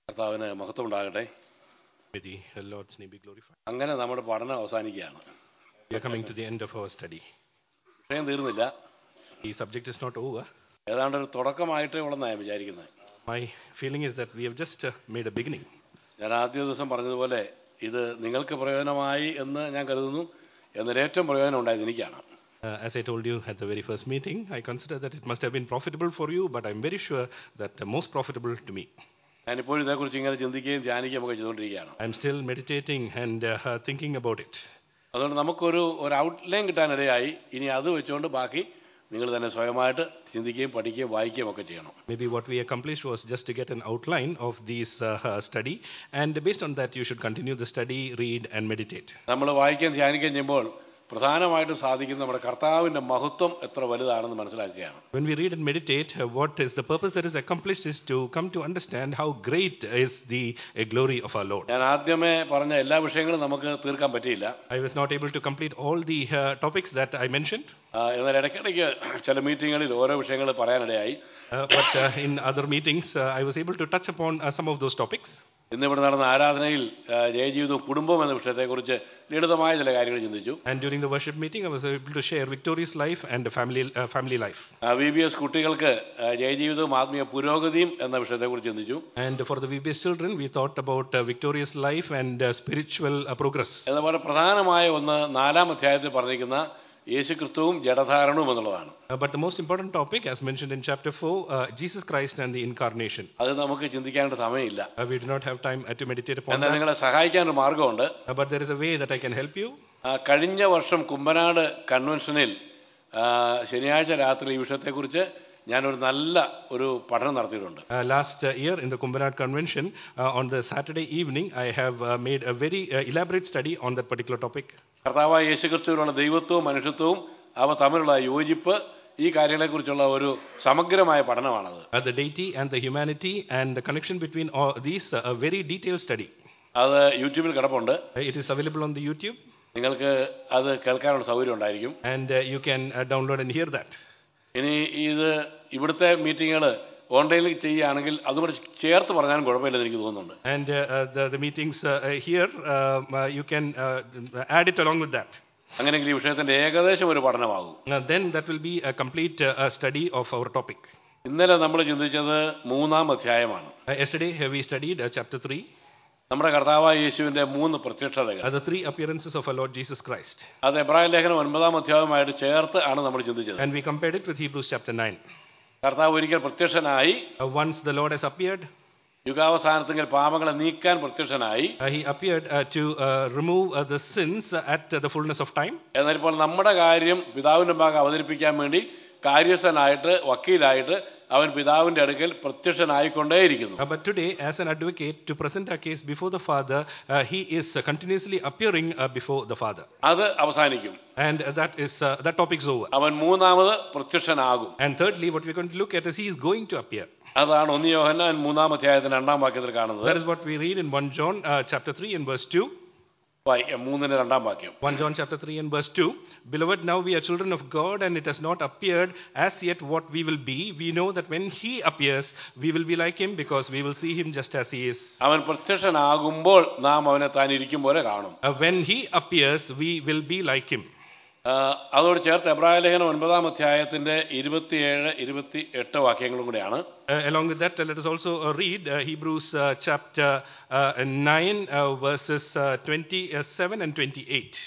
കർത്താവിന് മഹത്വം ഉണ്ടാകട്ടെ May the Lord's name be glorified. അങ്ങനെ നമ്മുടെ പഠനം അവസാനിക്കുകയാണ് We are coming to the end of our study. വിഷയം തീർന്നില്ല The subject is not over. ഏതാണ്ട് ഒരു തുടക്കമായിട്ടേ ഉള്ളെന്നാണ് ഞാൻ വിചാരിക്കുന്നത് My feeling is that we have just uh, made a beginning. ഞാൻ ആദ്യ ദിവസം പറഞ്ഞതുപോലെ ഇത് നിങ്ങൾക്ക് പ്രയോജനമായി എന്ന് ഞാൻ കരുതുന്നു എന്നാൽ ഏറ്റവും പ്രയോജനം ഉണ്ടായത് എനിക്കാണ് Uh, as I told you at the very first meeting, I consider that it must have been profitable for you, but I'm very sure that uh, most profitable to me. ഞാനിപ്പോഴും ഇതേക്കുറിച്ച് ഇങ്ങനെ ചിന്തിക്കുകയും ധ്യാനിക്കുകയും ഒക്കെ ചെയ്തുകൊണ്ടിരിക്കുകയാണ് I'm still meditating and uh, uh, thinking about it. അതുകൊണ്ട് നമുക്കൊരു ഒരു outline കിട്ടാനിടയായി ഇനി അത് വെച്ചുകൊണ്ട് ബാക്കി നിങ്ങൾ തന്നെ സ്വയമായിട്ട് ചിന്തിക്കുകയും പഠിക്കുകയും വായിക്കുകയും ഒക്കെ ചെയ്യണം Maybe what we accomplished was just to get an outline of this uh, uh, study, and based on that, you should continue the study, read, and meditate. നമ്മൾ വായിക്കുകയും ധ്യാനിക്കുകയും ചെയ്യുമ്പോൾ പ്രധാനമായിട്ടും സാധിക്കുന്ന നമ്മുടെ കർത്താവിൻ്റെ മഹത്വം എത്ര വലുതാണെന്ന് മനസ്സിലാക്കുകയാണ് When we read and meditate, uh, what is the purpose that is accomplished is to come to understand how great is the uh, glory of our Lord. ഞാൻ ആദ്യമേ പറഞ്ഞ എല്ലാ വിഷയങ്ങളും നമുക്ക് തീർക്കാൻ പറ്റിയില്ല I was not able to complete all the uh, topics that I mentioned, ആ, എന്നാൽ ഇടയ്ക്കിടയ്ക്ക് ചില മീറ്റിങ്ങുകളിൽ ഓരോ വിഷയങ്ങൾ പറയാനിടയായി uh, but uh, in other meetings, uh, I was able to touch upon uh, some of those topics. ഇന്നിവിടെ നടന്ന ആരാധനയിൽ ആ, ജയജീവിതവും കുടുംബം എന്ന വിഷയത്തെക്കുറിച്ച് ലളിതമായ ചില കാര്യങ്ങൾ ചിന്തിച്ചു And during the worship meeting, I was able to share victorious life and family, uh, family life. V B S കുട്ടികൾക്ക് ആ, ജയജീവിതവും ആത്മീയ പുരോഗതിയും എന്ന വിഷയത്തെക്കുറിച്ച് ചിന്തിച്ചു And for the VBS children, we thought about uh, victorious life and uh, spiritual uh, progress. അതുപോലെ പ്രധാനമായ ഒന്ന് നാലാം അധ്യായത്തിൽ പറഞ്ഞിരിക്കുന്ന യേശുക്രിസ്തുവും ജഡധാരണവും എന്നുള്ളതാണ് Uh, but the most important topic, as mentioned in chapter 4, uh, Jesus Christ and the incarnation. അത് നമുക്ക് ചിന്തിക്കാനായിട്ട് സമയമില്ല Uh, we do not have time uh, to meditate upon എന്നാൽ that. നിങ്ങളെ സഹായിക്കാൻ ഒരു മാർഗമുണ്ട് Uh, but there is a way that I can help you. ആ, കഴിഞ്ഞ വർഷം കുമ്പനാട് കൺവെൻഷനിൽ ആ, ശനിയാഴ്ച രാത്രി ഈ വിഷയത്തെക്കുറിച്ച് ഞാനൊരു നല്ല ഒരു പഠനം നടത്തിയിട്ടുണ്ട് Uh, last uh, year in the Kumbhanad convention, uh, on the Saturday evening, I have uh, made a very uh, elaborate study on that particular topic. കർത്താവായ യേശുക്രിസ്തുവിനുള്ള ദൈവത്വവും മനുഷ്യത്വവും അവ തമ്മിലുള്ള യോജിപ്പ് ഈ കാര്യങ്ങളെക്കുറിച്ചുള്ള ഒരു സമഗ്രമായ പഠനമാണത് Uh, the deity and the humanity and the connection between all these, uh, a very detailed study. അത് യൂട്യൂബിൽ കിടപ്പുണ്ട് Uh, it is available on the YouTube, നിങ്ങൾക്ക് അത് കേൾക്കാനുള്ള സൗകര്യം ഉണ്ടായിരിക്കും and uh, you can uh, download and hear that. ഇനി ഇത് ഇവിടുത്തെ മീറ്റിങ്ങുകൾ ഓൺലൈനിൽ ചെയ്യുകയാണെങ്കിൽ അതുകൂടെ ചേർത്ത് പറഞ്ഞാലും കുഴപ്പമില്ലെന്ന് എനിക്ക് തോന്നുന്നുണ്ട് And uh, uh, the, the meetings uh, uh, here, um, uh, you can uh, add it along with that. അങ്ങനെയെങ്കിൽ ഈ വിഷയത്തിന്റെ ഏകദേശം ഒരു പഠനമാകും Uh, then that will be a complete uh, uh, study of our topic. ഇന്നലെ നമ്മൾ ചിന്തിച്ചത് മൂന്നാം അധ്യായമാണ് Uh, yesterday uh, we studied uh, chapter 3, നമ്മുടെ കർത്താവായ യേശുവിന്റെ മൂന്ന് പ്രത്യക്ഷതകൾ uh, the three appearances of our Lord Jesus Christ. അത് എബ്രാഹിം ലേഖനം ഒൻപതാം അധ്യായവുമായിട്ട് ചേർത്ത് ആണ് നമ്മൾ ചിന്തിച്ചത് And we compared it with Hebrews chapter 9. കർത്താവ് ഒരിക്കൽ പ്രത്യക്ഷനായി Uh, once the Lord has appeared, യുഗാവസാനത്തെങ്കിൽ പാപങ്ങളെ നീക്കാൻ പ്രത്യക്ഷനായി uh, he appeared uh, to uh, remove uh, the sins uh, at uh, the fullness of time. എന്നാൽ ഇപ്പോൾ നമ്മുടെ കാര്യം പിതാവിന്റെ ഭാഗം അവതരിപ്പിക്കാൻ വേണ്ടി കാര്യസ്ഥനായിട്ട് വക്കീലായിട്ട് അവൻ പിതാവിന്റെ അടുക്കൽ പ്രത്യക്ഷനായിക്കൊണ്ടേയിരിക്കുന്നു Uh, but today, as an advocate, to present our case before the Father, uh, he is uh, continuously appearing uh, before the Father. അത് അവസാനിക്കും And uh, that is uh, that topic's over. അവൻ മൂന്നാമത് പ്രത്യക്ഷനാകും And thirdly, what we're going to look at is he is going to appear. അതാണ് ഒന്ന് യോഹന്നാൻ മൂന്നാം അധ്യായത്തിന്റെ രണ്ടാം വാക്യത്തിൽ കാണുന്നത് That is what we read in 1 John uh, chapter 3 and verse 2. വായി- മൂന്നിന്റെ രണ്ടാം വാക്യം 1 John chapter 3 and verse 2. Beloved, now we are children of God, and it has not appeared as yet what we will be. We know that when he appears, we will be like him because we will see him just as he is. അവൻ പ്രത്യക്ഷനാകുമ്പോൾ നാം അവനെ താൻ ഇരിക്കും പോലെ കാണും Uh, when he appears, we will be like him. ആ, അതോട് ചേർത്ത് എബ്രായ ലേഖനം ഒൻപതാം അധ്യായത്തിന്റെ ഇരുപത്തിയേഴ് ഇരുപത്തി എട്ട് വാക്യങ്ങളും കൂടെയാണ് Uh, along with that, uh, let us also uh, read uh, Hebrews uh, chapter uh, 9, uh, verses uh, 27 and 28.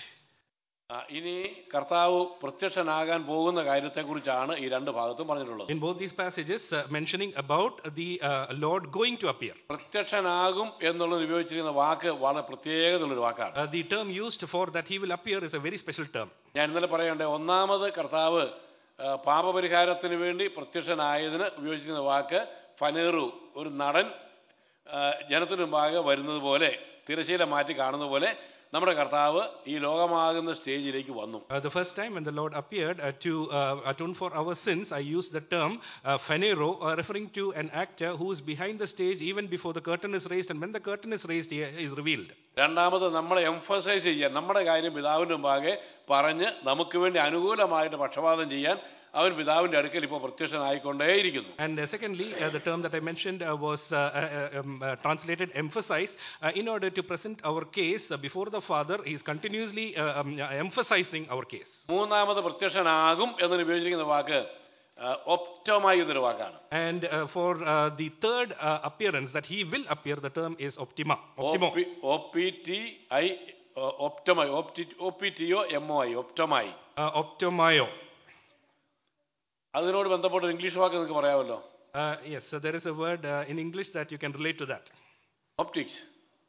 ആ, ഇനി കർത്താവ് പ്രത്യക്ഷനാകാൻ പോകുന്ന കാര്യത്തെക്കുറിച്ചാണ് ഈ രണ്ട് ഭാഗത്തും പറഞ്ഞിട്ടുള്ളത് In both these passages, uh, mentioning about the uh, Lord going to appear. പ്രത്യക്ഷനാകും എന്നുള്ളത് ഉപയോഗിച്ചിരിക്കുന്ന വാക്ക് വളരെ പ്രത്യേകതയുള്ളൊരു വാക്കാണ് Uh, the term used for that he will appear is a very special term. ഞാൻ ഇന്നലെ പറയണ്ടേ ഒന്നാമത് കർത്താവ് ആ, പാപപരിഹാരത്തിന് വേണ്ടി പ്രത്യക്ഷനായതിന് ഉപയോഗിച്ചിരിക്കുന്ന വാക്ക് ഫനേറു ഒരു നടൻ ആ, ജനത്തിനു മുമ്പാകെ വരുന്നത് പോലെ തിരശീല മാറ്റി കാണുന്ന പോലെ നമ്മുടെ കർത്താവ് ഈ ലോകമാകുന്ന സ്റ്റേജിലേക്ക് വന്നു Uh, the first time when the Lord appeared uh, to uh, atone for our sins, I used the term uh, phanero, uh, referring to an actor who is behind the stage even before the curtain is raised, and when the curtain is raised, he is revealed. രണ്ടാമത് നമ്മളെ emphasise ചെയ്യാൻ നമ്മുടെ കാര്യം പിതാവിൻ്റെ മുമ്പാകെ പറഞ്ഞ് നമുക്ക് വേണ്ടി അനുകൂലമായിട്ട് പക്ഷപാതം ചെയ്യാൻ അവൻ പിതാവിന്റെ അടുക്കൽ ഇപ്പോൾ പ്രത്യക്ഷനായിക്കൊണ്ടേയിരിക്കുന്നു And uh, secondly, uh, the term that I mentioned uh, was uh, uh, um, uh, translated emphasize. Uh, in order to present our case uh, before the Father, he is continuously uh, um, uh, emphasizing our case. മൂന്നാമത് പ്രത്യക്ഷനാകും എന്നതിന് ഉപയോഗിച്ചിരിക്കുന്ന വാക്ക് ഒപ്റ്റമായി എന്നൊരു വാക്കാണ് And uh, for uh, the third uh, appearance that he will appear, the term is optima. Optimo. O P T I ഒപ്റ്റമായി O P T O M O I ഒപ്റ്റമായി Uh, optomio. അതിനോട് ബന്ധപ്പെട്ട ഒരു ഇംഗ്ലീഷ് വാക്ക് നിങ്ങൾക്ക് പറയാമല്ലോ Uh, yes, so there is a word uh, in English that you can relate to that. Optics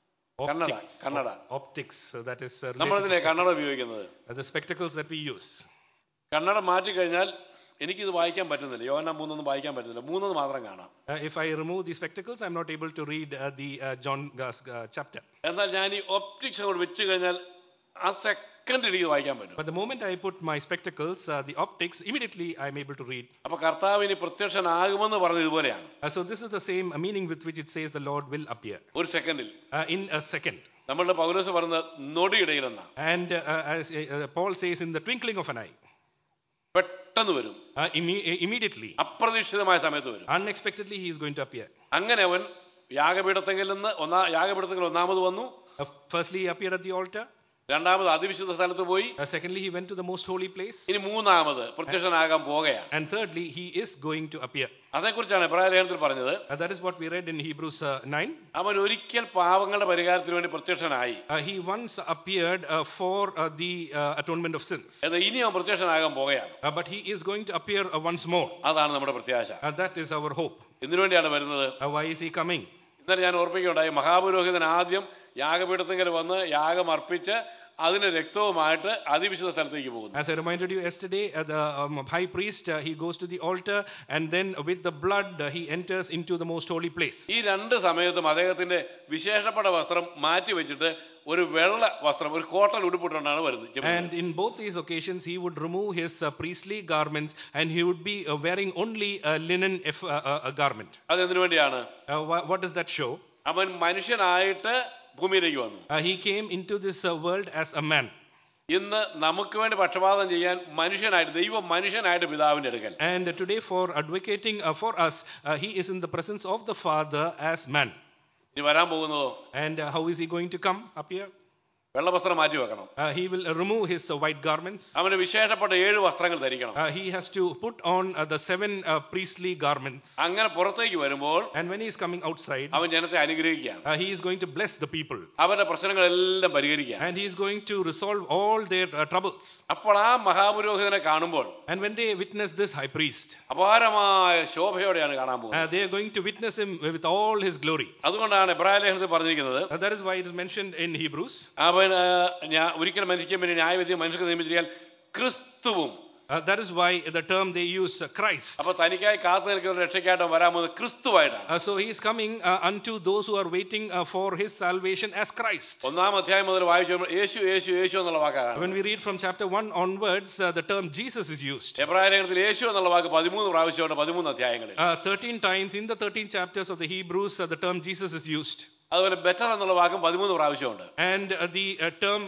Kannada Optics. Kannada Op- optics. So that is uh, related നമ്മളതിനെ to Kannada ഉപയോഗിക്കുന്നത് uh, the spectacles that we use. Kannada മാറ്റിക്കഴിഞ്ഞാൽ എനിക്കിത് വായിക്കാൻ പറ്റുന്നില്ല യോന മൂന്നൊന്നും വായിക്കാൻ പറ്റുന്നില്ല മൂന്നെന്ന് മാത്രം കാണാം Uh, if I remove the spectacles, I'm not able to read uh, the uh, John uh, uh, chapter. എന്നാൽ ഞാൻ ഈ ഒപ്റ്റിക്സ് അങ്ങോട്ട് വെച്ച് കഴിഞ്ഞാൽ ആ സെക്കൻഡ് എനിക്ക് വായിക്കാൻ പറ്റും But the moment I put my spectacles, uh, the optics, immediately I'm able to read. അപ്പൊ കർത്താവിന് പ്രത്യക്ഷനാകുമെന്ന് പറഞ്ഞത് ഇതുപോലെയാണ് Uh, so this is the same meaning with which it says the Lord will appear ഒരു സെക്കൻഡിൽ uh, in a second. നമ്മളുടെ പൗലോസ് പറഞ്ഞ നൊടിയിടയിലെന്ന And uh, uh, as uh, Paul says, in the twinkling of an eye, പെട്ടെന്ന് വരും uh, imme- immediately, അപ്രതീക്ഷിതമായ സമയത്ത് വരും unexpectedly, he is going to appear. അങ്ങനെ അവൻ യാഗപീഠത്തെങ്കിൽ നിന്ന് ഒന്നാ യാഗപീഠത്തെങ്കിൽ ഒന്നാമത് വന്നു Uh, firstly, he appeared at the altar. രണ്ടാമത് അതിവിശുദ്ധ സ്ഥലത്ത് പോയി Uh, secondly, he went to the most holy place. ഇനി മൂന്നാമത് പ്രത്യക്ഷനാകാൻ പോകുകയാണ് And thirdly, he is going to appear. അതേക്കുറിച്ചാണ് എബ്രായ ലേഖനത്തിൽ പറഞ്ഞത് Uh, that is what we read in Hebrews uh, 9. അവൻ ഒരിക്കൽ പാവങ്ങളുടെ പരിഹാരത്തിന് വേണ്ടി പ്രത്യക്ഷനായി Uh, he once appeared uh, for uh, the uh, atonement of sins. എന്നാൽ ഇനി അവൻ പ്രത്യക്ഷനാകാൻ പോകുകയാണ് Uh, but he is going to appear uh, once more. അതാണ് നമ്മുടെ പ്രത്യാശ Uh, that is our hope. ഇതിനു വേണ്ടിയാണ് വരുന്നത് Uh, why is he coming? ഇന്നലെ ഞാൻ ഓർപ്പിക്കുകയുണ്ടായി മഹാപുരോഹിതൻ ആദ്യം യാഗപീഠത്തെങ്കിൽ വന്ന് യാഗം അർപ്പിച്ച് അതിന് രക്തവുമായിട്ട് അതിവിശുദ്ധ സ്ഥലത്തേക്ക് പോകുന്നു As I reminded you yesterday, uh, the um, high priest uh, he goes to the altar and then with the blood uh, he enters into the most holy place. ഈ രണ്ട് സമയത്തും അദ്ദേഹത്തിന്റെ വിശേഷപ്പെട്ട വസ്ത്രം മാറ്റി വെച്ചിട്ട് ഒരു വെള്ള വസ്ത്രം ഒരു കോട്ടൺ ഉടുപ്പിട്ടുകൊണ്ടാണ് വരുന്നത് ചെമ്പിൽ. And in both these occasions, he would remove his uh, priestly garments and he would be uh, wearing only a linen if, uh, uh, a garment. അതെന്തിനു വേണ്ടിയാണ് Uh, wha- what does that show? അവൻ മനുഷ്യനായിട്ട് ഭൂമിയിലേക്ക് വന്നു Uh, he came into this uh, world as a man. ഇന്ന് നമുക്ക് വേണ്ടി പക്ഷപാതം ചെയ്യാൻ മനുഷ്യനായിട്ട് ദൈവം മനുഷ്യനായിട്ട് പിതാവിന്റെ അടുക്കൽ And today, for advocating uh, for us, uh, he is in the presence of the Father as man. ഇനി വരാൻ പോകുന്നതോ And uh, how is he going to come up here? വെള്ള വസ്ത്രം മാറ്റി വെക്കണം Uh, he will uh, remove his uh, white garments. അവന് വിശേഷപ്പെട്ട ഏഴ് വസ്ത്രങ്ങൾ ധരിക്കണം Uh, he has to put on uh, the seven uh, priestly garments. അങ്ങനെ പുറത്തേക്ക് വരുമ്പോൾ And when he is coming outside, അവൻ ജനത്തെ അനുഗ്രഹിക്കുകയാണ് uh, he is going to bless the people. അവന്റെ പ്രശ്നങ്ങളെല്ലാം പരിഹരിക്കുകയാണ് And he is going to resolve all their uh, troubles. അപ്പോൾ ആ മഹാപുരോഹിതനെ കാണുമ്പോൾ And when they witness this high priest, അപാരമായ ശോഭയോടെയാണ് കാണാൻ പോകുന്നത് uh, they are going to witness him with all his glory. അതുകൊണ്ടാണ് എബ്രായ ലേഖനത്തിൽ പറഞ്ഞിരിക്കുന്നത് Uh, that is why it is mentioned in Hebrews. അവൻ ആ, ഞാ- ഒരിക്കൽ മനുഷ്യൻ പിന്നെ ന്യായവിധി മനുഷ്യർക്ക് നിയമിച്ചിരിക്കാൻ ക്രിസ്തുവും Uh, that is why the term they use uh, Christ. അപ്പൊ തനിക്കായി കാത്തു നിൽക്കുന്ന രക്ഷയ്ക്കായിട്ട് വരാൻ പോകുന്നത് ക്രിസ്തുവായിട്ടാണ് Uh, so he is coming uh, unto those who are waiting uh, for his salvation as Christ. ഒന്നാം അധ്യായം മുതൽ വായിച്ചു വരുമ്പോൾ യേശു യേശു യേശു എന്നുള്ള വാക്കാണ് When we read from chapter 1 onwards, uh, the term Jesus is used. എബ്രായ ലേഖനത്തിൽ യേശു എന്നുള്ള വാക്ക് പതിമൂന്ന് പ്രാവശ്യമുണ്ട് പതിമൂന്ന് അധ്യായങ്ങളിൽ Uh, 13 times in the 13 chapters of the Hebrews, uh, the term Jesus is used. അതുപോലെ ബെറ്റർ എന്നുള്ള വാക്കും പതിമൂന്ന് പ്രാവശ്യമുണ്ട് And uh, the uh, term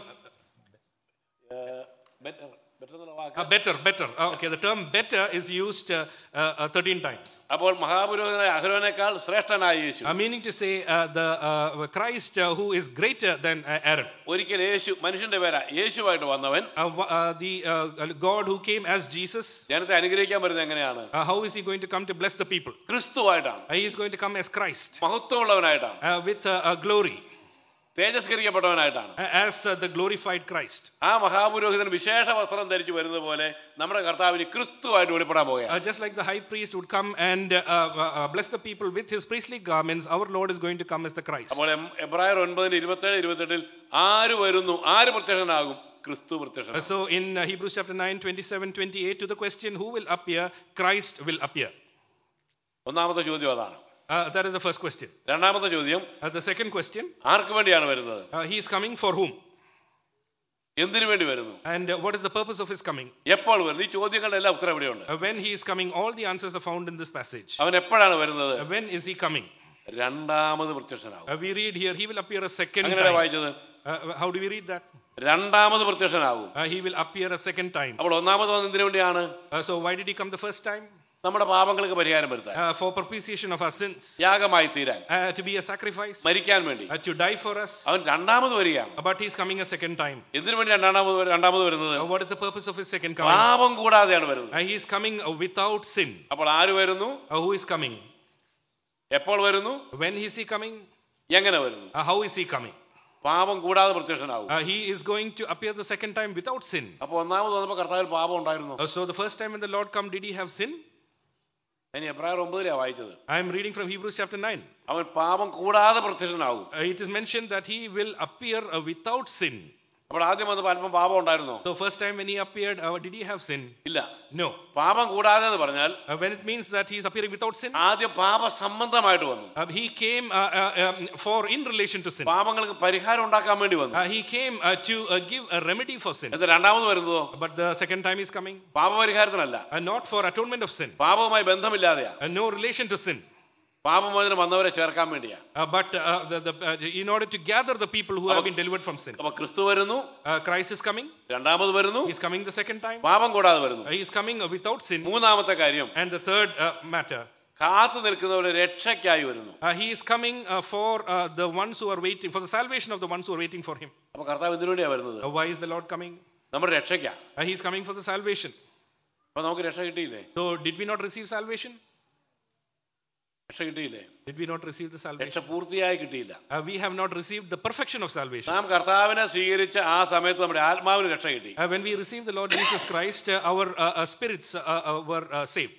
better better എന്നുള്ള വാക്ക് uh, better, better. Uh, okay, the term better is used uh, uh, uh, 13 times. അപ്പോൾ മഹാപുരോഹിതനായ അഹരോനേക്കാൾ ശ്രേഷ്ഠനായ യേശു Uh, meaning to say, uh, the uh, Christ uh, who is greater than uh, Aaron. ഒരിക്കൽ യേശു മനുഷ്യന്റെ പേരാ യേശുവായിട്ട് വന്നവൻ Uh, wh- uh, the uh, God who came as Jesus, ജനത്തെ അനുഗ്രഹിക്കാൻ വരുന്നത് എങ്ങനെയാണ് uh, how is he going to come to bless the people? ക്രിസ്തുവായിട്ടാണ് Uh, he is going to come as Christ മഹത്വമുള്ളവനായിട്ടാണ് uh, with uh, uh, glory, തേജസ്കരിക്കപ്പെട്ടവനായിട്ടാണ് uh, as uh, the glorified Christ. ആ മഹാപുരോഹിതൻ വിശേഷ വസ്ത്രം ധരിച്ചു വരുന്നത് പോലെ നമ്മുടെ കർത്താവിന് ക്രിസ്തുവായിട്ട് വെളിപ്പെടാൻ Uh, പോകുകയാണ് just like the high priest would come and uh, uh, uh, bless the people with his priestly garments, our Lord is going to come as the Christ. അപ്പോൾ എം- എബ്രായർ ഒൻപതിന് ഇരുപത്തേഴ് ഇരുപത്തെട്ടിൽ ആര് വരുന്നു ആര് പ്രത്യക്ഷനാകും ക്രിസ്തു Uh, പ്രത്യക്ഷനാകും so in uh, Hebrews chapter 9, 27, 28, to the question, who will appear? Christ will appear. ഒന്നാമത്തെ ചോദ്യം അതാണ് Uh, that is the first question. രണ്ടാമത്തെ ചോദ്യം Uh, the second question, ആർക്ക് വേണ്ടിയാണ് വരുന്നത് uh, he is coming for whom? എന്തിനു വേണ്ടി വരുന്നു And uh, what is the purpose of his coming? എപ്പോൾ വരുന്നു ഈ ചോദ്യങ്ങളുടെ എല്ലാം ഉത്തരം ഇവിടെയുണ്ട് Uh, when he is coming, all the answers are found in this passage. അവൻ എപ്പോഴാണ് വരുന്നത് Uh, when is he coming? രണ്ടാമത് പ്രത്യക്ഷനാകും Uh, we read here, he will appear a second അങ്ങനെയാണ് time. വായിച്ചത് Uh, how do we read that? രണ്ടാമത് പ്രത്യക്ഷനാകും Uh, he will appear a second time. അപ്പോൾ ഒന്നാമത് വന്നത് എന്തിനു വേണ്ടിയാണ് Uh, so why did he come the first time? നമ്മുടെ പാപങ്ങൾക്ക് പരിഹാരം വരുത്താൻ Uh, for propitiation of our sins, യാഗമായി തീരാൻ uh, to be a sacrifice, മരിക്കാൻ വേണ്ടി uh, to die for us. അവൻ രണ്ടാമത് വരികയാണ് Uh, But he's coming a second time. എന്തിനു വേണ്ടി രണ്ടാമത് വര- രണ്ടാമത് വരുന്നത് Uh, what is the purpose of his second coming? പാപം കൂടാതെയാണ് വരുന്നത് Uh, he is coming uh, without sin. അപ്പോൾ ആര് വരുന്നു Uh, who is coming? എപ്പോൾ വരുന്നു When is he coming? എങ്ങനെ വരുന്നു Uh, how is he coming? പാപം കൂടാതെ പ്രത്യക്ഷനാകും Uh, he is going to appear the second time without sin. അപ്പോൾ ഒന്നാമത് വന്നപ്പോൾ കർത്താവിൽ പാപം ഉണ്ടായിരുന്നു Uh, so the first time when the Lord come, did he have sin? ഞാൻ എബ്രായർ ഒമ്പതിലാ വായിച്ചത് I am reading from Hebrews chapter 9. അവൻ പാപം കൂടാതെ പ്രത്യക്ഷനാകും Uh, it is mentioned that he will appear uh, without sin. അപ്പോൾ ആദ്യം വന്നപ്പോൾ അല്പം പാപം ഉണ്ടായിരുന്നോ So first time when he appeared, uh, did he have sin? ഇല്ല No. പാപം കൂടാതെ എന്ന് പറഞ്ഞാൽ Uh, when it means that he is appearing without sin, ആദ്യം പാപ സംബന്ധമായിട്ട് വന്നു uh, he came uh, uh, um, for in relation to sin. പാപങ്ങൾക്ക് പരിഹാരം ഉണ്ടാക്കാൻ വേണ്ടി വന്നു Uh, he came uh, to uh, give a remedy for sin. എന്നിട്ട് രണ്ടാമത് വരുന്നതോ But the second time is coming, പാപപരിഹാരത്തിനല്ല uh, not for atonement of sin, പാപവുമായി ബന്ധമില്ലാതെയാ uh, no relation to sin, പാപമോചനം വന്നവരെ ചേർക്കാൻ വേണ്ടിയാ uh, but uh, the, the, uh, in order to gather the people who have been delivered from sin. അപ്പൊ ക്രിസ്തു വരുന്നു Uh, Christ is coming, രണ്ടാമത് വരുന്നു he's coming the second time, പാപം കൂടാതെ വരുന്നു uh, he's coming uh, without sin. മൂന്നാമത്തെ കാര്യം And the third uh, matter, കാത്തു നിൽക്കുന്നവരുടെ രക്ഷയ്ക്കായി വരുന്നു uh, he is coming uh, for uh, the ones who are waiting, for the salvation of the ones who are waiting for him. അപ്പൊ കർത്താവ് എന്തിനു വേണ്ടിയാ വരുന്നത് Uh, why is the Lord coming? നമ്മുടെ രക്ഷയ്ക്കാ Uh, he's coming for the salvation. അപ്പൊ നമുക്ക് രക്ഷ കിട്ടിയില്ലേ So, did we not receive salvation? രക്ഷ കിട്ടിയില്ലേ Did we not receive the രക്ഷ salvation? പൂർത്തിയായി കിട്ടിയില്ല Uh, we have not received the perfection of salvation. നാം കർത്താവിനെ സ്വീകരിച്ച ആ സമയത്ത് നമ്മുടെ ആത്മാവിന് രക്ഷ കിട്ടി Uh, when we received the Lord Jesus Christ, uh, our uh, uh, spirits uh, uh, were uh, saved.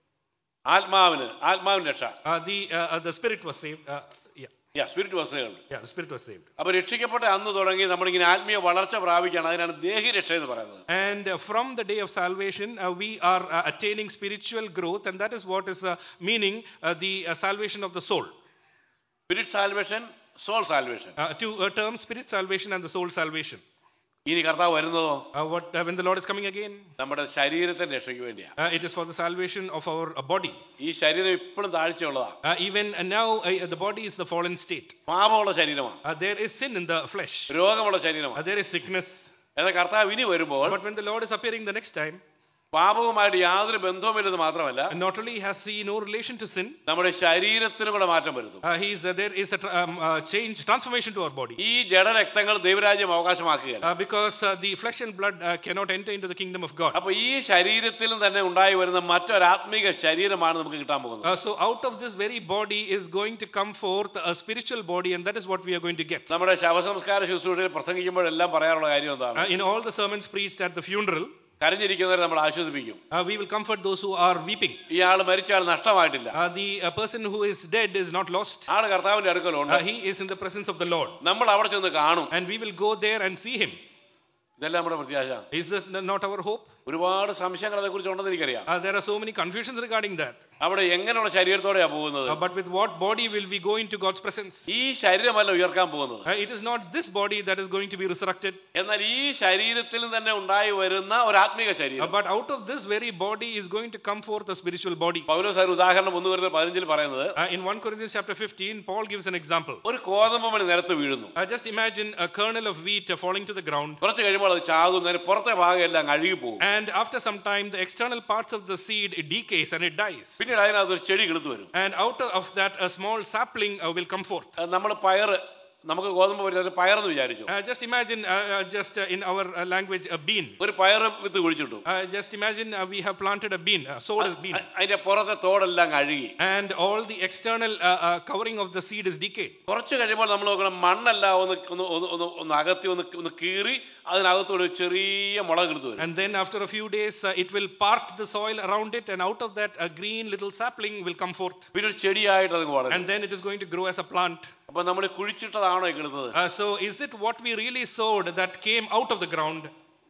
ആത്മാവിന് ആത്മാവിന് രക്ഷ Uh, the, uh, uh, the spirit was saved. Uh, yeah, yeah spirit വസ്തുക്കൾ yeah, the spirit was saved. അപ്പൊ രക്ഷിക്കപ്പെട്ട അന്ന് തുടങ്ങി നമ്മളിങ്ങനെ ആത്മീയ വളർച്ച പ്രാപിക്കുകയാണ് അതിനാണ് ദേഹി രക്ഷ എന്ന് പറയുന്നത് And uh, from the day of salvation, uh, we are uh, attaining spiritual growth, and that is what is uh, meaning uh, the uh, salvation of the soul. Spirit salvation soul salvation Uh, to uh, term spirit salvation and the soul salvation. ഇനി കർത്താവ് വരുന്നതോ Uh, what uh, when the Lord is coming again? നമ്മുടെ ശരീരത്തിന്റെ രക്ഷയ്ക്ക് വേണ്ടിയാ Uh, it is for the salvation of our uh, body. ഈ ശരീരം ഇപ്പോഴും താഴ്ചയുള്ളതാ Uh, even uh, now, uh, the body is the fallen state. പാപമുള്ള ശരീരമാണ് Uh, there is sin in the flesh. രോഗമുള്ള Uh, ശരീരമാണ് there is sickness. എന്നാൽ കർത്താവ് ഇനി വരുമ്പോൾ But when the Lord is appearing the next time, പാപവുമായിട്ട് യാതൊരു ബന്ധവുമില്ലെന്ന് മാത്രമല്ല uh, not only has he no relation to sin, നമ്മുടെ ശരീരത്തിനും കൂടെ മാറ്റം വരുത്തും uh, he is uh, there is a tra- um, uh, change, transformation to our body. ഈ ജഡരക്തങ്ങൾ ദൈവരാജ്യം അവകാശമാക്കുകയല്ല Uh, because uh, the flesh and blood uh, cannot enter into the kingdom of God. അപ്പൊ ഈ ശരീരത്തിലും തന്നെ ഉണ്ടായി വരുന്ന മറ്റൊരാത്മിക ശരീരമാണ് നമുക്ക് കിട്ടാൻ പോകുന്നത് Uh, so out of this very body is going to come forth a spiritual body, and that is what we are going to get. നമ്മുടെ ശവസംസ്കാര ശുശ്രൂഷയിൽ പ്രസംഗിക്കുമ്പോഴെല്ലാം പറയാനുള്ള കാര്യം എന്താണ് Uh, in all the sermons preached at the funeral, കരഞ്ഞിരിക്കുന്നവരെ നമ്മൾ ആശ്വസിപ്പിക്കും uh, we will comfort those who are weeping. ഇയാൾ മരിച്ച ആൾ നഷ്ടമായിട്ടില്ല Uh, the uh, person who is dead is not lost. ആള് കർത്താവിന്റെ അടുക്കലുണ്ട് Uh, he is in the presence of the Lord. നമ്മൾ അവിടെ ചെന്ന് കാണും And we will go there and see him. ഇതെല്ലാം നമ്മുടെ പ്രത്യാശ Is this not our hope? ഒരുപാട് സംശയങ്ങൾ അതേക്കുറിച്ച് ഉണ്ടെന്ന് എനിക്കറിയാം Uh, there are so many confusions regarding that. അവിടെ എങ്ങനെയുള്ള ശരീരത്തോടെയാ പോകുന്നത് Uh, but with what body will we go into God's presence? ഈ ശരീരമല്ല ഉയർക്കാൻ പോകുന്നത് Uh, it is not this body that is going to be resurrected, എന്നാൽ ഈ ശരീരത്തിൽ തന്നെ ഉണ്ടായി വരുന്ന ഒരു ആത്മീക uh, ശരീരം but out of this very body is going to come forth a spiritual body. പൗലോസ് ഒരു ഉദാഹരണം ഒന്ന് വരുന്ന പതിനഞ്ചിൽ പറയുന്നത് Uh, in 1 Corinthians chapter 15, Paul gives an example. ഒരു കോതമ്പ് മണി നിലത്ത് വീഴുന്നു Uh, just imagine a kernel of wheat uh, falling to the ground, കുറച്ച് കഴിയുമ്പോൾ അത് ചാകും അതിന് പുറത്തെ ഭാഗം എല്ലാം അഴുകി പോകും and after some time, the external parts of the seed it decays and it dies. പിന്നീട് അതിനകത്ത് ഒരു ചെടി കിളുത്തു വരും And out of that, a small sapling uh, will come forth. നമ്മൾ പയറ് നമുക്ക് ഗോതമ്പ് വരുന്നത് പയറെന്ന് വിചാരിച്ചു Uh, just imagine, uh, uh, just uh, in our uh, language, a bean. ഒരു പയറ് വിത്ത് കുഴിച്ചിട്ടു Uh, just imagine uh, we have planted a bean, uh, sowed a bean, അ- അതിന്റെ പുറത്തെ തോടെല്ലാം അഴുകി and all the external uh, uh, covering of the seed is decayed. കുറച്ച് കഴിയുമ്പോൾ നമ്മൾ നോക്കണം മണ്ണെല്ലാം ഒന്ന് ഒന്ന് ഒന്ന് ഒന്ന് ഒന്ന് അകത്തി ഒന്ന് ഒന്ന് കീറി അതിനകത്തോട് ഒരു ചെറിയ മുളക് എടുത്തു വരും And then after a few days, uh, it will part the soil around it, and out of that, a green little sapling will come forth. പിന്നെ ഒരു ചെടിയായിട്ട് അത് വളരും And then it is going to grow as a plant. അപ്പൊ നമ്മൾ കുഴിച്ചിട്ടതാണോ ഈ കിളുത്തത് Uh, so, is it what we really sowed that came out of the ground?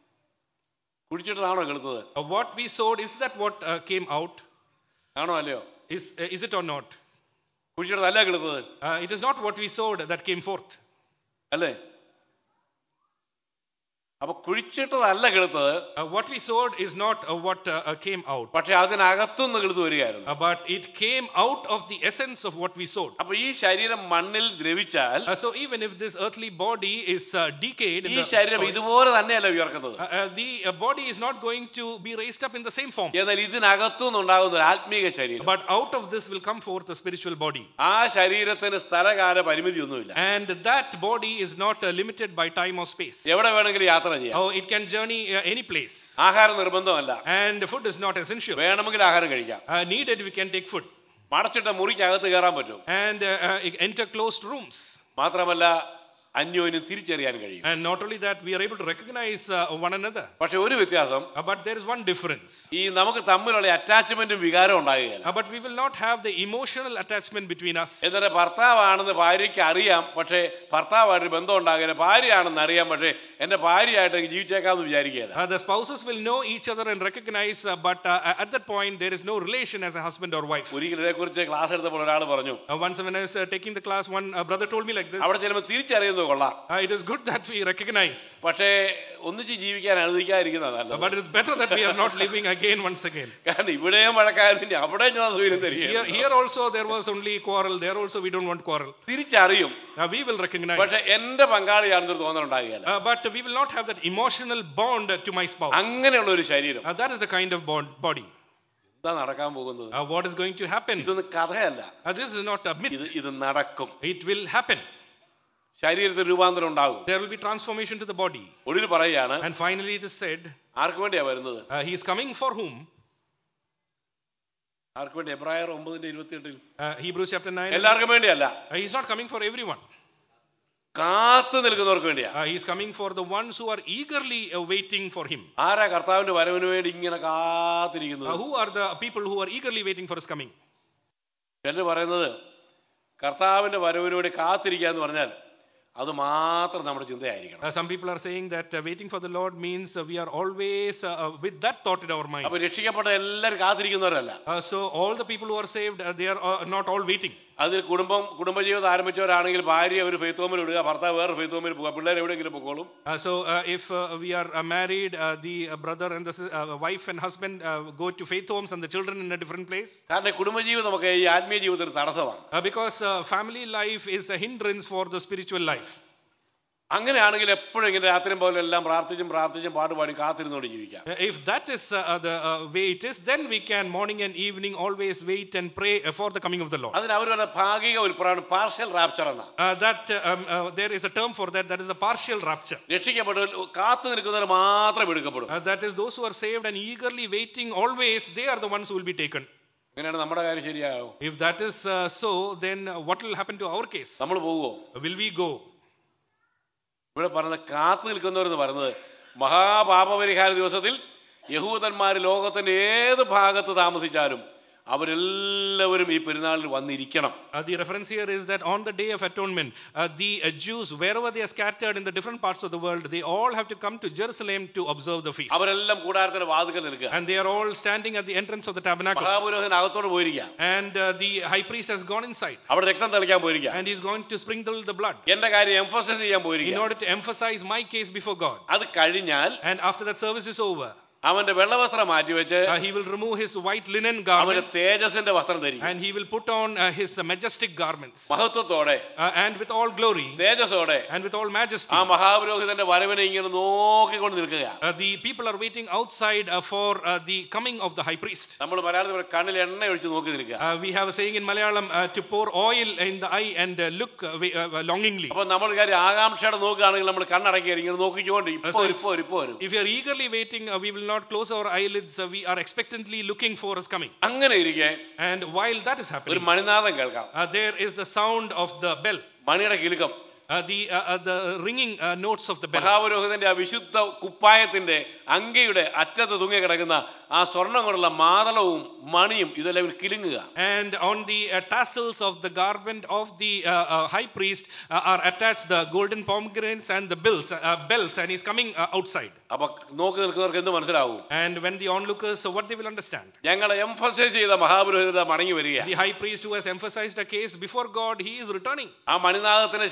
കുഴിച്ചിട്ടതാണോ കിളുത്തത് Uh, what we sowed, is that what uh, came out? ആണോ അല്ലയോ Is, uh, is it or not? കുഴിച്ചിട്ടതല്ല കിളുത്തത് Uh, it is not what we sowed that came forth. അല്ലേ അപ്പൊ കുഴിച്ചിട്ടതല്ല കിളുത്തത് Uh, what we sowed is not uh, what uh, uh, came out, പക്ഷെ അതിനകത്തുനിന്ന് കിളുത്ത് വരികയായിരുന്നു uh, but it came out of the essence of what we sowed. അപ്പൊ ഈ ശരീരം മണ്ണിൽ ദ്രവിച്ചാൽ Uh, so even if this earthly body is uh, decayed, in ഈ the ശരീരം soil, ഇതുപോലെ തന്നെയല്ല ഉയർക്കുന്നത് uh, uh, the uh, body is not going to be raised up in the same form. എന്നാൽ ഇതിനകത്തുനിന്നുണ്ടാകുന്ന ഒരു ആത്മീക ശരീരം But out of this will come forth a spiritual body. ആ ശരീരത്തിന് സ്ഥലകാല പരിമിതിയൊന്നുമില്ല And that body is not uh, limited by time or space. എവിടെ വേണമെങ്കിലും യാത്ര ചെയ്യാം Oh, it can journey uh, any place. ആഹാരം നിർബന്ധമല്ല And food is not essential. വേണമെങ്കിൽ ആഹാരം കഴിക്കാം Uh, needed, we can take food. മടച്ചിട്ട മുറിക്കകത്ത് കയറാൻ പറ്റും And uh, uh, enter closed rooms. മാത്രമല്ല അന്യോന്യം തിരിച്ചറിയാൻ കഴിയും And not only that, we are able to recognize uh, one another. പക്ഷെ ഒരു വ്യത്യാസം Uh, but there is one difference. ഈ നമുക്ക് തമ്മിലുള്ള അറ്റാച്ച്മെന്റും വികാരം ഉണ്ടാകുകയില്ല Uh, but we will not have the emotional attachment between us. എന്നിട്ട് ഭർത്താവാണെന്ന് ഭാര്യയ്ക്ക് അറിയാം പക്ഷേ ഭർത്താവായിട്ട് ബന്ധം ഉണ്ടാകില്ല ഭാര്യയാണെന്ന് അറിയാം പക്ഷേ എന്റെ ഭാര്യയായിട്ട് ജീവിച്ചേക്കാമെന്ന് വിചാരിക്കുകയില്ല Uh, the spouses will know each other and recognize, uh, but uh, at that point, there is no relation as a husband or wife. ഒരിക്കലും ഇതേക്കുറിച്ച് ക്ലാസ് എടുത്തപ്പോൾ ഒരാൾ പറഞ്ഞു Uh, once when I was uh, taking the class, one uh, brother told me like this അവിടെ ചെല്ലുമ്പോൾ തിരിച്ചറിയുന്നത് കൊള്ളാം uh, It is good that we recognize, പക്ഷേ ഒന്നിച്ച് ജീവിക്കാൻ അനുവദിക്കാതിരിക്കുന്നത് uh, നല്ലത് but it is better that we are not living again once again. കാരണം ഇവിടെയും വഴക്കായതിന് അവിടെ ഞാൻ സൂര്യൻ Here, തരികയാണ് here also, there was only quarrel. There also, we don't want quarrel. തിരിച്ചറിയും Uh, we will recognize. പക്ഷെ എന്റെ പങ്കാളിയാണെന്നൊരു തോന്നലുണ്ടാകുകയില്ല Uh, but we will not have that emotional bond to my spouse. അങ്ങനെയുള്ള ഒരു ശരീരം Uh, that is the kind of bond, body. എന്താ നടക്കാൻ പോകുന്നത് Uh, what is going to happen? ഇതൊന്നും കഥയല്ല Uh, this is not a myth. ഇത് ഇത് നടക്കും It will happen. ശരീരത്തിൽ രൂപാന്തരം ഉണ്ടാകും There will be transformation to the body. ഒടുവിൽ പറയുകയാണ് And finally, it is said, ആർക്ക് വേണ്ടിയാ വരുന്നത് uh, He is coming for whom? ആർക്ക് വേണ്ടി എബ്രായർ ഒമ്പതിന്റെ ഇരുപത്തിയെട്ടിൽ Uh, Hebrews chapter 9. എല്ലാവർക്കും വേണ്ടിയല്ല Uh, he's not coming for everyone. കാത്തു നിൽക്കുന്നവർക്ക് വേണ്ടിയാ Uh, he's coming for the ones who are eagerly uh, waiting for him. ആരാ കർത്താവിന്റെ വരവിന് വേണ്ടി ഇങ്ങനെ Uh, കാത്തിരിക്കുന്നത് who are the people who are eagerly waiting for his coming? ചിലർ പറയുന്നത് കർത്താവിന്റെ വരവിന് വേണ്ടി കാത്തിരിക്കുക എന്ന് പറഞ്ഞാൽ അത് മാത്രം നമ്മുടെ ചിന്തയായിരിക്കണം Uh, some people are saying that uh, waiting for the Lord means uh, we are always uh, uh, with that thought in our mind. അപ്പൊ രക്ഷിക്കപ്പെട്ട എല്ലാവരും കാത്തിരിക്കുന്നവരല്ല Uh, so all the people who are saved, uh, they are uh, not all waiting. അതിൽ കുടുംബം കുടുംബജീവിതം ആരംഭിച്ചവരാണെങ്കിൽ ഭാര്യ ഒരു ഫെയ്ത്തോമിൽ ഇടുക ഭർത്താവ് വേറെ ഫെയ്ത്തോമിൽ പോകുക പിള്ളേർ എവിടെയെങ്കിലും പൊക്കോളും Uh, so uh, if uh, we are uh, married, uh, the uh, brother and the sis- uh, wife and husband uh, go to faith homes and the children in a different place. കാരണം ഈ കുടുംബജീവിതമൊക്കെ ഈ ആത്മീയ ജീവിതത്തിന് തടസ്സമാണ് Uh, because uh, family life is a hindrance for the spiritual life. അങ്ങനെയാണെങ്കിൽ എപ്പോഴും ഇങ്ങനെ രാത്രിയും പോലെ എല്ലാം പ്രാർത്ഥിച്ചും പ്രാർത്ഥിച്ചും പാട്ടുപാടി കാത്തിരുന്നുകൊണ്ട് ജീവിക്കാം Uh, if that is uh, uh, the uh, way it is, then we can morning and evening always wait and pray uh, for the coming of the Lord. അതിന് അവർ പറഞ്ഞ ഭാഗിക ഉൽപ്രാണ് പാർഷ്യൽ റാപ്ചർ എന്ന Uh, that uh, um, uh, there is a term for that. That is a partial rapture. രക്ഷിക്കപ്പെട്ടവർ കാത്തു നിൽക്കുന്നവർ മാത്രം എടുക്കപ്പെടും Uh, that is those who are saved and eagerly waiting always. They are the ones who will be taken. അങ്ങനെയാണ് നമ്മുടെ കാര്യം ശരിയാകും If that is uh, so, then uh, what will happen to our case? നമ്മൾ പോവുമോ Will we go? ഇവിടെ പറഞ്ഞത് കാത്തു നിൽക്കുന്നവരെന്ന് പറയുന്നത് മഹാപാപപരിഹാര ദിവസത്തിൽ യഹൂദന്മാർ ലോകത്തിന്റെ ഏത് ഭാഗത്ത് താമസിച്ചാലും അവരെല്ലാവരും ഈ പെരുന്നാളിൽ വന്നിരിക്കണം Uh, the reference here is that on the day of atonement, uh, the uh, Jews, wherever they are scattered in the different parts of the world, they all have to come to Jerusalem to observe the feast. അവരെല്ലാം കൂടാരത്തിന്റെ വാതുക്കൽ നിൽക്കുക And they are all standing at the entrance of the tabernacle. മഹാപുരോഹിതൻ അകത്തോട് പോയിരിക്കുക And uh, the high priest has gone inside അവിടെ രക്തം തെളിക്കാൻ പോയിരിക്കുക and he's going to sprinkle the blood എന്റെ കാര്യം എംഫസൈസ് ചെയ്യാൻ in പോയിരിക്കുക order to emphasize my case before God. അത് കഴിഞ്ഞാൽ And after that service is over, അവന്റെ വെള്ളവസ്ത്രം മാറ്റിവെച്ച് uh, he will remove his white linen അവന്റെ garment തേജസിന്റെ വസ്ത്രം ധരിക്കും and he will put on uh, his uh, majestic garments. മഹത്വത്തോടെ Uh, and with all glory തേജസ്സോടെ and with all majesty, ആ മഹാപുരോഹിതന്റെ വരവിനെ ഇങ്ങനെ നോക്കിക്കൊണ്ട് നിൽക്കുക uh, the people are waiting outside uh, for uh, the coming of the high priest. നമ്മൾ മലയാളത്തിൽ പറയും, കണ്ണിൽ എണ്ണ ഒഴിച്ച് നോക്കി നിൽക്കുക Uh, we have a saying in Malayalam uh, to pour oil in the eye and uh, look uh, wa- uh, longingly. അപ്പൊ നമ്മൾ കാര്യം ആകാംക്ഷയുടെ നോക്കുകയാണെങ്കിൽ നമ്മൾ കണ്ണടക്കി ഇങ്ങനെ നോക്കിക്കൊണ്ട് ഇപ്പൊ so വരും, ഇപ്പൊ വരും, ഇപ്പൊ വരും If we are eagerly waiting, uh, we will not close our eyelids. Uh, we are expectantly looking for his coming. അങ്ങനെ ഇരിക്കെ And while that is ഒരു happening, മണിനാഥം കേൾക്കാം uh, there is the sound of the bell, മണിയുടെ Kilukkam uh, the uh, uh, the ringing uh, notes of the bell. മഹാപുരോഹിതന്റെ ആ വിശുദ്ധ കുപ്പായത്തിന്റെ അങ്കയുടെ അറ്റത്ത് തൂങ്ങി കിടക്കുന്ന ആ സ്വർണം കൊണ്ടുള്ള മാതളവും മണിയും ഇതെല്ലാം ഇവർ കിലുങ്ങുക And on the uh, tassels of the garment of the uh, uh, high priest uh, are attached the golden pomegranates and the bells, uh, bells, and he's coming uh, outside. അപ്പൊ നോക്കി നിൽക്കുന്നവർക്ക് എന്ത് മനസ്സിലാവും And when the onlookers, so what they will understand? ഞങ്ങൾ emphasise ചെയ്ത മഹാപുരോഹിത മടങ്ങി വരിക The high priest who has emphasized a case before God, he is returning. ആ മണിനാഥത്തിന്റെ ശബ്ദം കൂടുതൽ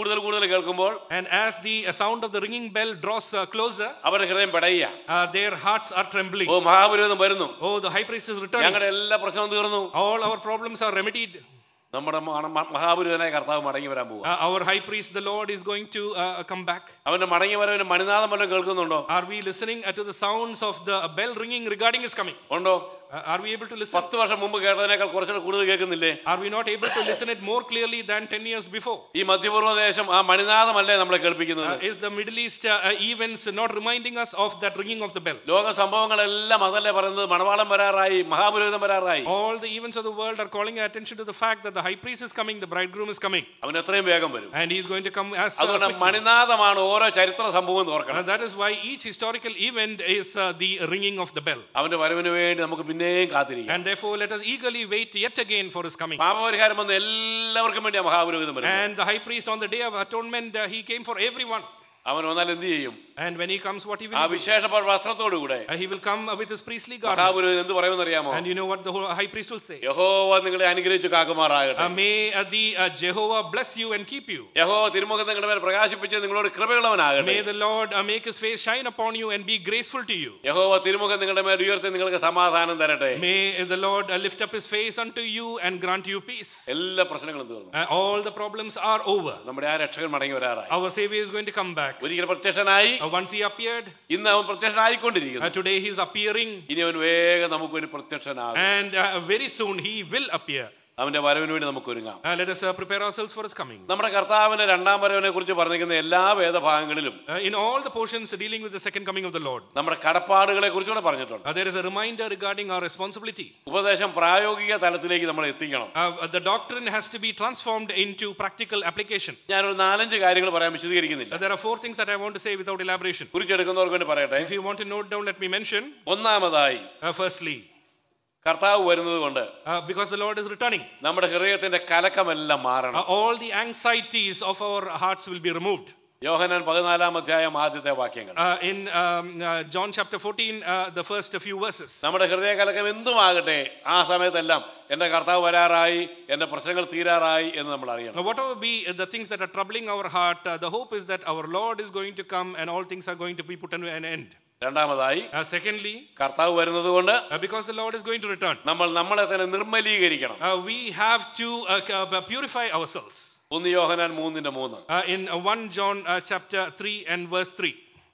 കൂടുതൽ കൂടുതൽ കേൾക്കുമ്പോൾ And as the uh, sound of the ringing bell draws uh, closer, അവരുടെ ഹൃദയം പെടയ്യ uh, their hearts are trembling. ഓ മഹാപുരോഹിതം വരുന്നു Oh, the high priest is returning. ഞങ്ങളുടെ എല്ലാ പ്രശ്നവും തീർന്നു All our problems are remedied. നമ്മുടെ മ- മ- മഹാപുരോഹിതനായ കർത്താവ് മടങ്ങി വരാൻ പോവുക Uh, our high priest, the Lord, is going to uh, come back. അവന്റെ മടങ്ങി വരവിന് മണിനാഥം വല്ലതും കേൾക്കുന്നുണ്ടോ Are we listening uh, to the sounds of the bell ringing regarding his coming? ഉണ്ടോ Uh, are we able to listen? പത്ത് വർഷം മുമ്പ് കേട്ടതിനേക്കാൾ കുറച്ചുകൂടെ കൂടുതൽ കേൾക്കുന്നില്ലേ Are we not able to listen it more clearly than 10 years before? ഈ മധ്യപൂർവ്വ ദേശം ആ മണിനാഥമല്ലേ നമ്മളെ കേൾപ്പിക്കുന്നത് Uh, is the Middle East uh, uh, events not reminding us of that ringing of the bell? ലോക സംഭവങ്ങളെല്ലാം അതല്ലേ പറയുന്നത് മണവാളം വരാറായി മഹാപുരോഹിതം വരാറായി All the events of the world are calling our attention to the fact that the high priest is coming, the bridegroom is coming, അവൻ എത്രയും വേഗം വരും and he is going to come as uh, അതുകൊണ്ട് quickly. മണിനാഥമാണ് ഓരോ ചരിത്ര സംഭവം എന്ന് Uh, ഓർക്കണം that is why each historical event is uh, the ringing of the bell. അവന്റെ വരവിന് വേണ്ടി നമുക്ക് പിന്നെയും കാത്തിരിക്കാം And therefore, let us eagerly wait yet again for his coming. പാപപരിഹാരം വന്ന് എല്ലാവർക്കും വേണ്ടി മഹാപുരോഹിതം വരും And the high priest on the day of atonement, uh, he came for everyone. അവൻ വന്നാൽ എന്ത് ചെയ്യും And when he comes, what he ആ will do? വിശേഷ വസ്ത്രത്തോടുകൂടെ Uh, he will come uh, with his priestly garments. മഹാപുരോഹിതൻ എന്ത് പറയുമെന്ന് അറിയാമോ And you know what the whole high priest will say? യഹോവ നിങ്ങളെ അനുഗ്രഹിച്ചു കാക്കുമാറാകട്ടെ Uh, may uh, the uh, Jehovah bless you and keep you. യഹോവ തിരുമുഖം നിങ്ങളുടെ മേൽ പ്രകാശിപ്പിച്ച് നിങ്ങളോട് കൃപയുള്ളവനാകട്ടെ May the Lord uh, make his face shine upon you and be graceful to you. യഹോവ തിരുമുഖം നിങ്ങളുടെ മേൽ ഉയർത്തി നിങ്ങൾക്ക് സമാധാനം തരട്ടെ May the Lord uh, lift up his face unto you and grant you peace. എല്ലാ പ്രശ്നങ്ങളും തീർന്നു Uh, all the problems are over. നമ്മുടെ ആ രക്ഷകൻ മടങ്ങി വരാറായി Our Savior is going to come back. ഒരിക്കൽ പ്രത്യക്ഷനായി Uh, once he appeared, ഇന്ന് അവൻ പ്രത്യക്ഷനായിക്കൊണ്ടിരിക്കുന്നു uh, today he is appearing, ഇനി അവൻ വേഗം നമുക്കൊരു പ്രത്യക്ഷനാകും and uh, very soon he will appear. അവന്റെ വരവിന് വേണ്ടി നമുക്ക് ഒരുങ്ങാം Uh, let us uh, prepare ourselves for his coming. നമ്മുടെ കർത്താവിന്റെ രണ്ടാം വരവിനെ കുറിച്ച് പറഞ്ഞിരിക്കുന്ന എല്ലാ വേദഭാഗങ്ങളിലും Uh, in all the portions dealing with the second coming of the Lord, നമ്മുടെ കടപ്പാടുകളെ കുറിച്ചുകൂടെ പറഞ്ഞിട്ടുണ്ട് uh, there is a reminder regarding our responsibility. ഉപദേശം പ്രായോഗിക തലത്തിലേക്ക് നമ്മൾ എത്തിക്കണം Uh, the doctrine has to be transformed into practical application. ഞാനൊരു നാലഞ്ച് കാര്യങ്ങൾ പറയാൻ വിശദീകരിക്കുന്നില്ല Uh, there are four things that I want to say without elaboration. കുറിച്ചെടുക്കുന്നവർക്ക് വേണ്ടി പറയട്ടെ If you want to note down, let me mention. ഒന്നാമതായി Uh, firstly, കർത്താവ് വരുന്നത് കൊണ്ട് uh, because the Lord is returning, നമ്മുടെ ഹൃദയത്തിന്റെ കലക്കമെല്ലാം uh, മാറണം all the anxieties of our hearts will be removed. Yohanan പതിനാലാം അധ്യായം ആദ്യത്തെ വാക്യങ്ങൾ Uh, in um, uh, John chapter 14, uh, the first few verses. നമ്മുടെ ഹൃദയ കലക്കം എന്തുമാകട്ടെ ആ സമയത്തെല്ലാം എന്റെ കർത്താവ് വരാറായി എന്റെ പ്രശ്നങ്ങൾ തീരാറായി എന്ന് നമ്മൾ അറിയണം Now, whatever be the things that are troubling our heart, uh, the hope is that our Lord is going to come and all things are going to be put to an end. രണ്ടാമതായി Uh, secondly, കർത്താവ് വരുന്നത് കൊണ്ട് uh, because the Lord is going to return, നമ്മൾ നമ്മളെ തന്നെ നിർമ്മലീകരിക്കണം uh, we have to uh, c- uh, purify ourselves. ഒന്ന് യോഹനാൻ മൂന്നിന്റെ മൂന്ന് Uh, in uh, 1 John uh, chapter 3 and verse 3.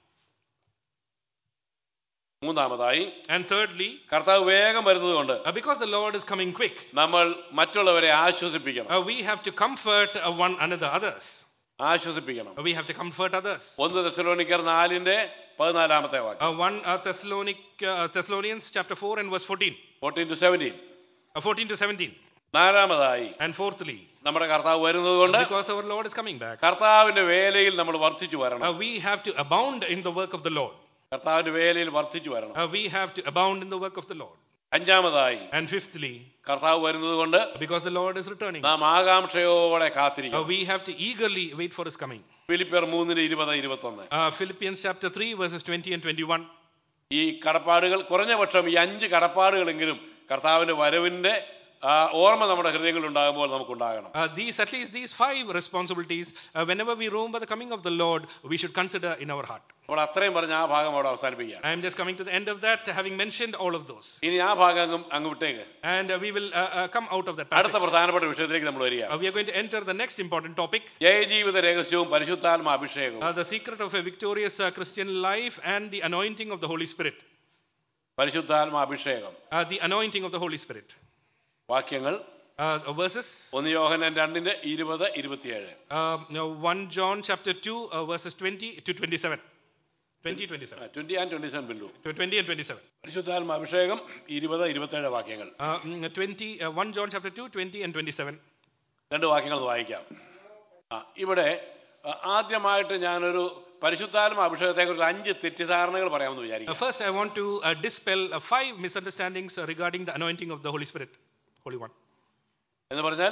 മൂന്നാമതായി And thirdly, കർത്താവ് വേഗം വരുന്നത് കൊണ്ട് uh, because the Lord is coming quick, നമ്മൾ മറ്റുള്ളവരെ ആശ്വസിപ്പിക്കണം uh, we have to comfort uh, one another, others. ആശ്വസിപ്പിക്കണം Uh, we have to comfort others. ഒന്ന് തെസലോനിക്കർ നാലിന്റെ പതിനാലാമത്തെ വാക്യം Uh, 1 uh, Thessalonic, uh, Thessalonians chapter 4 and verse 14. Fourteen to seventeen Uh, 14 to 17. നാലാമതായി And fourthly, നമ്മുടെ കർത്താവ് വരുന്നത് കൊണ്ട് because our Lord is coming back, കർത്താവിന്റെ വേലയിൽ നമ്മൾ വർദ്ധിച്ചു വരണം uh, we have to abound in the work of the Lord. കർത്താവിന്റെ വേലയിൽ വർദ്ധിച്ചു വരണം Uh, we have to abound in the work of the Lord. അഞ്ചാമതായി And fifthly, കർത്താവ് വരുന്നത് കൊണ്ട് because the Lord is returning, നാം ആകാംക്ഷയോടെ uh, കാത്തിരിക്കണം we have to eagerly wait for his coming. ഫിലിപ്പിയർ മൂന്നിന് ഇരുപത് ഇരുപത്തൊന്ന് Uh, Philippians chapter 3, verses 20 and 21. ഈ കടപ്പാടുകൾ കുറഞ്ഞ പക്ഷം ഈ അഞ്ച് കടപ്പാടുകളെങ്കിലും കർത്താവിന്റെ വരവിന്റെ ആ, ഓർമ്മ നമ്മുടെ ഹൃദയങ്ങളിൽ ഉണ്ടാകുമ്പോൾ നമുക്കുണ്ടാകണം Uh, these, at least these five responsibilities, uh, whenever we remember the coming of the Lord, we should consider in our heart. അപ്പോൾ അത്രയും പറഞ്ഞ് ആ ഭാഗം അവിടെ അവസാനിപ്പിക്കുകയാണ് I am just coming to the end of that, having mentioned all of those. ഇനി ആ ഭാഗം അങ്ങ് അങ്ങ് വിട്ടേക്ക് And uh, we will uh, uh, come out of that അടുത്ത passage. പ്രധാനപ്പെട്ട വിഷയത്തിലേക്ക് നമ്മൾ വരിക Uh, we are going to enter the next important topic ജയജീവിത രഹസ്യവും പരിശുദ്ധാത്മ അഭിഷേകവും uh, the secret of a victorious uh, Christian life and the anointing of the Holy Spirit. പരിശുദ്ധാത്മ അഭിഷേകം Uh, the anointing of the Holy Spirit. വാക്യങ്ങൾ Uh, verses ഒന്ന് യോഹനൻ രണ്ടിന്റെ ഇരുപത് ഇരുപത്തിയേഴ് uh, now 1 John chapter 2, uh, verses 20 to 27. 20, 27. Twenty and twenty seven ബില്ലു To 20 and 27. പരിശുദ്ധാത്മ അഭിഷേകം ഇരുപത് ഇരുപത്തേഴ് വാക്യങ്ങൾ Uh, mm, 20, uh, 1 John chapter 2, 20 and 27. രണ്ട് വാക്യങ്ങൾ ഒന്ന് വായിക്കാം ആ ഇവിടെ ആ, ആദ്യമായിട്ട് ഞാനൊരു പരിശുദ്ധാത്മ അഭിഷേകത്തെക്കുറിച്ച് അഞ്ച് തെറ്റിദ്ധാരണകൾ പറയാമെന്ന് Uh, വിചാരിക്കാം first, I want to uh, dispel uh, five misunderstandings uh, regarding the anointing of the Holy Spirit. Holy One. എന്ന് പറഞ്ഞാൽ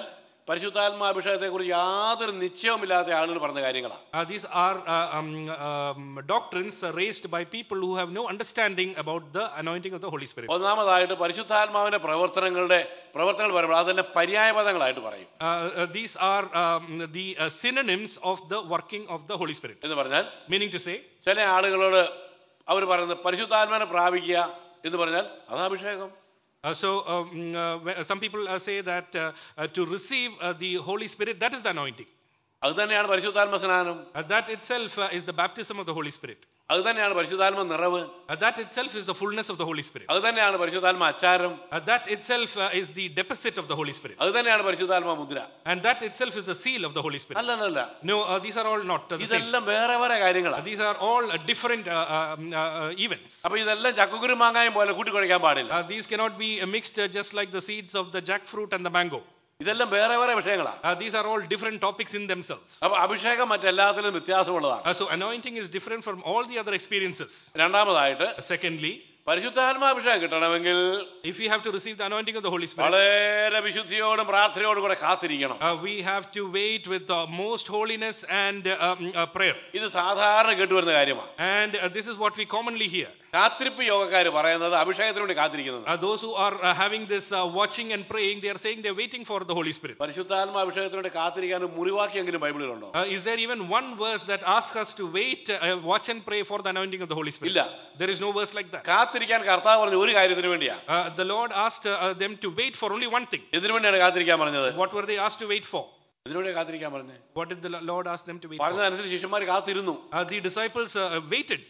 പരിശുദ്ധാത്മാഭിഷേകത്തെ കുറിച്ച് യാതൊരു നിശ്ചയവുമില്ലാത്ത ആളുകൾ പറഞ്ഞ കാര്യങ്ങളാണ് Uh, these are uh, um, um, doctrines uh, raised by people who have no understanding about the anointing of the Holy Spirit. ഒന്നാമതായിട്ട് പരിശുദ്ധാത്മാവിന്റെ പ്രവർത്തനങ്ങളുടെ പ്രവർത്തനങ്ങൾ പറയുമ്പോൾ അതെല്ലാം പര്യായ പദങ്ങളായിട്ട് പറയും Uh, uh, these are um, the uh, synonyms of the working of the Holy Spirit. എന്ന് പറഞ്ഞാൽ Meaning to say, ചില ആളുകളോട് അവർ പറയുന്നത് പരിശുദ്ധാത്മാവിനെ പ്രാപിക്കുക എന്ന് പറഞ്ഞാൽ അത് അഭിഷേകം uh, so um, uh, wh- some people uh, say that uh, uh, to receive uh, the Holy Spirit, that is the anointing. അത് തന്നെയാണ് പരിശുദ്ധാത്മ സ്നാനം Uh, that itself uh, is the baptism of the Holy Spirit. അത് തന്നെയാണ് പരിശുദ്ധാത്മ നിറവ് Uh, that itself is the fullness of the Holy Spirit. അത് തന്നെയാണ് പരിശുദ്ധാത്മ അച്ചാരം Uh, that itself uh, is the deposit of the Holy Spirit. അത് തന്നെയാണ് പരിശുദ്ധാത്മ മുദ്ര And that itself is the seal of the Holy Spirit. അല്ലല്ല No, uh, these are all not uh, the same. ഇതെല്ലാം വേറെ വേറെ Uh, കാര്യങ്ങളാണ് these are all uh, different uh, um, uh, uh, events. അപ്പൊ ഇതെല്ലാം ചക്കുകുരു മാങ്ങായും പോലെ കൂട്ടിക്കുഴയ്ക്കാൻ പാടില്ല Uh, these cannot be uh, mixed uh, just like the seeds of the jackfruit and the mango. ഇതെല്ലാം വേറെ വേറെ വിഷയങ്ങളാണ് Uh, these are all different topics in themselves. അപ്പൊ അഭിഷേകം മറ്റെല്ലാത്തിലും വ്യത്യാസമുള്ളതാണ് Uh, so anointing is different from all the other experiences. രണ്ടാമതായിട്ട് Uh, secondly, പരിശുദ്ധാത്മാഭിഷേകം കിട്ടണമെങ്കിൽ if we have to receive the anointing of the Holy Spirit, വളരെ വിശുദ്ധിയോടും പ്രാർത്ഥനയോടും കൂടെ കാത്തിരിക്കണം uh, we have to wait with the most holiness and uh, um, uh, prayer. ഇത് സാധാരണ കേട്ടുവരുന്ന കാര്യമാണ് And uh, this is what we commonly hear. കാത്തിരിപ്പ് യോഗക്കാർ പറയുന്നത് അഭിഷേകത്തിന് വേണ്ടി കാത്തിരിക്കുന്നത് Uh, those who are uh, having this uh, watching and praying, they are saying they're waiting for the Holy Spirit. പരിശുദ്ധാത്മ അഭിഷേകത്തിന് വേണ്ടി കാത്തിരിക്കാൻ ഒരു മുറിവാക്കിയെങ്കിലും ബൈബിളിലുണ്ടോ Uh, is there even one verse that asks us to wait, uh, watch and pray for the anointing of the Holy Spirit? ഇല്ല There is no verse like that. കാത്തിരിക്കാൻ കർത്താവ് പറഞ്ഞ ഒരു കാര്യത്തിന് വേണ്ടിയാ Uh, the Lord asked uh, uh, them to wait for only one thing. ഇതിനു വേണ്ടിയാണ് കാത്തിരിക്കാൻ പറഞ്ഞത് What were they asked to wait for? ഇതിനു വേണ്ടി കാത്തിരിക്കാൻ പറഞ്ഞത് What did the Lord ask them to wait for? പറഞ്ഞതനുസരിച്ച് ശിഷ്യന്മാർ കാത്തിരുന്നു Uh, the disciples uh, waited,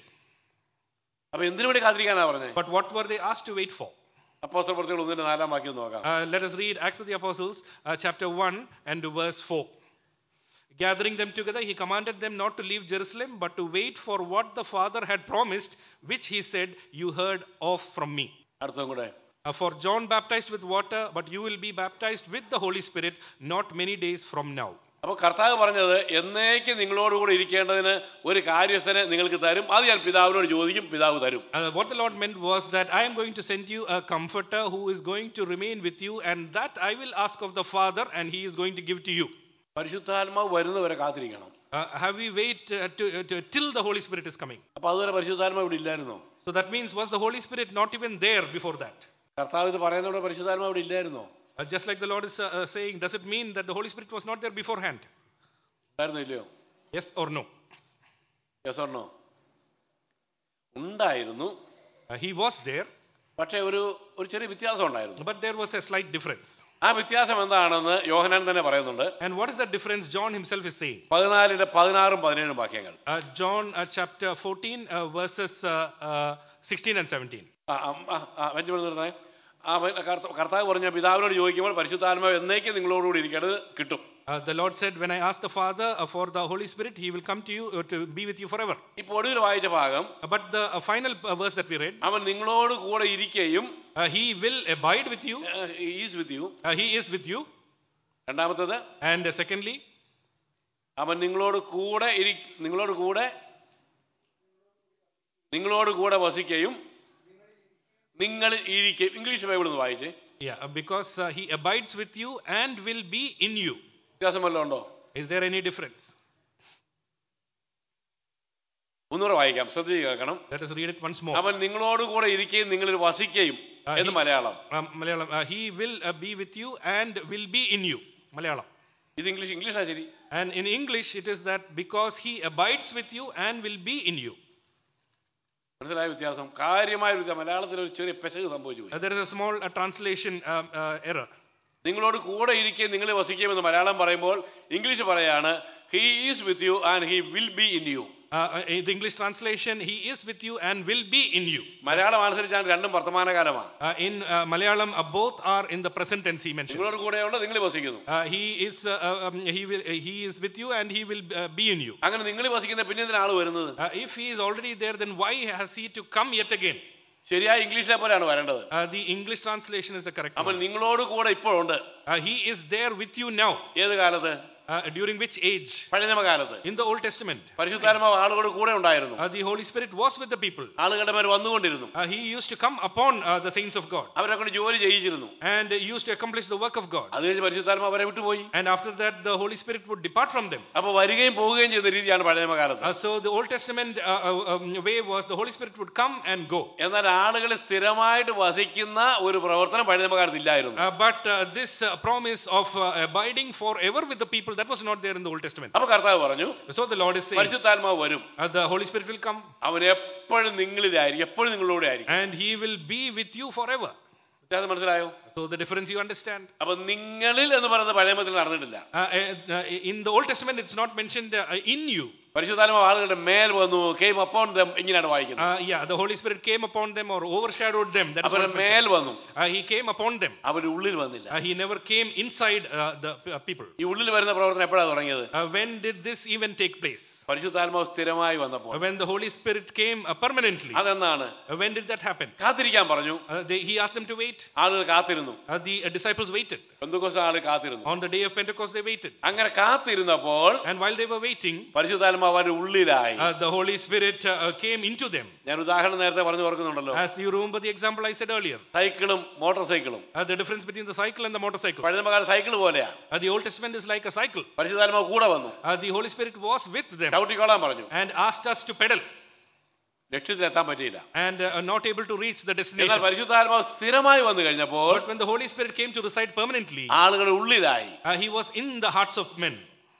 അപ്പൊ എന്തിനു വേണ്ടി കാത്തിരിക്കാനാ പറഞ്ഞത് but what were they asked to wait for? അപ്പോസ്തല പ്രവൃത്തികൾ ഒന്നിന്റെ നാലാം വാക്യം നോക്കാം Uh, let us read Acts of the Apostles, uh, chapter 1 and verse 4. Gathering them together, he commanded them not to leave Jerusalem, but to wait for what the Father had promised, which he said, You heard of from me. അടുത്തും കൂടെ Uh, for John baptized with water, but you will be baptized with the Holy Spirit not many days from now. അപ്പൊ കർത്താവ് പറഞ്ഞത് എന്നേക്ക് നിങ്ങളോടുകൂടെ ഇരിക്കേണ്ടതിന് ഒരു കാര്യസ്ഥനെ നിങ്ങൾക്ക് തരും അത് ഞാൻ പിതാവിനോട് ചോദിക്കും പിതാവ് തരും Uh, what the Lord meant was that I am going to send you a comforter who is going to remain with you, and that I will ask of the Father, and he is going to give to you. പരിശുദ്ധാത്മാവ് വരുന്നവരെ കാത്തിരിക്കണം Uh, have we wait uh, to, uh, to, till the Holy Spirit is coming? അപ്പൊ അതുവരെ പരിശുദ്ധാത്മാവ് ഇവിടെ ഇല്ലായിരുന്നോ So that means was the Holy Spirit not even there before that? കർത്താവ് ഇത് പറയുന്നവിടെ പരിശുദ്ധാത്മാവ് ഇവിടെ ഇല്ലായിരുന്നോ Uh, just like the Lord is uh, uh, saying, does it mean that the Holy Spirit was not there beforehand? ഉണ്ടായിരുന്നോ ഇല്ലയോ Yes or no? യെസോർണോ ഉണ്ടായിരുന്നു Uh, he was there, പക്ഷേ ഒരു ഒരു ചെറിയ വ്യത്യാസം ഉണ്ടായിരുന്നു but there was a slight difference. ആ വ്യത്യാസം എന്താണെന്ന് യോഹനാൻ തന്നെ പറയുന്നുണ്ട് And what is that difference? John himself is saying. പതിനാലിന്റെ പതിനാറും പതിനേഴും വാക്യങ്ങൾ Uh, John uh, chapter 14, uh, verses uh, uh, 16 and 17. ആ, ആ, ആ, ആ, വെഞ്ച് നിർത്തണേ ആ വ- കർത്ത- കർത്താവ് പറഞ്ഞ പിതാവിനോട് ചോദിക്കുമ്പോൾ പരിശുദ്ധാത്മാവ് എന്നേക്കും നിങ്ങളോടുകൂടി ഇരിക്കേണ്ടത് കിട്ടും Uh, the Lord said, When I ask the Father uh, for the Holy Spirit, He will come to you uh, to be with you forever. ഇപ്പോൾ ഒടുവിൽ വായിച്ച ഭാഗം Uh, but the uh, final uh, verse that we read, അവൻ നിങ്ങളോട് കൂടെ ഇരിക്കുകയും uh, He will abide with you, is with you uh, He is with you. രണ്ടാമത്തത് And uh, secondly, അവൻ നിങ്ങളോട് കൂടെ ഇരി നിങ്ങളോട് കൂടെ നിങ്ങളോട് കൂടെ വസിക്കുകയും നിങ്ങൾ ഇരിക്കുകയും ഇംഗ്ലീഷ് ബൈബിൾ ഒന്ന് വായിച്ചേ yeah, uh, because uh, He abides with you and will be in you. വ്യത്യാസം വല്ലതും ഉണ്ടോ Is there any difference? ഒന്നുകൂടെ വായിക്കാം ശ്രദ്ധിച്ച് കേൾക്കണം Let us read it once more. അവൻ നിങ്ങളോട് കൂടെ ഇരിക്കുകയും നിങ്ങളിൽ വസിക്കുകയും ആ, എന്ന് ഈ- Malayalam Um, Malayalam, uh, He will uh, be with you and will be in you. Malayalam. ഇത് ഇംഗ്ലീഷ് ഇംഗ്ലീഷാ ശരി And in English, it is that because He abides with you and will be in you. മനസ്സിലായ വ്യത്യാസം കാര്യമായ വ്യത്യാസം മലയാളത്തിൽ ഒരു ചെറിയ പെശക് സംഭവിച്ചു പോയി Uh, there is a small uh, translation um, uh, error. നിങ്ങളോട് കൂടെ ഇരിക്കുകയും നിങ്ങൾ വസിക്കുകയും എന്ന് മലയാളം പറയുമ്പോൾ ഇംഗ്ലീഷ് പറയാണ് he is with you and he will be in you Uh, uh, in the English translation, He is with you and will be in you. Malayalam അനുസരിച്ചാണ് രണ്ടും വർത്തമാനകാലമാണ് Uh, in uh, Malayalam, uh, both are in the present tense. He mentioned. നിങ്ങളോട് കൂടെയുള്ള നിങ്ങൾ വസിക്കുന്നു Uh, he is uh, uh, um, he will uh, he is with you and he will uh, be in you. അങ്ങനെ നിങ്ങൾ വസിക്കുന്ന പിന്നെ എന്തിനാ ആള് വരുന്നത് Uh, if he is already there, then why has he to come yet again? ശരിയായ ഇംഗ്ലീഷിലെ പോലെയാണ് വരേണ്ടത് Uh, the English translation is the correct അവൻ one. നിങ്ങളോട് കൂടെ ഇപ്പോഴുണ്ട് Uh, he is there with you now. ഏത് കാലത്ത് uh, during which age? പഴയ നിയമകാലത്ത് In the Old Testament. പരിശുദ്ധാത്മാവ് ആളുകളുടെ കൂടെ ഉണ്ടായിരുന്നു Uh, the Holy Spirit was with the people. ആളുകളുടെ മേൽ വന്നുകൊണ്ടിരുന്നു Uh, he used to come upon uh, the saints of God അവരെ കൊണ്ട് ജോലി ചെയ്യിച്ചിരുന്നു and he used to accomplish the work of God. അത് കഴിഞ്ഞ് പരിശുദ്ധാത്മാവ് അവരെ വിട്ടുപോയി And after that, the Holy Spirit would depart from them. അപ്പൊ വരികയും പോവുകയും ചെയ്യുന്ന രീതിയാണ് പഴയ നിയമകാലത്ത് Uh, so the Old Testament uh, uh, um, way was the Holy Spirit would come and go. എന്നാൽ ആളുകൾ സ്ഥിരമായിട്ട് വസിക്കുന്ന ഒരു പ്രവർത്തനം പഴയ നിയമകാലത്ത് ഇല്ലായിരുന്നു Uh, but uh, this uh, promise of uh, abiding forever with the people that was not there in the Old Testament. അപ്പൊ കർത്താവ് പറഞ്ഞു So the Lord is saying, പരിശുദ്ധാത്മാവ് വരും uh, the Holy Spirit will come അവൻ എപ്പോഴും നിങ്ങളിലായിരിക്കും എപ്പോഴും നിങ്ങളോടെ ആയിരിക്കും and He will be with you forever. വ്യത്യാസം മനസ്സിലായോ So the difference you understand. അപ്പൊ നിങ്ങളിൽ എന്ന് പറയുന്നത് പഴയ നിയമത്തിൽ നടന്നിട്ടില്ല Uh, uh, uh, in the Old Testament, it's not mentioned uh, in you. പരിശുദ്ധാത്മാവ് ആളുകളുടെ മേൽ വന്നു കെയിം അപ്പോൺ ദം ഇങ്ങനെയാണ് വായിക്കുന്നത് Uh, yeah, the Holy Spirit came upon them or overshadowed them. That's what അവരുടെ is mentioned. മേൽ വന്നു Uh, he came upon them. അവരുടെ ഉള്ളിൽ വന്നില്ല Uh, he never came inside uh, the uh, people. ഈ ഉള്ളിൽ വരുന്ന പ്രവർത്തനം എപ്പോഴാണ് തുടങ്ങിയത് Uh, when did this even take place? പരിശുദ്ധാത്മാവ് സ്ഥിരമായി വന്നപ്പോൾ Uh, when the Holy Spirit came uh, permanently. അതെന്നാണ് Uh, when did that happen? കാത്തിരിക്കാൻ പറഞ്ഞു Uh, they, he asked them to wait. ആളുകൾ കാത്തിരുന്നു Uh, the uh, disciples waited. എന്തൊക്കെ ആളുകൾ കാത്തിരുന്നു On the day of Pentecost, they waited. അങ്ങനെ കാത്തിരുന്നപ്പോൾ And while they were waiting, പരിശുദ്ധാത്മാവ് അവരുടെ ഉള്ളിലായി uh, the Holy Spirit uh, uh, came into them. ഞാൻ ഉദാഹരണം നേരത്തെ പറഞ്ഞു ഓർക്കുന്നുണ്ടല്ലോ As you remember the example I said earlier, സൈക്കിളും മോട്ടോർ സൈക്കിളും uh, the difference between the cycle and the motorcycle. പഴയ നിയമകാല സൈക്കിൾ പോലെയാ Uh, the Old Testament is like a cycle. പരിശുദ്ധാത്മാവ് കൂടെ വന്നു Uh, the Holy Spirit was with them ചവിട്ടിക്കോളാൻ പറഞ്ഞു and asked us to pedal ലക്ഷ്യത്തിലെത്താൻ പറ്റിയില്ല and uh, not able to reach the എന്നാൽ destination. പരിശുദ്ധാത്മാവ് സ്ഥിരമായി വന്നു കഴിഞ്ഞപ്പോൾ But when the Holy Spirit came to reside permanently, ആളുകളുടെ ഉള്ളിലായി uh, He was in the hearts of men.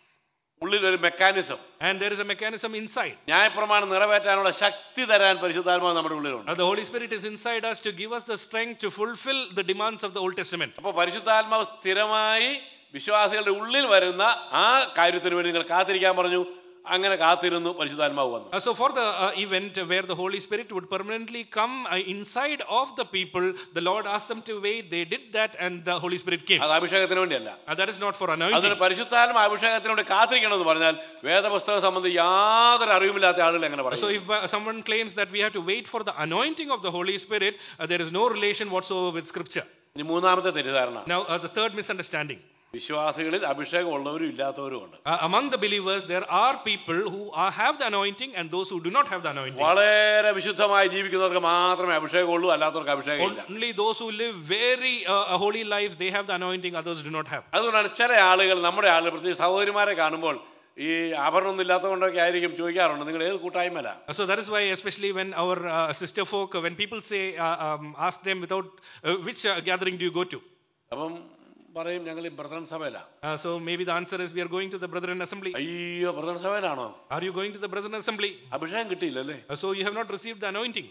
ഉള്ളിൽ ഒരു mechanism And there is a mechanism inside. ന്യായപ്രമാണം നിറവേറ്റാനുള്ള ശക്തി തരാൻ പരിശുദ്ധാത്മാവ് നമ്മുടെ ഉള്ളിലുണ്ട് Uh, the Holy Spirit is inside us to give us the strength to fulfill the demands of the Old Testament. അപ്പോൾ പരിശുദ്ധാത്മാവ് സ്ഥിരമായി വിശ്വാസികളുടെ ഉള്ളിൽ വരുന്ന ആ കാര്യത്തിന് വേണ്ടി നിങ്ങൾ കാത്തിരിക്കാൻ പറഞ്ഞു അങ്ങനെ കാത്തിരുന്നു പരിശുദ്ധാത്മാവ് വന്നു Uh, so for the uh, event where the Holy Spirit would permanently come uh, inside of the people, the Lord asked them to wait. They did that, and the Holy Spirit came. അത് അഭിഷേകത്തിന് വേണ്ടിയല്ല Uh, that is not for അതിന് anointing. പരിശുദ്ധാത്മ അഭിഷേകത്തിന് വേണ്ടി കാത്തിരിക്കണം എന്ന് പറഞ്ഞാൽ വേദപുസ്തകം സംബന്ധിച്ച് യാതൊരു അറിവുമില്ലാത്ത ആളുകൾ എങ്ങനെ So പറയും if uh, someone claims that we have to wait for the anointing of the Holy Spirit, uh, there is no relation whatsoever with Scripture. ഇനി മൂന്നാമത്തെ തെറ്റിദ്ധാരണ Now, uh, the third misunderstanding. വിശ്വാസികളിൽ അഭിഷേകം ഉള്ളവരും ഇല്ലാത്തവരും ഉണ്ട് Uh, among the believers, there are people who are, have the anointing and those who do not have the anointing. വളരെ വിശുദ്ധമായി ജീവിക്കുന്നവർക്ക് മാത്രമേ അഭിഷേകമുള്ളൂ അല്ലാത്തവർക്ക് അഭിഷേകം ഇല്ല Only those who live very uh, a holy lives, they have the anointing, others do not have. അതുകൊണ്ടാണ് ചില ആളുകൾ നമ്മുടെ ആളുകൾ പ്രത്യേകിച്ച് സഹോദരിമാരെ കാണുമ്പോൾ ഈ ആഭരണമൊന്നും ഇല്ലാത്തതുകൊണ്ടൊക്കെ ആയിരിക്കും ചോദിക്കാറുണ്ട് നിങ്ങൾ ഏത് കൂട്ടായ്മല Uh, So that is why, especially when our uh, sister folk, uh, when people say, uh, um, ask them without uh, which uh, gathering do you go to? അപ്പം പറയും ഞങ്ങൾ ഈ ബ്രദറൻ സഭയില Uh, so maybe the answer is we are going to the Brethren Assembly. അയ്യോ Brethren സഭയിലാണോ Are you going to the Brethren Assembly? അഭിഷേകം കിട്ടിയില്ലല്ലേ Uh, so you have not received the anointing.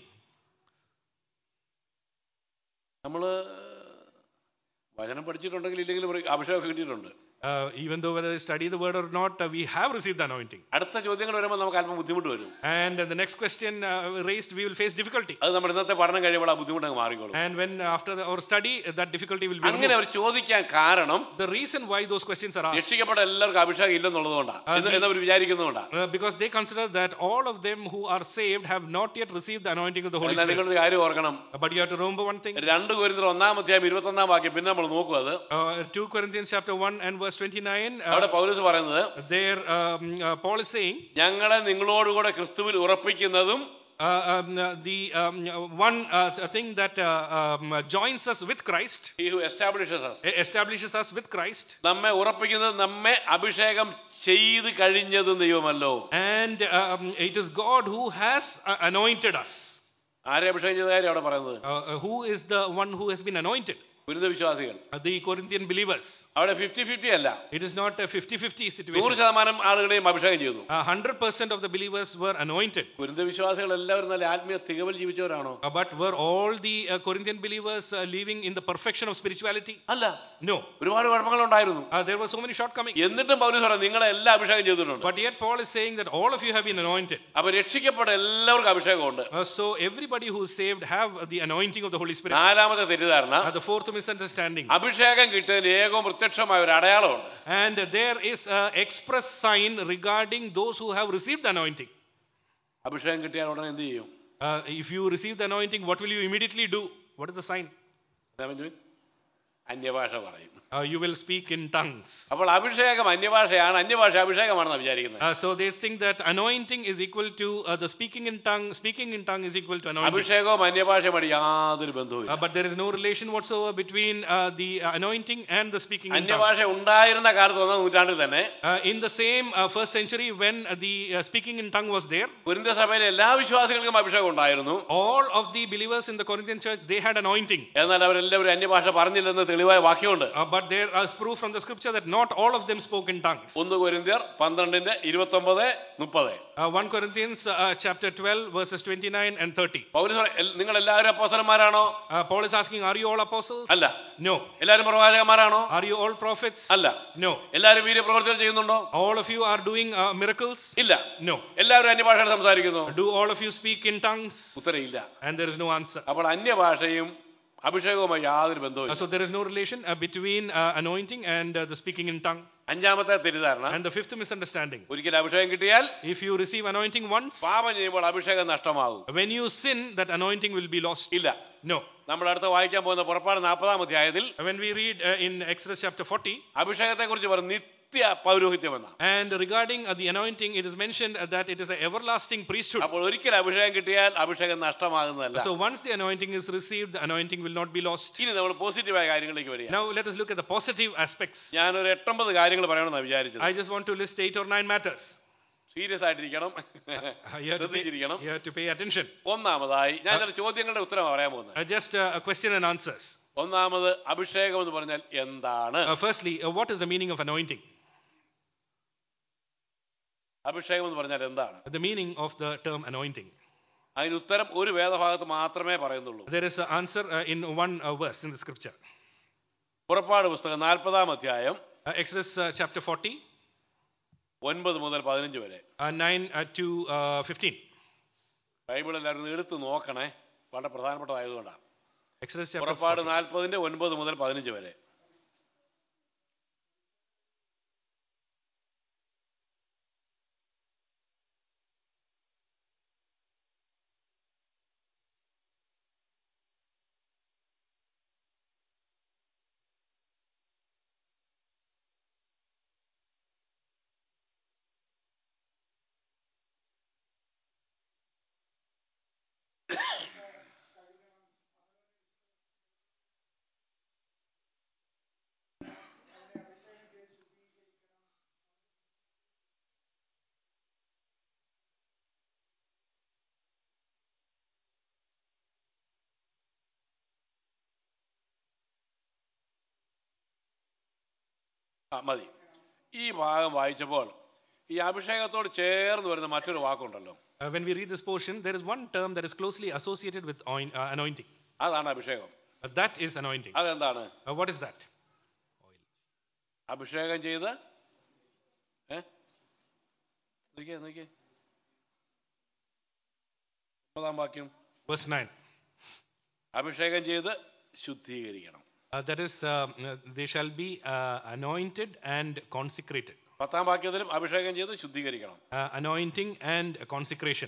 നമ്മള് വചനം പഠിച്ചിട്ടുണ്ടെങ്കിൽ ഇല്ലെങ്കിൽ ഒരു അഭിഷേകം കിട്ടിയിട്ടുണ്ട് Uh, even though whether they study the word or not, uh, we have received the anointing. അടുത്ത ചോദ്യങ്ങൾ വരുമ്പോൾ നമുക്ക് അല്പം ബുദ്ധിമുട്ട് വരും And uh, the next question uh, raised, we will face difficulty. അത് നമ്മുടെ ഇന്നത്തെ പഠനം കഴിയുമ്പോൾ ആ ബുദ്ധിമുട്ട് അങ്ങ് മാറിക്കോളും And when uh, after the, our study, uh, that difficulty will be അങ്ങനെ removed. അവർ ചോദിക്കാൻ കാരണം The reason why those questions are asked, രക്ഷിക്കപ്പെട്ട എല്ലാവർക്കും അഭിഷേകം ഇല്ലെന്നുള്ളതുകൊണ്ടാണ് എന്ന് എന്നവർ വിചാരിക്കുന്നതുകൊണ്ടാണ് uh, because they consider that all of them who are saved have not yet received the anointing of the Holy എന്നാൽ Spirit. നിങ്ങളൊരു കാര്യം ഓർക്കണം Uh, But you have to remember one thing. രണ്ട് കോരിന്തർ ഒന്നാം അധ്യായം ഇരുപത്തൊന്നാം വാക്യം പിന്നെ നമ്മൾ നോക്കും അത് Uh, 2 Corinthians chapter 1 and verse 29, uh, അവിടെ പൗലൂസ് പറയുന്നത് there um, uh, Paul is saying, ഞങ്ങളെ നിങ്ങളോടുകൂടെ ക്രിസ്തുവിൽ ഉറപ്പിക്കുന്നതും uh, um, uh, the um, uh, one uh, th- thing that uh, um, uh, joins us with Christ, he who establishes us e- establishes us with Christ, നമ്മെ ഉറപ്പിക്കുന്നത് നമ്മെ അഭിഷേകം ചെയ്ത് കഴിഞ്ഞതും ദൈവമല്ലോ and um, it is God who has uh, anointed us. ആരെ അഭിഷേകം ചെയ്ത കാര്യം അവിടെ പറയുന്നത് Uh, uh, who is the one who has been anointed? ഗുരുത വിശ്വാസികൾ Uh, the Corinthian believers. അവിടെ ഫിഫ്റ്റി ഫിഫ്റ്റി അല്ല It is not a 50 50 നൂറ് situation. ശതമാനം ആളുകളെയും അഭിഷേകം ചെയ്തു Uh, 100% of the believers were anointed. ഗുരുത വിശ്വാസികൾ എല്ലാവരും നല്ല ആത്മീയ തികവൽ ജീവിച്ചവരാണോ Uh, but were all the uh, Corinthian believers uh, living in the perfection of spirituality? അല്ല No. ഒരുപാട് കുഴപ്പങ്ങളുണ്ടായിരുന്നു Uh, there were so many shortcomings. എന്നിട്ടും പൗലൂസ് പറയാം നിങ്ങളെ എല്ലാം അഭിഷേകം ചെയ്തിട്ടുണ്ട് But yet Paul is saying that all of you have been anointed. അപ്പൊ രക്ഷിക്കപ്പെട്ട എല്ലാവർക്കും അഭിഷേകമുണ്ട് Uh, so everybody who is saved have uh, the anointing of the Holy Spirit. നാലാമത്തെ തെറ്റിദ്ധാരണ Uh, the fourth misunderstanding. അഭിഷേകം കിട്ടിയതിന് ഏകവും പ്രത്യക്ഷമായ ഒരു അടയാളമുണ്ട് And there is an express sign regarding those who have received the anointing. അഭിഷേകം കിട്ടിയാൽ ഉടനെ എന്ത് ചെയ്യും Uh, if you receive the anointing, what will you immediately do? What is the sign? അന്യഭാഷ പറയും Uh, you will speak in tongues. അപ്പോൾ അഭിഷേകം അന്യഭാഷയാണ് അന്യഭാഷ അഭിഷേകമാണെന്ന് വിചാരിക്കുന്നത് Uh, so they think that anointing is equal to uh, the speaking in tongue. Speaking in tongue is equal to anointing. അഭിഷേകവും അന്യഭാഷയുമായിട്ട് യാതൊരു ബന്ധവുമില്ല Uh, but there is no relation whatsoever between uh, the uh, anointing and the speaking in tongue. അന്യഭാഷ ഉണ്ടായിരുന്ന കാലത്ത് ഒന്നാം നൂറ്റാണ്ടിൽ തന്നെ Uh, in the same uh, first century, when uh, the uh, speaking in tongue was there, കുരിന്ത സഭയിലെ എല്ലാ വിശ്വാസികൾക്കും അഭിഷേകം ഉണ്ടായിരുന്നു all of the believers in the Corinthian church they had anointing. എന്നാൽ അവരെല്ലാവരും അന്യഭാഷ പറഞ്ഞില്ലെന്ന് തെളിവായ വാക്യമുണ്ട് Uh, but there is proof from the scripture that not all of them spoke in tongues. ഒന്ന് കൊരിന്ത്യർ പന്ത്രണ്ടിന്റെ ഇരുപത്തി ഒമ്പത് മുപ്പത് Uh, 1 Corinthians uh, chapter 12 verses 29 and 30. പൗരസ് പറയും, "L- നിങ്ങൾ എല്ലാവരും അപ്പോസലന്മാരാണോ Uh, Paul is asking, are you all apostles? അല്ല No. എല്ലാവരും പ്രവാചകന്മാരാണോ Are you all prophets? അല്ല No. എല്ലാവരും വീര്യപ്രവർത്തികൾ ചെയ്യുന്നുണ്ടോ All of you are doing uh, miracles? ഇല്ല No. എല്ലാവരും അന്യഭാഷയിൽ സംസാരിക്കുന്നു Do all of you speak in tongues? ഉത്തരയില്ല And there is no answer. അപ്പോൾ അന്യഭാഷയും അഭിഷേകവുമായി യാതൊരു Uh, ബന്ധവും so there is no relation uh, between uh, anointing and uh, the speaking in tongue. അഞ്ചാമത്തെ തെറ്റിദ്ധാരണ And the fifth misunderstanding. ഒരിക്കൽ അഭിഷേകം കിട്ടിയാൽ If you receive anointing once, പാപം ചെയ്യുമ്പോൾ അഭിഷേകം നഷ്ടമാകും when you sin, that anointing will be lost. ഇല്ല No. നമ്മൾ അടുത്ത് വായിക്കാൻ പോകുന്ന പുറപ്പാട് നാൽപ്പതാം അധ്യായത്തിൽ When we read uh, in Exodus chapter 40, അഭിഷേകത്തെ കുറിച്ച് പറയും നിത്യ പൗരോഹിത്യമെന്ന and regarding uh, the anointing, it is mentioned uh, that it is an everlasting priesthood. അപ്പോൾ ഒരിക്കൽ അഭിഷേകം കിട്ടിയാൽ അഭിഷേകം നഷ്ടമാകുന്നതല്ല So once the anointing is received, the anointing will not be lost. ഇനി നമ്മൾ പോസിറ്റീവായ കാര്യങ്ങളിലേക്ക് വരിക Now let us look at the positive aspects. ഞാനൊരു എട്ടൊമ്പത് കാര്യങ്ങൾ പറയണമെന്നാണ് വിചാരിച്ചത് I just want to list eight or nine matters. Serious ആയിട്ടിരിക്കണം Uh, you, have to pay, ശ്രദ്ധിച്ചിരിക്കണം you have to pay attention. ഒന്നാമതായി ഞാൻ ചില ചോദ്യങ്ങളുടെ ഉത്തരം പറയാൻ പോകുന്നത് Uh, just uh, a question and answers. ഒന്നാമത് അഭിഷേകം എന്ന് പറഞ്ഞാൽ എന്താണ് Uh, firstly, uh, what is the meaning of anointing? അഭിഷേകം എന്ന് പറഞ്ഞാൽ എന്താണ് The meaning of the term anointing. അതിന് ഉത്തരം ഒരു വേദഭാഗത്ത് മാത്രമേ പറയുന്നുള്ളൂ There is an answer uh, in one uh, verse in the scripture. പുറപ്പാട് പുസ്തകം നാൽപ്പതാം അധ്യായം Uh, Exodus uh, chapter 40, ഒൻപത് മുതൽ പതിനഞ്ച് വരെ uh, 9 uh, to uh, 15. Bible എല്ലാവരും ഒന്ന് എടുത്ത് നോക്കണേ വളരെ പ്രധാനപ്പെട്ടതായതുകൊണ്ടാണ് Exodus chapter പുറപ്പാട് 40. നാൽപ്പതിന്റെ ഒൻപത് മുതൽ പതിനഞ്ച് വരെ ആ മതി ഈ ഭാഗം വായിച്ചപ്പോൾ ഈ അഭിഷേകത്തോട് ചേർന്ന് വരുന്ന മറ്റൊരു വാക്കുണ്ടല്ലോ Uh, when we read this portion, there is one term that is closely associated with oin- uh, anointing. അതാണ് അഭിഷേകം Uh, that is anointing. അതെന്താണ് Uh, what is that? അഭിഷേകം ചെയ്ത് ഏ നോക്കിയേ നോക്കിയേ ഒമ്പതാം വാക്യം Verse 9. അഭിഷേകം ചെയ്ത് ശുദ്ധീകരിക്കണം Uh, that is, um, uh, they shall be uh, anointed and consecrated. പത്താം വാക്യത്തിലും അഭിഷേകം ചെയ്ത് ശുദ്ധീകരിക്കണം Uh, anointing and consecration.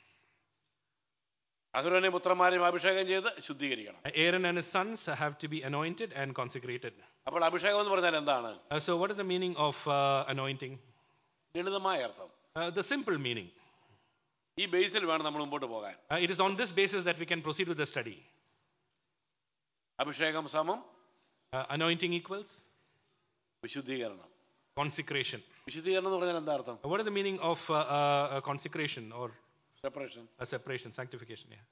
അഹുരനെ പുത്രന്മാരെയും അഭിഷേകം ചെയ്ത് ശുദ്ധീകരിക്കണം Uh, Aaron and his sons have to be anointed and consecrated. അപ്പോൾ അഭിഷേകം എന്ന് പറഞ്ഞാൽ എന്താണ് Uh, so, what is the meaning of uh, anointing? ലളിതമായ അർത്ഥം Uh, the simple meaning. ഈ ബേസിൽ വേണം നമ്മൾ മുമ്പോട്ട് പോകാൻ Uh, it is on this basis that we can proceed with the study. അഭിഷേകം സമം Uh, anointing equals വിശുദ്ധീകരണം consecration. വിശുദ്ധീകരണം എന്ന് പറഞ്ഞാൽ എന്താ അർത്ഥം Uh, what is the meaning of uh, uh, uh, consecration or separation a separation, sanctification? Yeah.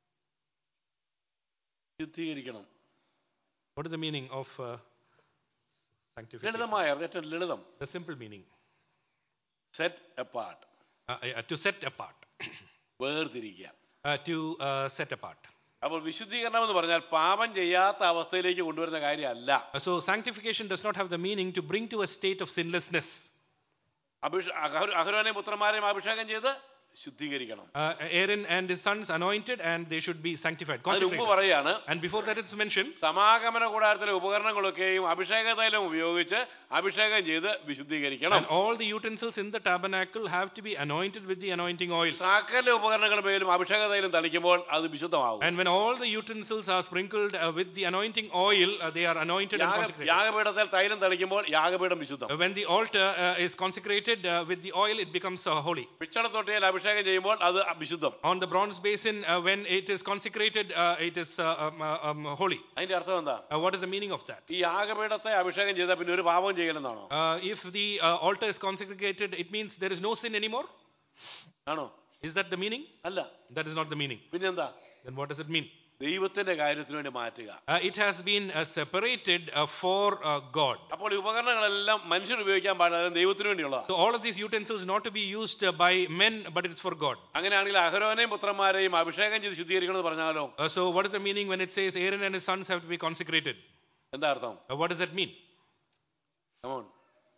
ശുദ്ധീകരിക്കണം What is the meaning of uh, sanctification? ലളിതമായ അർത്ഥം ഏറ്റവും ലളിതം The simple meaning. Set apart Uh, uh, to set apart. വേർതിരിക്കുക Uh, to uh, set apart. അപ്പോൾ വിശുദ്ധീകരണം എന്ന് പറഞ്ഞാൽ പാപം ചെയ്യാത്ത അവസ്ഥയിലേക്ക് കൊണ്ടുവരുന്ന കാര്യമല്ല Uh, so sanctification does not have the meaning to bring to a state of sinlessness. Abhisha അഹുരനെ പുത്രന്മാരെയും അഭിഷേകം ചെയ്ത് ശുദ്ധീകരിക്കണം Uh, Aaron and his sons anointed and they should be sanctified, അതിന് മുമ്പ് consecrated. പറയാണ് And before that it's mentioned, സമാഗമന കൂടാരത്തിലെ ഉപകരണങ്ങളൊക്കെയും അഭിഷേക തൈലം ഉപയോഗിച്ച് അഭിഷേകം ചെയ്ത് വിശുദ്ധീകരിക്കണം And all the utensils in the tabernacle have to be anointed with the anointing oil. സകല ഉപകരണങ്ങളുടെ മേലും അഭിഷേക തൈലം തളിക്കുമ്പോൾ അത് വിശുദ്ധമാകും And when all the utensils are sprinkled uh, with the anointing oil, uh, they are anointed and യാഗ- consecrated. യാഗപീഠത്തിൽ തൈലം തളിക്കുമ്പോൾ യാഗപീഠം വിശുദ്ധം Uh, When the altar uh, is consecrated uh, with the oil, it becomes uh, holy. പിച്ചളത്തൊട്ടിയിൽ അഭിഷേകം ചെയ്യുമ്പോൾ അത് വിശുദ്ധം On the bronze basin, uh, when it is consecrated, uh, it is uh, um, uh, um, holy. അതിന്റെ അർത്ഥം എന്താ Uh, what is the meaning of that? ഈ യാഗപീഠത്തെ അഭിഷേകം ചെയ്താൽ പിന്നെ ഒരു പാപം ചെയ്യലെന്നാണോ Uh, if the uh, altar is consecrated, it means there is no sin anymore. ആണോ Is that the meaning? അല്ല That is not the meaning. പിന്നെന്താ Then what does it mean? ദൈവത്തിന്റെ കാര്യത്തിന് വേണ്ടി മാറ്റുക Uh, it has been uh, separated uh, for uh, God. അപ്പോൾ ഈ ഉപകരണങ്ങളെല്ലാം മനുഷ്യർ ഉപയോഗിക്കാൻ പാടില്ല അത് ദൈവത്തിന് വേണ്ടിയുള്ളതാണ് So all of these utensils not to be used uh, by men, but it's for God. അങ്ങനെയാണെങ്കിൽ അഹരോനെയും പുത്രന്മാരെയും അഭിഷേകം ചെയ്ത് ശുദ്ധീകരിക്കണം എന്ന് പറഞ്ഞാലോ Uh, so what is the meaning when it says Aaron and his sons have to be consecrated? എന്താ അർത്ഥം Uh, what does that mean? Come on.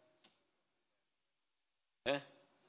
ഏ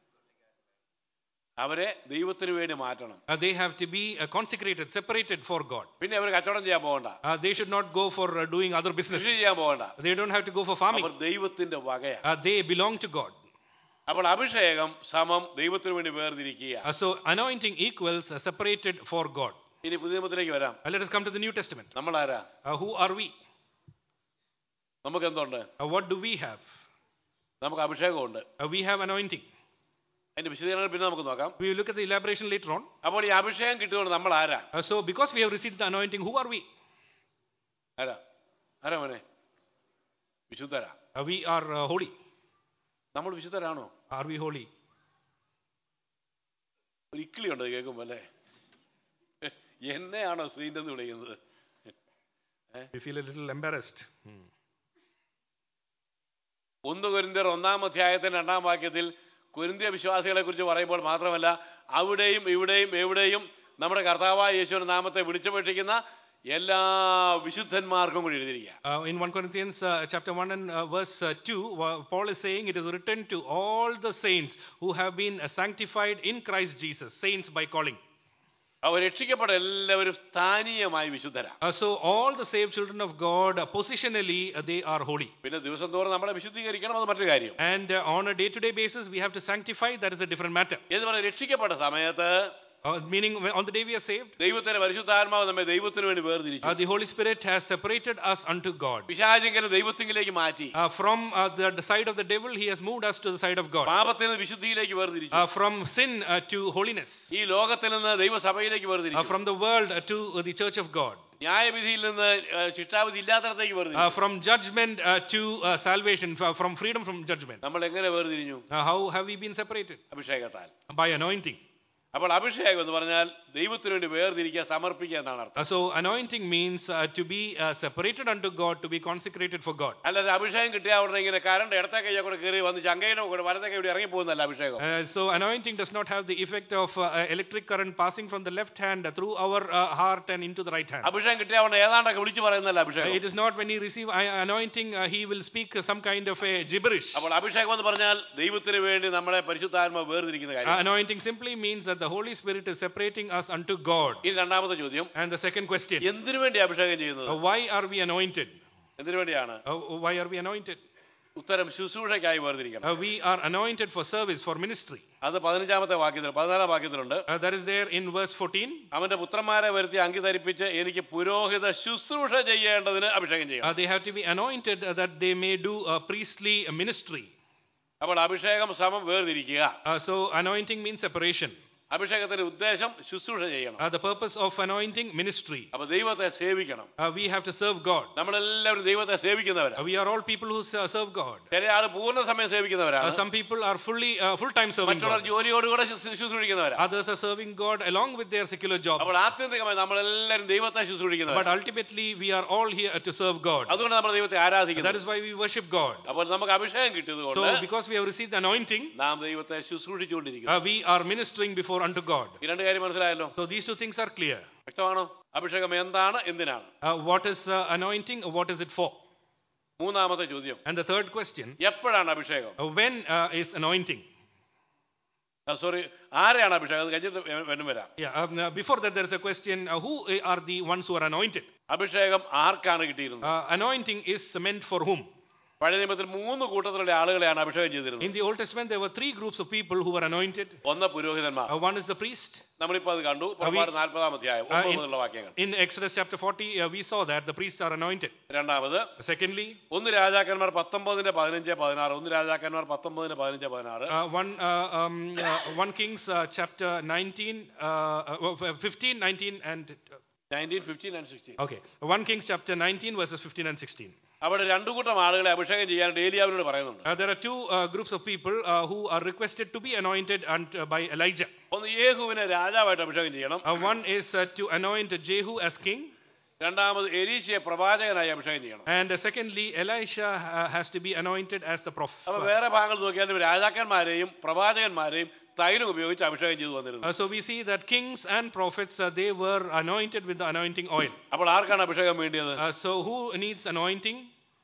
അവരെ ദൈവത്തിന് വേണ്ടി മാറ്റണം Uh, they have to be uh, consecrated, separated for God. പിന്നെ അവർ കച്ചവടം ചെയ്യാൻ പോകണ്ട Uh, they should not go for uh, doing other business. കൃഷി ചെയ്യാൻ പോകണ്ട They don't have to go for farming. അവർ ദൈവത്തിന്റെ വകയാണ് Uh, they belong to God. അപ്പോൾ അഭിഷേകം സമം ദൈവത്തിന് വേണ്ടി വേർതിരിക്കുക Uh, so anointing equals uh, separated for God. ഇനി പുതിയ നിയമത്തിലേക്ക് വരാം Uh, let us come to the New Testament. നമ്മൾ ആരാ Uh, who are we? നമുക്ക് എന്തുണ്ട് Uh, what do we have? നമുക്ക് അഭിഷേകമുണ്ട് Uh, we have anointing. അതിന്റെ വിശദീകരണം പിന്നെ നമുക്ക് നോക്കാം We will look at the elaboration later on. അപ്പോൾ ഈ അഭിഷേകം കിട്ടിയതുകൊണ്ട് നമ്മൾ ആരാ Uh, so because we have received the anointing, who are we? ആരാ ആരാ മോനെ വിശുദ്ധരാ Uh, we are uh, holy. നമ്മൾ വിശുദ്ധരാണോ Are we holy? ഒരു ഇക്കിളി ഉണ്ട് കേൾക്കുമ്പോ അല്ലേ എന്നെയാണോ ശ്രീൻ്റെ വിളിക്കുന്നത് We feel a little embarrassed. Hmm. ഒന്ന് കൊരിന്തിയർ ഒന്നാം അധ്യായത്തിന്റെ രണ്ടാം വാക്യത്തിൽ കൊരിന്തിയ വിശ്വാസികളെ കുറിച്ച് പറയുമ്പോൾ മാത്രമല്ല അവിടെയും ഇവിടെയും എവിടെയും നമ്മുടെ കർത്താവായ യേശുവിന്റെ നാമത്തെ വിളിച്ചപേക്ഷിക്കുന്ന എല്ലാ വിശുദ്ധന്മാർക്കും കൂടി എഴുതിയിരിക്കുക Uh, in 1 Corinthians uh, chapter 1 and uh, verse uh, 2, uh, Paul is saying it is written to all the saints who have been uh, sanctified in Christ Jesus, saints by calling. അവർ രക്ഷിക്കപ്പെട്ട എല്ലാവരും സ്ഥാനീയമായി വിശുദ്ധരാ Uh, so all the saved children of God, uh, positionally, uh, they are holy. പിന്നെ ദിവസം തോറും നമ്മളെ വിശുദ്ധീകരിക്കണം അത് മറ്റൊരു കാര്യം And uh, on a day-to-day basis, we have to sanctify. That is a different matter. എന്ന് പറഞ്ഞാൽ രക്ഷിക്കപ്പെട്ട സമയത്ത് Uh, meaning, when- on the day we are saved, ദൈവത്തിന്റെ പരിശുദ്ധാത്മാവ് നമ്മെ ദൈവത്തിന് വേണ്ടി വേർതിരിച്ചു uh, the Holy Spirit has separated us unto God. പിശാചെങ്കിലും ദൈവത്തിങ്കിലേക്ക് മാറ്റി Uh, from uh, the, the side of the devil, he has moved us to the side of God. പാപത്തിൽ നിന്ന് വിശുദ്ധിയിലേക്ക് വേർതിരിച്ചു Uh, from sin uh, to holiness. ഈ ലോകത്തിൽ നിന്ന് ദൈവസഭയിലേക്ക് Uh, വേർതിരിച്ചു from the world uh, to uh, the church of God. ന്യായവിധിയിൽ നിന്ന് ഏഹ്, ശിക്ഷാവിധി ഇല്ലാത്തടത്തേക്ക് Uh, വേർതിരിച്ചു from judgment uh, to uh, salvation, f- from freedom from judgment. നമ്മൾ എങ്ങനെ വേർതിരിഞ്ഞു Uh, how have we been separated? അഭിഷേകത്താൽ By anointing. അപ്പോൾ അഭിഷേകം എന്ന് പറഞ്ഞാൽ ദൈവത്തിന് വേണ്ടി വേർതിരിക്കുക സമർപ്പിക്കുക എന്നാണ് അർത്ഥം Uh, so anointing means uh, to be uh, separated unto God, to be consecrated for God. അല്ലാതെ അഭിഷേകം കിട്ടിയ ഉടനെ ഇങ്ങനെ കരണ്ട് ഇടത്തെ കൈയെ കൂടെ കയറി വന്ന് ചങ്കയിലോ കൂടെ വലത്തെ കൈ ഇറങ്ങി പോകുന്നല്ല അഭിഷേകം Uh, so anointing does not have the effect of uh, uh, electric current passing from the left hand uh, through our uh, heart and into the right hand. അഭിഷേകം കിട്ടിയ ഉടനെ ഏതാണ്ടൊക്കെ വിളിച്ചു പറയുന്നല്ല Uh, അഭിഷേകം it is not when he receive uh, anointing, uh, he will speak uh, some kind of a gibberish. അപ്പോൾ അഭിഷേകം എന്ന് പറഞ്ഞാൽ ദൈവത്തിന് വേണ്ടി നമ്മളെ പരിശുദ്ധാത്മ വേർതിരിക്കുന്ന Uh, കാര്യം anointing simply means that the Holy Spirit is separating us unto God. ഇനി രണ്ടാമത്തെ ചോദ്യം And the second question, എന്തിനു വേണ്ടി അഭിഷേകം ചെയ്യുന്നത് uh, why are we anointed? എന്തിനു വേണ്ടിയാണ് Uh, why are we anointed? ഉത്തരം ശുശ്രൂഷയ്ക്കായി വേർതിരിക്കണം Uh, we are anointed for service, for ministry. അത് പതിനഞ്ചാമത്തെ വാക്യത്തിൽ പതിനാലാം വാക്യത്തിലുണ്ട് Uh, that is there in verse 14. അവന്റെ പുത്രന്മാരെ വരുത്തി അങ്കി ധരിപ്പിച്ച് എനിക്ക് പുരോഹിത ശുശ്രൂഷ ചെയ്യേണ്ടതിന് അഭിഷേകം ചെയ്യണം Uh, they have to be anointed uh, that they may do a priestly ministry. അപ്പോൾ അഭിഷേകം സമം വേർതിരിക്കുക Uh, so anointing means separation. അഭിഷേകത്തിന്റെ ഉദ്ദേശം ശുശ്രൂഷ ചെയ്യണം Uh, the purpose of anointing ministry. അപ്പൊ ദൈവത്തെ സേവിക്കണം Uh, we have to serve God. നമ്മളെല്ലാവരും ദൈവത്തെ സേവിക്കുന്നവരാ Uh, we are all people who se- serve God. ചില ആള് പൂർണ്ണ സമയം Uh, സേവിക്കുന്നവരാണ് some people are fully uh, full time serving മറ്റുള്ളവർ God. ജോലിയോടുകൂടെ ശുശ്രൂ- ശുശ്രൂഷിക്കുന്നവരാ Others are serving God along with their secular jobs. അപ്പോൾ ആത്യന്തികമായി നമ്മളെല്ലാവരും ദൈവത്തെ But ശുശ്രൂഷിക്കുന്നവരാ ultimately, we are all here to serve God. അതുകൊണ്ട് നമ്മൾ ദൈവത്തെ That ആരാധിക്കുന്നത് is why we worship God. അപ്പോൾ നമുക്ക് അഭിഷേകം കിട്ടിയത് So, കൊണ്ട് because we have received the anointing, നാം ദൈവത്തെ ശുശ്രൂഷിച്ചുകൊണ്ടിരിക്കുന്നു uh, we are ministering before unto God. ഈ രണ്ട് കാര്യം മനസ്സിലായല്ലോ So, these two things are clear. വ്യക്തമാണോ അഭിഷേകം എന്താണ് എന്തിനാണ് Uh, what is uh, anointing? What is it for? മൂന്നാമത്തെ ചോദ്യം And the third question എപ്പോഴാണ് അഭിഷേകം uh, when uh, is anointing? Sorry ആരെയാണ് അഭിഷേകം അത് കഴിഞ്ഞിട്ട് വേ- വീണ്ടും വരാം Yeah, um, uh, before that, there is a question uh, who are the ones who are anointed? അഭിഷേകം ആർക്കാണ് കിട്ടിയിരുന്നത് Uh, anointing is meant for whom? പഴയ നിയമത്തിൽ മൂന്ന് കൂട്ടത്തിലുള്ള ആളുകളെയാണ് അഭിഷേകം ചെയ്തിരുന്നത് In the Old Testament, there were three groups of people who were anointed. ഒന്ന് പുരോഹിതന്മാർ Uh, one is the priest. നമ്മളിപ്പോ അത് കണ്ടു പുറപ്പാട് നാൽപ്പതാം അധ്യായം Uh, ഒമ്പത് in- മുതലുള്ള വാക്യങ്ങൾ In Exodus chapter 40, uh, we saw that the priests are anointed. രണ്ടാമത് Secondly, ഒന്ന് രാജാക്കന്മാർ പത്തൊമ്പതിന്റെ പതിനഞ്ച് പതിനാറ് ഒന്ന് രാജാക്കന്മാർ പത്തൊമ്പതിന്റെ പതിനഞ്ച് പതിനാറ് uh, one, uh, um, uh, 1 Kings uh, chapter 19, uh, uh, 15, 19, and uh, nineteen fifteen and sixteen okay, 1 Kings chapter 19, verses 15 and 16. അവിടെ രണ്ടു കൂട്ടം ആളുകളെ അഭിഷേകം ചെയ്യാൻ ഡേലിയാവിനോട് പറയുന്നുണ്ട് Uh, there are two uh, groups of people uh, who are requested to be anointed and, uh, by Elijah. ഒന്ന് യേഹുവിനെ രാജാവായിട്ട് അഭിഷേകം ചെയ്യണം Uh, one is uh, to anoint Jehu as king, രണ്ടാമത് എലീശയെ പ്രവാചകനായി അഭിഷേകം ചെയ്യണം and uh, secondly, Elisha uh, has to be anointed as the prophet. അപ്പൊ വേറെ ഭാഗങ്ങൾ നോക്കിയാലും രാജാക്കന്മാരെയും പ്രവാചകന്മാരെയും തൈലം ഉപയോഗിച്ച് അഭിഷേകം ചെയ്തു വന്നിരുന്നു Uh, so we see that kings and prophets uh, they were anointed with the anointing oil. അപ്പോൾ ആർക്കാണ് അഭിഷേകം വേണ്ടിയത് Uh, so who needs anointing?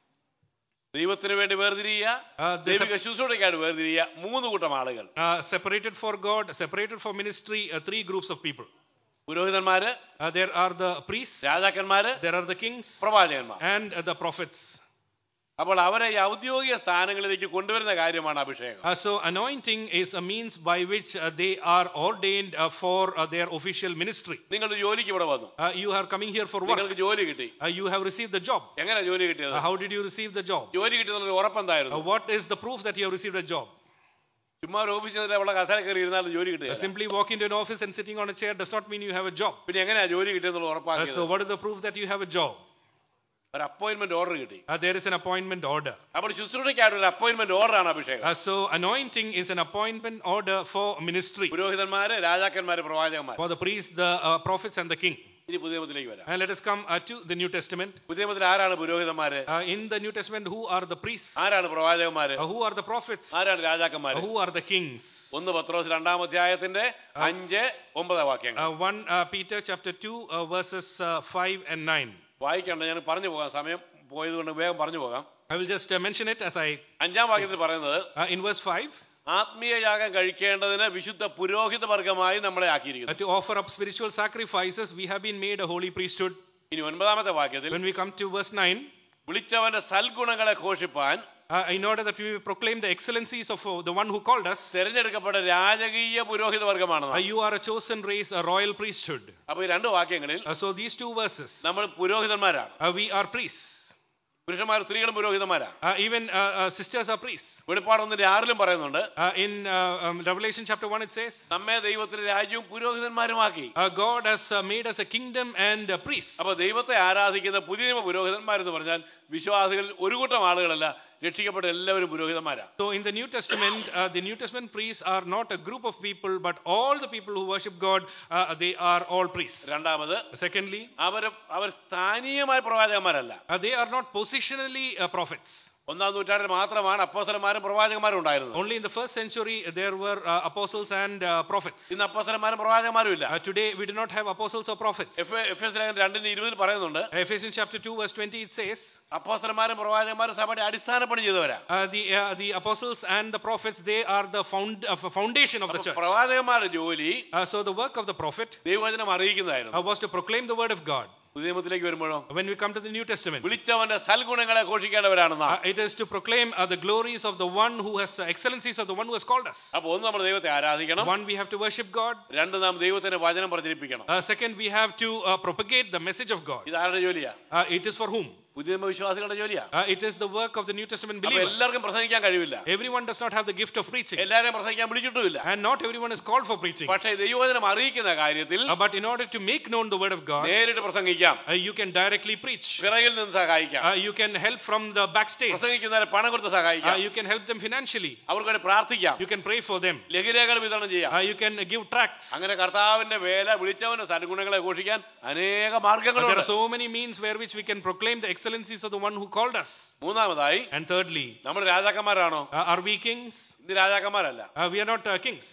ദൈവത്തിന് വേണ്ടി വേർതിരിയുക Uh, the ദൈവിക ശുശ്രൂഷയ്ക്കായിട്ട് വേർതിരിയുക മൂന്ന് കൂട്ടം ആളുകൾ uh, separated for God, separated for ministry, uh, three groups of people. പുരോഹിതന്മാര് Uh, there are the priests, രാജാക്കന്മാര് there are the kings, പ്രവാചകന്മാർ and uh, the prophets. അപ്പോൾ അവരെ ഈ ഔദ്യോഗിക സ്ഥാനങ്ങളിലേക്ക് കൊണ്ടുവരുന്ന കാര്യമാണ് അഭിഷേകം Uh, so anointing is a means by which uh, they are ordained uh, for uh, their official ministry. നിങ്ങൾ ജോലിക്ക് ഇവിടെ വന്നു Uh, you are coming here for work. നിങ്ങൾക്ക് ജോലി കിട്ടി Uh, you have received the job. എങ്ങനെ ജോലി കിട്ടിയത് Uh, how did you receive the job? ജോലി കിട്ടിയെന്നുള്ള ഉറപ്പെന്തായിരുന്നു Uh, what is the proof that you have received a job? ചുമ്മാ ഒരു ഓഫീസിൽ നിന്ന് അവിടെ കസേര കയറി ഇരുന്നാലും ജോലി Uh, കിട്ടുക simply walk into an office and sitting on a chair does not mean you have a job. പിന്നെ എങ്ങനെയാ ജോലി കിട്ടിയെന്നുള്ള Uh, ഉറപ്പാക്കിയത് so what is the proof that you have a job? ഒരു അപ്പോയിന്റ്മെന്റ് ഓർഡർ കിട്ടി Uh, there is an appointment order. അപ്പോൾ ശുശ്രൂഷയ്ക്കായിട്ട് ഒരു appointment ഓർഡറാണ് അഭിഷേകം Uh, so anointing is an appointment order for ministry പുരോഹിതന്മാര് രാജാക്കന്മാര് പ്രവാചകന്മാർ for the priests, the uh, prophets, and the king. ഇനി പുതിയ നിയമത്തിലേക്ക് വരാം And let us come uh, to the New Testament. പുതിയ നിയമത്തിൽ ആരാണ് പുരോഹിതന്മാര് Uh, in the New Testament, who are the priests? ആരാണ് പ്രവാചകന്മാര് Uh, who are the prophets? Uh, ആരാണ് രാജാക്കന്മാര് who are the kings? ഒന്ന് പത്രോസ് രണ്ടാം അധ്യായത്തിന്റെ അഞ്ച് ഒമ്പത് വാക്യങ്ങൾ Uh, 1 uh, Peter chapter 2, uh, verses uh, 5 and 9. വായിക്കണ്ട ഞാൻ പറഞ്ഞു പോകാം സമയം പോയതുകൊണ്ട് വേഗം പറഞ്ഞു പോകാം I will just uh, mention it as I, അഞ്ചാം വാക്യത്തിൽ പറയുന്നത് uh, in verse 5, ആത്മീയ യാഗം കഴിക്കേണ്ടതിന് വിശുദ്ധ പുരോഹിത വർഗമായി നമ്മളെ uh, ആക്കിയിരിക്കുന്നു to offer up spiritual sacrifices, we have been made a holy priesthood. ഇനി ഒൻപതാമത്തെ വാക്യത്തിൽ When we come to verse 9, വിളിച്ചവന്റെ സൽഗുണങ്ങളെ ഘോഷിപ്പാൻ uh, in order that we may proclaim the excellencies of uh, the one who called us, തെരഞ്ഞെടുക്കപ്പെട്ട രാജകീയ പുരോഹിത വർഗമാണ് uh, നാം. you are a chosen race, a royal priesthood. അപ്പൊ ഈ രണ്ട് വാക്യങ്ങളിൽ Uh, so these two verses, നമ്മൾ പുരോഹിതന്മാരാണ് uh, we are priests. പുരുഷന്മാർ സ്ത്രീകളും പുരോഹിതന്മാരാണ് Uh, even uh, uh, sisters are priests. വെളിപ്പാട് ഒന്നിന്റെ ആറിലും പറയുന്നുണ്ട് Uh, in uh, um, Revelation chapter 1, it says, നമ്മെ ദൈവത്തിന്റെ രാജ്യവും പുരോഹിതന്മാരുമാക്കി uh, God has uh, made us a kingdom and uh, priests. അപ്പൊ ദൈവത്തെ ആരാധിക്കുന്ന പുതിയ നിയമ പുരോഹിതന്മാരെന്ന് പറഞ്ഞാൽ വിശ്വാസികളിൽ ഒരു കൂട്ടം ആളുകളല്ല രക്ഷിക്കപ്പെട്ട എല്ലാവരും പുരോഹിതന്മാരാണ് So in the New Testament, uh, the New Testament priests are not a group of people, but all the people who worship God, uh, they are all priests. രണ്ടാമത് Secondly, our our സ്ഥാനീയമായ പ്രവാചകന്മാരല്ല uh, they are not positionally uh, prophets. ഒന്നാം നൂറ്റാണ്ടിൽ മാത്രമാണ് അപ്പോസലന്മാരും പ്രവാചകന്മാരും ഉണ്ടായിരുന്നത് Only in the first century there were uh, apostles and uh, prophets. ഇന്ന് അപ്പോസലന്മാരും പ്രവാചകന്മാരും ഇല്ല Uh, today we do not have apostles or prophets. എഫ് എഫ് എസ് ലേഖനം രണ്ടിന് ഇരുപതിൽ പറയുന്നുണ്ട് Ephesians chapter 2 verse 20 it says, അപ്പോസലന്മാരും പ്രവാചകന്മാരും സഭയുടെ അടിസ്ഥാനപ്പണി ചെയ്തവരാ uh, the, uh, the apostles and the prophets, they are the found, uh, foundation of the അപ്പൊ church. പ്രവാചകന്മാരുടെ ജോലി Uh, so the work of the prophet ദൈവവചനം അറിയിക്കുന്നതായിരുന്നു uh, was to proclaim the word of God. പുതിയ നിയമത്തിലേക്ക് വരുമ്പോഴോ When we come to the New Testament, വിളിച്ചവന്റെ സൽഗുണങ്ങളെ ഘോഷിക്കേണ്ടവരാണ് നാം uh, it is to proclaim uh, the glories of the one who has uh, excellencies of the one who has called us. അപ്പൊ ഒന്ന് നമ്മൾ ദൈവത്തെ ആരാധിക്കണം One, we have to worship God. രണ്ട് നാം ദൈവത്തിന്റെ വചനം പ്രചരിപ്പിക്കണം Uh, second, we have to uh, propagate the message of God. ഇത് ആരുടെ ജോലിയാ Uh, it is for whom? പുതിയ നിയമ വിശ്വാസികളുടെ ജോലിയാ Uh, it is the work of the New Testament അപ്പൊ believer. എല്ലാവർക്കും പ്രസംഗിക്കാൻ കഴിവില്ല Everyone does not have the gift of preaching, എല്ലാവരെയും പ്രസംഗിക്കാൻ വിളിച്ചിട്ടുമില്ല and not everyone is called for preaching. പക്ഷേ ദൈവവചനം അറിയിക്കുന്ന കാര്യത്തിൽ Uh, but in order to make known the word of God, നേരിട്ട് പ്രസംഗിക്കാം uh, you can directly preach. പിറകിൽ നിന്ന് സഹായിക്കാം Uh, you can help from the backstage. പ്രസംഗിക്കുന്നവരെ പണം കൊടുത്ത് Uh, സഹായിക്കാം you can help them financially. അവർക്ക് വേണ്ടി പ്രാർത്ഥിക്കാം You can pray for them. ലഘുലേഖകൾ വിതരണം ചെയ്യാം Uh, you can uh, give tracts. അങ്ങനെ കർത്താവിന്റെ വേല വിളിച്ചവന്റെ സൽഗുണങ്ങളെ ഘോഷിക്കാൻ അനേക Uh, there മാർഗങ്ങളുണ്ട് are so many means where which we can proclaim the excellencies of the one who called us. മൂന്നാമതായി And thirdly, നമ്മൾ രാജാക്കന്മാരാണോ uh, are we kings? ഇത് രാജാക്കന്മാരല്ല Uh, we are not uh, kings.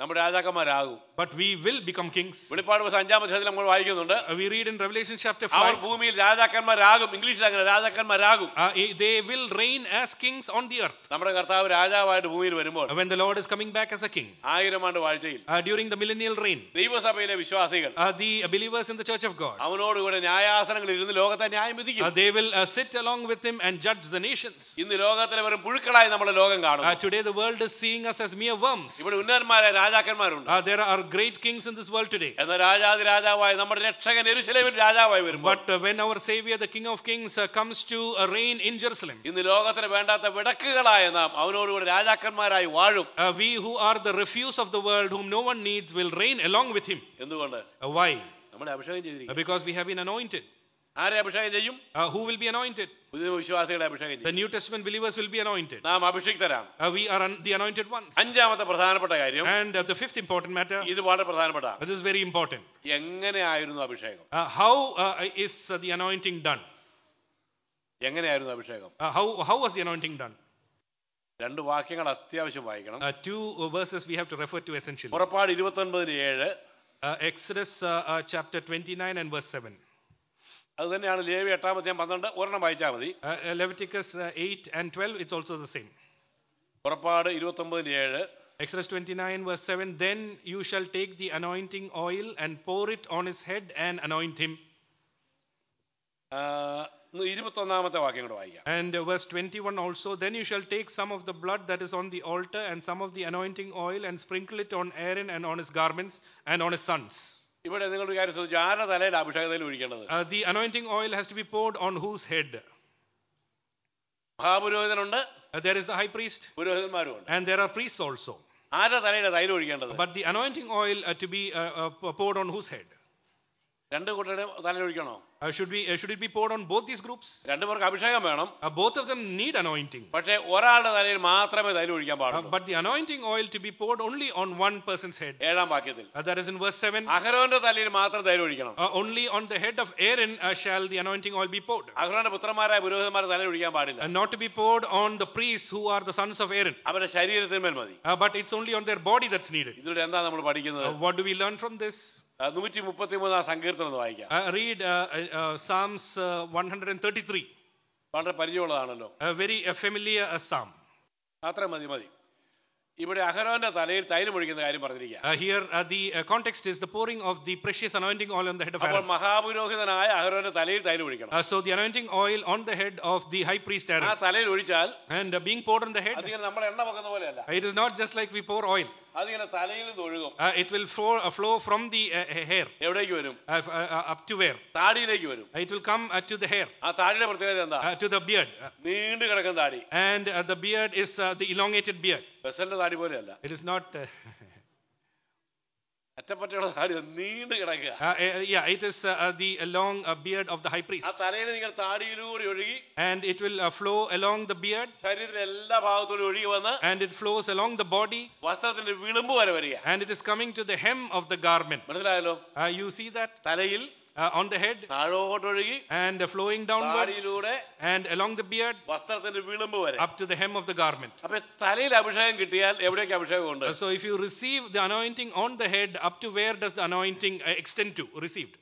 നമ്മുടെ രാജാക്കന്മാരാകും but we will become kings. വെളിപ്പാട് ദിവസം അഞ്ചാം അധ്യായത്തിൽ നമ്മൾ വായിക്കുന്നുണ്ട് Uh, we read in Revelation chapter അവർ 5, ഭൂമിയിൽ രാജാക്കന്മാരാകും ഇംഗ്ലീഷിൽ അങ്ങനെ രാജാക്കന്മാരാകും uh, eh, they will reign as kings on the earth. നമ്മുടെ കർത്താവ് രാജാവായിട്ട് ഭൂമിയിൽ വരുമ്പോൾ Uh, when the Lord is coming back as a king, ആയിരം ആണ്ട് വാഴ്ചയിൽ uh, during the millennial reign, ദൈവസഭയിലെ വിശ്വാസികൾ uh, the believers in the church of God, അവനോടുകൂടെ ന്യായാസനങ്ങളിൽ ഇരുന്ന് ലോകത്തെ ന്യായം uh, വിധിക്കും they will uh, sit along with him and judge the nations. ഇന്ന് ലോകത്തിലെ വെറും പുഴുക്കളായി നമ്മുടെ ലോകം Uh, കാണുന്നു today, the world is seeing us as mere worms. ഇവിടെ ഉന്നതന്മാരായ രാജാക്കന്മാരുണ്ട് Uh, there are great kings in this world today. എന്നാൽ രാജാതി രാജാവായി നമ്മുടെ രക്ഷകൻ എരുശലേമിൽ രാജാവായി വരുമ്പോൾ But uh, when our Savior, the King of Kings, uh, comes to uh, reign in Jerusalem, ഇന്ന് ലോകത്തിന് വേണ്ടാത്ത വിടക്കുകളായ നാം അവനോടുകൂടെ രാജാക്കന്മാരായി വാഴും uh, we who are the refuse of the world, whom no one needs, will reign along with him. എന്തുകൊണ്ട് Uh, why? നമ്മളെ അഭിഷേകം Uh, ചെയ്തിരിക്കും because we have been anointed. ആരെ അഭിഷേകം ചെയ്യും Uh, who will be anointed? പുതിയ വിശ്വാസികളെ അഭിഷേകം The ചെയ്യും New Testament believers will be anointed. നാം അഭിഷിക്തരാണ് Uh, we are un- the anointed ones. അഞ്ചാമത്തെ പ്രധാനപ്പെട്ട കാര്യം And uh, the fifth important matter, ഇത് വളരെ പ്രധാനപ്പെട്ട uh, this is very important. എങ്ങനെയായിരുന്നു അഭിഷേകം Uh, how uh, is uh, the anointing done? എങ്ങനെയായിരുന്നു അഭിഷേകം Uh, how, how was the anointing done? രണ്ട് വാക്യങ്ങൾ അത്യാവശ്യം വായിക്കണം Uh, two uh, verses we have to refer to essentially. പുറപ്പാട് ഇരുപത്തി ഒൻപതിന് ഏഴ് Uh, Exodus uh, uh, chapter 29 and verse 7. അത് തന്നെയാണ് ലേവി എട്ടാമത്തെയും പന്ത്രണ്ട് ഒരെണ്ണം വായിച്ചാൽ മതി Uh, uh, Leviticus uh, 8 and 12, it's also the same. പുറപ്പാട് ഇരുപത്തി ഒമ്പതിന് ഏഴ് Exodus 29, verse 7 Then you shall take the anointing oil and pour it on his head and anoint him. ഇരുപത്തൊന്നാമത്തെ വാക്യം കൂടെ വായിക്കാം And uh, verse 21 also Then you shall take some of the blood that is on the altar and some of the anointing oil and sprinkle it on Aaron and on his garments and on his sons. ഇവിടെ നിങ്ങളൊരു കാര്യം ശ്രദ്ധിച്ചു ആരുടെ തലയിൽ അഭിഷേകത്തിൽ ഒഴിക്കേണ്ടത് Uh, the anointing oil has to be poured on whose head? മഹാപുരോഹിതനുണ്ട് Uh, there is the high priest പുരോഹിതന്മാരും ഉണ്ട് and there are priests also. ആരുടെ തലയിലെ തൈലം ഒഴിക്കേണ്ടത് But the anointing oil uh, to be uh, uh, poured on whose head? രണ്ട് കൂട്ടരുടെ തലയിൽ ഒഴിക്കണോ Uh, should, we, uh, should it be poured on both these groups? രണ്ടു പേർക്ക് അഭിഷേകം വേണം Uh, both of them need anointing. പക്ഷേ ഒരാളുടെ തലയിൽ മാത്രമേ തൈലം ഒഴിക്കാൻ Uh, പാടുള്ളൂ but the anointing oil to be poured only on one person's head. ഏഴാം വാക്യത്തിൽ Uh, that is in verse 7. അഹരോന്റെ തലയിൽ മാത്രം തൈലം ഒഴിക്കണം Uh, only on the head of Aaron uh, shall the anointing oil be poured. അഹരോന്റെ പുത്രന്മാരായ പുരോഹിതന്മാരെ തലയിൽ ഒഴിക്കാൻ പാടില്ല And not to be poured on the priests who are the sons of Aaron. അവരുടെ ശരീരത്തിന്മേൽ മതി Uh, but it's only on their body that's needed. ഇതിലൂടെ എന്താ നമ്മൾ പഠിക്കുന്നത് Uh, what do we learn from this? നൂറ്റി മുപ്പത്തി മൂന്നാം സങ്കീർത്തനം ഒന്ന് വായിക്കാം Uh, read uh, uh, uh, Psalms uh, 133, വളരെ പരിചയമുള്ളതാണല്ലോ a very uh, familiar uh, psalm. അത്ര മതി മതി ഇവിടെ അഹരോന്റെ തലയിൽ തൈലം ഒഴിക്കുന്ന കാര്യം പറഞ്ഞിരിക്കുക Uh, here, uh, the uh, context is the pouring of the precious anointing oil on the head of അപ്പോൾ Aaron. മഹാപുരോഹിതനായ അഹരോന്റെ തലയിൽ തൈലം ഒഴിക്കണം Uh, so, the anointing oil on the head of the high priest ആ Aaron. തലയിൽ ഒഴിച്ചാൽ And uh, being poured on the head, അതിങ്ങനെ നമ്മൾ എണ്ണ വെക്കുന്ന പോലെയല്ല it is not just like we pour oil. അതിങ്ങനെ തലയിൽ നിന്ന് ഒഴുകും Uh, it will flow, uh, flow from the uh, hair എവിടേക്ക് വരും uh, f- uh, uh, up to where? താടിയിലേക്ക് വരും Uh, it will come uh, to the hair, ആ താടിയുടെ പ്രത്യേകത എന്താ uh, to the beard. Uh, നീണ്ടു കിടക്കുന്ന താടി and uh, the beard is uh, the elongated beard. ബസലിന്റെ താടി പോലെയല്ല It is not. Uh, അറ്റപ്പറ്റയുള്ള താടി നീണ്ടു കിടക്കുക uh, uh, yeah, it is uh, uh, the uh, long uh, beard of the high ആ priest. തലയിൽ നിങ്ങൾ താടിയിലൂടെ ഒഴുകി And it will uh, flow along the beard ശരീരത്തിലെ എല്ലാ ഭാഗത്തോടും ഒഴുകി വന്ന് and it flows along the body വസ്ത്രത്തിന്റെ വിളുമ്പ് വരെ വരിക and it is coming to the hem of the garment. മനസ്സിലായല്ലോ Uh, you see that തലയിൽ uh, on the head താഴോട്ടൊഴുകി and uh, flowing downwards താടിയിലൂടെ and along the beard വസ്ത്രത്തിന്റെ വിളുമ്പ് വരെ up to the hem of the garment. അപ്പൊ തലയിൽ അഭിഷേകം കിട്ടിയാൽ എവിടേക്ക് അഭിഷേകം ഉണ്ട് Uh, so if you receive the anointing on the head, up to where does the anointing uh, extend to? Received.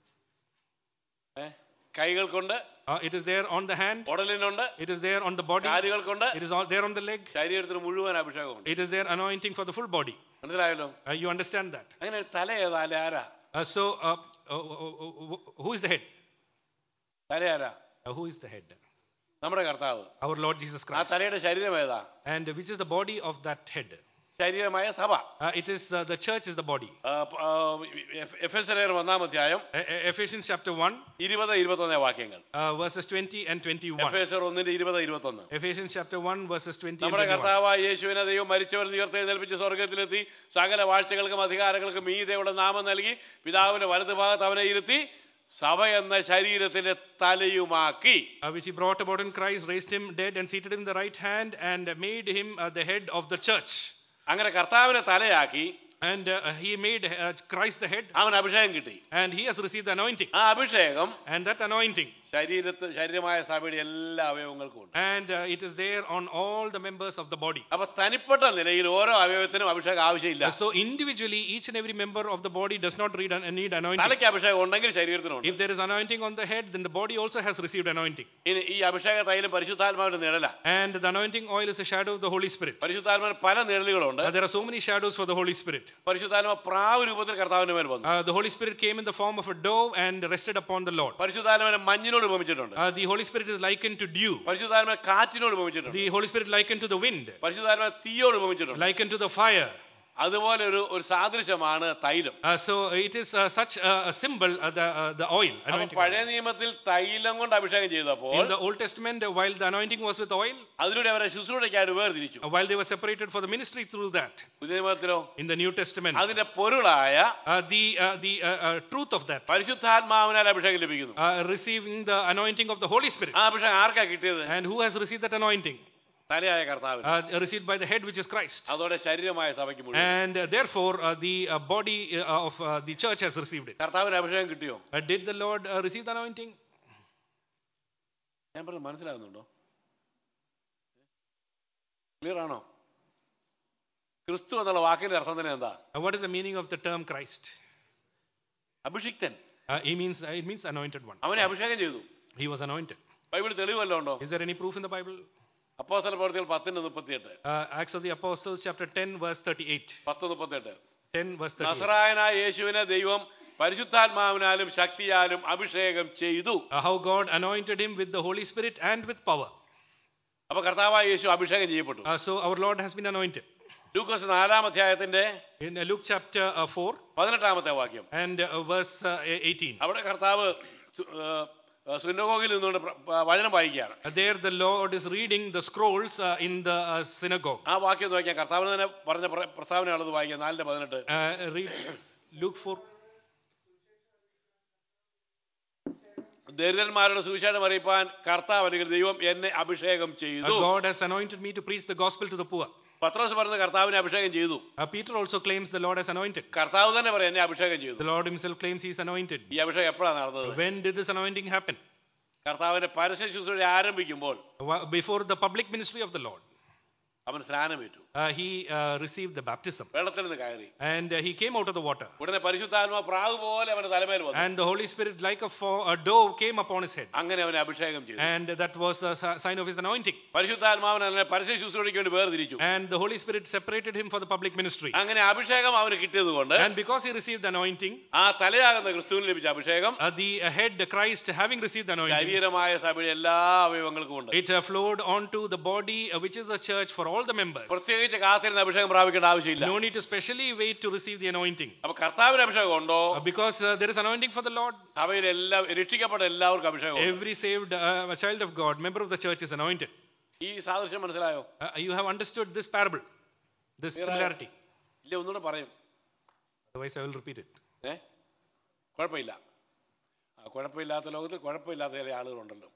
ഏ? കൈകൾ കൊണ്ട് Uh, it is there on the hand. ഉടലിനുണ്ട് It is there on the body. കാലുകൾ കൊണ്ട് It is all there on the leg. ശരീരത്തിന് മുഴുവൻ അഭിഷേകമുണ്ട് It is there anointing for the full body. മനസ്സിലായല്ലോ Uh, you understand that? അങ്ങനെ തല ഏതാ അല്ലെ ആരാ Uh, so uh, uh, uh, uh, who is the head? തല ആരാ Uh, who is the head? നമ്മുടെ കർത്താവ് Our Lord Jesus ആ Christ. തലയുടെ ശരീരം ഏതാ And which is the body of that head? ശരീരമായ സഭ Uh, it is uh, the church is the body. ആ, പ- ആ, എഫ് എസ് ലേഖനം ഒന്നാം അധ്യായം E- E- Ephesians chapter 1, ഇരുപത് ഇരുപത്തൊന്നേ വാക്യങ്ങൾ uh, verses 20 and 21. എഫ് എസ് ഒന്നിന്റെ ഇരുപത് ഇരുപത്തൊന്ന് Ephesians chapter 1, verses 20 and നമ്മുടെ 21. കർത്താവായ യേശുവിനെ ദൈവം മരിച്ചവർ ഉയർത്തെഴുന്നേൽപ്പിച്ച് സ്വർഗത്തിലെത്തി സകല വാഴ്ചകൾക്കും അധികാരങ്ങൾക്കും മീതയുടെ നാമം നൽകി പിതാവിന്റെ വലതുഭാഗത്ത് അവനെ ഇരുത്തി സഭ എന്ന ശരീരത്തിന്റെ തലയുമാക്കി uh, which he brought about in Christ, raised him dead and seated him in the right hand and made him uh, the head of the church. അങ്ങനെ കർത്താവിനെ തലയാക്കി And uh, he made uh, Christ the head, അവൻ അഭിഷേകം കിട്ടി and he has received the anointing. ആ അഭിഷേകം And that anointing, ശരീരത്ത് ശരീരമായ സഭയുടെ എല്ലാ അവയവങ്ങൾക്കും ഉണ്ട് and uh, it is there on all the members of the body. അപ്പൊ തനിപ്പെട്ട നിലയിൽ ഓരോ അവയവത്തിനും അഭിഷേകം ആവശ്യമില്ല So individually, each and every member of the body does not read, an- need anointing. തലയ്ക്ക് അഭിഷേകം ഉണ്ടെങ്കിൽ ശരീരത്തിനുണ്ട് If there is anointing on the head, then the body also has received anointing. ഇനി ഈ അഭിഷേക തൈലം പരിശുദ്ധാത്മാവിന്റെ നിഴല And the anointing oil is a shadow of the Holy Spirit. പരിശുദ്ധാത്മാവിന് പല നിഴലുകളുണ്ട് Uh, there are so many shadows for the Holy Spirit. പരിശുദ്ധാത്മ പ്രാവ് രൂപത്തിൽ കർത്താവിന്റെ മേൽ വന്നു Uh, the Holy Spirit came in the form of a dove and rested upon the Lord. പരിശുദ്ധാത്മാവിനെ മഞ്ഞിനോട് ഉപമിച്ചിട്ടുണ്ട് Uh, the Holy Spirit is likened to dew. പരിശുദ്ധാത്മാവിനെ കാറ്റിനോട് ഉപമിച്ചിട്ടുണ്ട് The Holy Spirit likened to the wind, പരിശുദ്ധാത്മാവിനെ തീയോട് ഉപമിച്ചിട്ടുണ്ട് likened to the fire. അതുപോലെ ഒരു ഒരു സാദൃശ്യമാണ് തൈലം Uh, so it is uh, such a, a symbol, uh, the, uh, the oil. അപ്പൊ anointing പഴയ oil. നിയമത്തിൽ തൈലം കൊണ്ട് അഭിഷേകം ചെയ്തപ്പോൾ In the Old Testament, uh, while the anointing was with oil, അതിലൂടെ അവരെ ശുശ്രൂഷയ്ക്കായിട്ട് വേർതിരിച്ചു uh, while they were separated for the ministry through that. പുതിയ നിയമത്തിലോ In the New Testament, അതിന്റെ പൊരുളായ uh, the, uh, the uh, uh, truth of that, പരിശുദ്ധാത്മാവിനാൽ അഭിഷേകം ലഭിക്കുന്നു uh, receiving the anointing of the Holy Spirit. ആ അഭിഷേകം ആർക്കാ കിട്ടിയത് And who has received that anointing? തലയായ കർത്താവിന് Uh, received by the head, which is Christ. അതോടെ ശരീരമായ സഭയ്ക്ക് മുഴുവൻ And uh, therefore, uh, the uh, body uh, of uh, the church has received it. കർത്താവിന് അഭിഷേകം കിട്ടിയോ Uh, did the Lord uh, receive the anointing? ഞാൻ പറഞ്ഞത് മനസ്സിലാകുന്നുണ്ടോ clear ആണോ ക്രിസ്തു എന്നുള്ള വാക്കിന്റെ അർത്ഥം തന്നെ എന്താ Uh, what is the meaning of the term Christ? അഭിഷിക്തൻ Uh, he means uh, it means anointed one. അവനെ അഭിഷേകം ചെയ്തു He was anointed. ബൈബിൾ തെളിവല്ലോ ഉണ്ടോ Is there any proof in the Bible? അപ്പോസ്തല പ്രവർത്തികൾ പത്തിന്റെ മുപ്പത്തിയെട്ട് Uh, Acts of the Apostles, chapter 10, verse 38. പത്ത് മുപ്പത്തെട്ട് 10, verse 38. നസറായനായ യേശുവിനെ ദൈവം പരിശുദ്ധാത്മാവിനാലും ശക്തിയാലും അഭിഷേകം ചെയ്തു Uh, how God anointed him with the Holy Spirit and with power. അപ്പൊ കർത്താവായ യേശു അഭിഷേകം ചെയ്യപ്പെട്ടു Uh, so our Lord has been anointed. ലൂക്കോസ് നാലാം അധ്യായത്തിന്റെ In uh, Luke chapter uh, 4 പതിനെട്ടാമത്തെ വാക്യം and uh, verse uh, 18. അവിടെ കർത്താവ് സു- ഏർ, ഏർ, സുന്നഗോഗിൽ നിന്നുകൊണ്ട് പ്ര- പ- വചനം വായിക്കുകയാണ് Uh, there the Lord is reading the scrolls uh, in the uh, synagogue. ആ വാക്യം ഒന്ന് വായിക്കാം കർത്താവിന് തന്നെ പറഞ്ഞ പ്ര- പ്രസ്താവനയാണത് വായിക്കാം നാലിന്റെ പതിനെട്ട് Uh, read Luke 4. ദരിദ്രന്മാരുടെ സുവിശേഷം അറിയിപ്പാൻ കർത്താവ് അല്ലെങ്കിൽ ദൈവം എന്നെ അഭിഷേകം Uh, ചെയ്തു God has anointed me to preach the gospel to the poor. പത്രോസ് പറഞ്ഞ കർത്താവിനെ അഭിഷേകം ചെയ്തു Uh, Peter also claims the Lord has anointed. കർത്താവ് തന്നെ പറയാം എന്നെ അഭിഷേകം ചെയ്തു The Lord himself claims he is anointed. ഈ അഭിഷേകം എപ്പോഴാണ് നടന്നത് When did this anointing happen? കർത്താവിന്റെ പരസ്യ ശുശ്രൂഷ ആരംഭിക്കുമ്പോൾ Wha- Before the public ministry of the Lord. അവൻ സ്നാനമേറ്റു Uh, he uh, received the baptism വെള്ളത്തിൽ നിന്ന് കയറി and uh, he came out of the water. ഉടനെ പരിശുദ്ധാത്മ പ്രാവ് പോലെ അവന്റെ തലമേൽ വന്നു And the Holy Spirit, like a, fo- a dove, came upon his head. അങ്ങനെ അവനെ അഭിഷേകം ചെയ്തു And that was the si- sign of his anointing. പരിശുദ്ധാത്മാവൻ അവനെ പരസ്യ ശുശ്രൂഷയ്ക്ക് വേണ്ടി വേർതിരിച്ചു And the Holy Spirit separated him for the public ministry. അങ്ങനെ അഭിഷേകം അവന് കിട്ടിയത് കൊണ്ട് And because he received the anointing, ആ തലയാകുന്ന ക്രിസ്തുവിന് ലഭിച്ച അഭിഷേകം uh, the uh, head, Christ, having received the anointing, ശരീരമായ സഭയുടെ എല്ലാ അവയവങ്ങൾക്കും ഉണ്ട് it uh, flowed onto the body, uh, which is the church, for all the members. പ്രത്യേകിച്ച് കാത്തിരുന്ന അഭിഷേകം പ്രാപിക്കേണ്ട ആവശ്യമില്ല No need to specially wait to receive the anointing. അപ്പൊ കർത്താവിന് അഭിഷേകം ഉണ്ടോ Uh, because uh, there is anointing for the Lord. സഭയിൽ എല്ലാ രക്ഷിക്കപ്പെട്ട എല്ലാവർക്കും അഭിഷേകം ഉണ്ട്. Every saved uh, a child of God, member of the church, is anointed. ഈ സാദൃശ്യം മനസ്സിലായോ Uh, you have understood this parable, this Clear ആയോ? similarity. ഇല്ല ഒന്നുകൂടെ പറയും Otherwise, I will repeat it. ഏ കുഴപ്പമില്ല ആ കുഴപ്പമില്ലാത്ത ലോകത്തിൽ കുഴപ്പമില്ലാത്ത ചില ആളുകളുണ്ടല്ലോ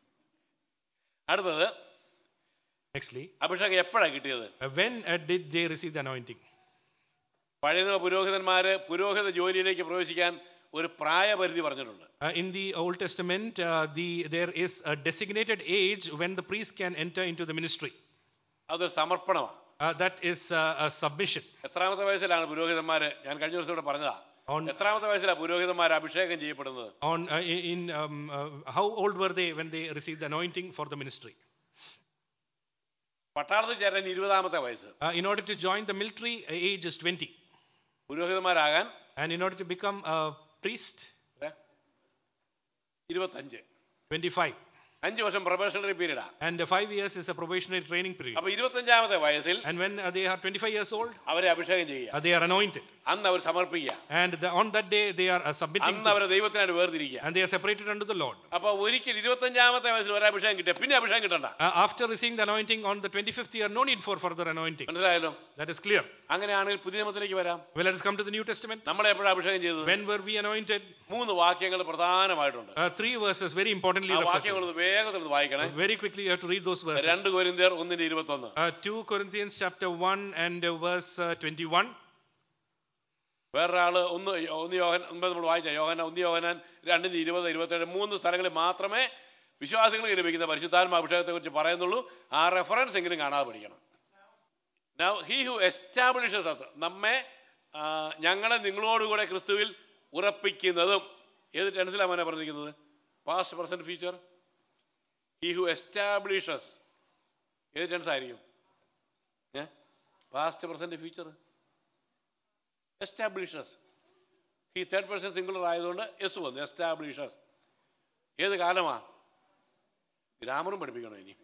അടുത്തത് Nextly, അഭിഷേകം എപ്പോഴാണ് കിട്ടിയത് uh, when uh, did they receive the anointing? പഴയ നിയമ പുരോഹിതന്മാര് പുരോഹിത ജോലിയിലേക്ക് പ്രവേശിക്കാൻ ഒരു പ്രായപരിധി പറഞ്ഞിട്ടുണ്ട് Uh, in the Old Testament, uh, the, there is a designated age when the priest can enter into the ministry. അതൊരു സമർപ്പണമാണ് Uh, that is uh, a submission. എത്രാമത്തെ വയസ്സിലാണ് പുരോഹിതന്മാര് ഞാൻ കഴിഞ്ഞ ദിവസം ഇവിടെ പറഞ്ഞതാ On, എത്രാമത്തെ വയസ്സിലാണ് പുരോഹിതന്മാർ അഭിഷേകം ചെയ്യപ്പെടുന്നത് on uh, in in, um, uh, how old were they when they received the anointing for the ministry? പട്ടാളത്തിൽ ചേരാൻ ഇരുപതാമത്തെ വയസ്സ് Uh, in order to join the military, uh, age is 20. പുരോഹിതന്മാരാകാൻ And in order to become a priest, ഏ? ഇരുപത്തഞ്ച് 25. അഞ്ച് വർഷം probationary പീരീഡാ And uh, five years is a probationary training period. അപ്പൊ ഇരുപത്തഞ്ചാമത്തെ വയസ്സിൽ And when uh, they are 25 years old, അവരെ അഭിഷേകം ചെയ്യുക uh, they are anointed. അന്ന് അവർ സമർപ്പിക്കുക And the, on that day, they are uh, submitting. അന്ന് to- അവരെ ദൈവത്തിനായിട്ട് വേർതിരിക്കുക and they are separated unto the Lord. അപ്പൊ ഒരിക്കൽ ഇരുപത്തഞ്ചാമത്തെ വയസ്സിൽ ഒരു അഭിഷേകം കിട്ടിയ പിന്നെ അഭിഷേകം കിട്ടണ്ട Uh, after receiving the anointing on the 25th year, no need for further anointing. മനസ്സിലായല്ലോ That is clear. അങ്ങനെയാണെങ്കിൽ പുതിയ നിയമത്തിലേക്ക് വരാം Well, let us come to the New Testament. നമ്മളെ എപ്പോഴാണ് അഭിഷേകം ചെയ്തത് When were we anointed? മൂന്ന് വാക്യങ്ങൾ പ്രധാനമായിട്ടുണ്ട് Uh, three verses, very importantly. ആ referred വാക്യങ്ങൾ to. ഒന്ന് വേഗത്തിൽ ഒന്ന് വായിക്കണേ Very quickly, you have to read those verses. രണ്ട് കോരിന്ത്യർ ഒന്നിന്റെ ഇരുപത്തൊന്ന് Uh, 2 Corinthians chapter 1 and uh, verse uh, 21. വേറൊരാള് ഒന്ന് ഒന്ന് യോഹൻ മുമ്പ് നമ്മൾ വായിച്ച യോഹന ഒന്ന് യോഹനാൻ രണ്ടിന് ഇരുപത് ഇരുപത്തേഴ് മൂന്ന് സ്ഥലങ്ങളിൽ മാത്രമേ വിശ്വാസികൾക്ക് ലഭിക്കുന്ന പരിശുദ്ധാത്മ അഭിഷേകത്തെ കുറിച്ച് പറയുന്നുള്ളൂ ആ റെഫറൻസ് എങ്കിലും കാണാതെ പഠിക്കണം Now, he who establishes us നമ്മെ ആ, ഞങ്ങളെ നിങ്ങളോടുകൂടെ ക്രിസ്തുവിൽ ഉറപ്പിക്കുന്നതും ഏത് ടെൻസിലാണ് അവനെ പറഞ്ഞിരിക്കുന്നത് past present future he who establishes ഏത് ടെൻസ് ആയിരിക്കും ഏ പാസ്റ്റ് പ്രസന്റ് ഫ്യൂച്ചർ എസ്റ്റാബ്ലിഷസ് ഈ തേർഡ് പേഴ്സൺ സിംഗുലർ ആയതുകൊണ്ട് എസ് വന്നു എസ്റ്റാബ്ലിഷസ് ഏത് കാലമാ ഗ്രാമറും പഠിപ്പിക്കണോ ഇനി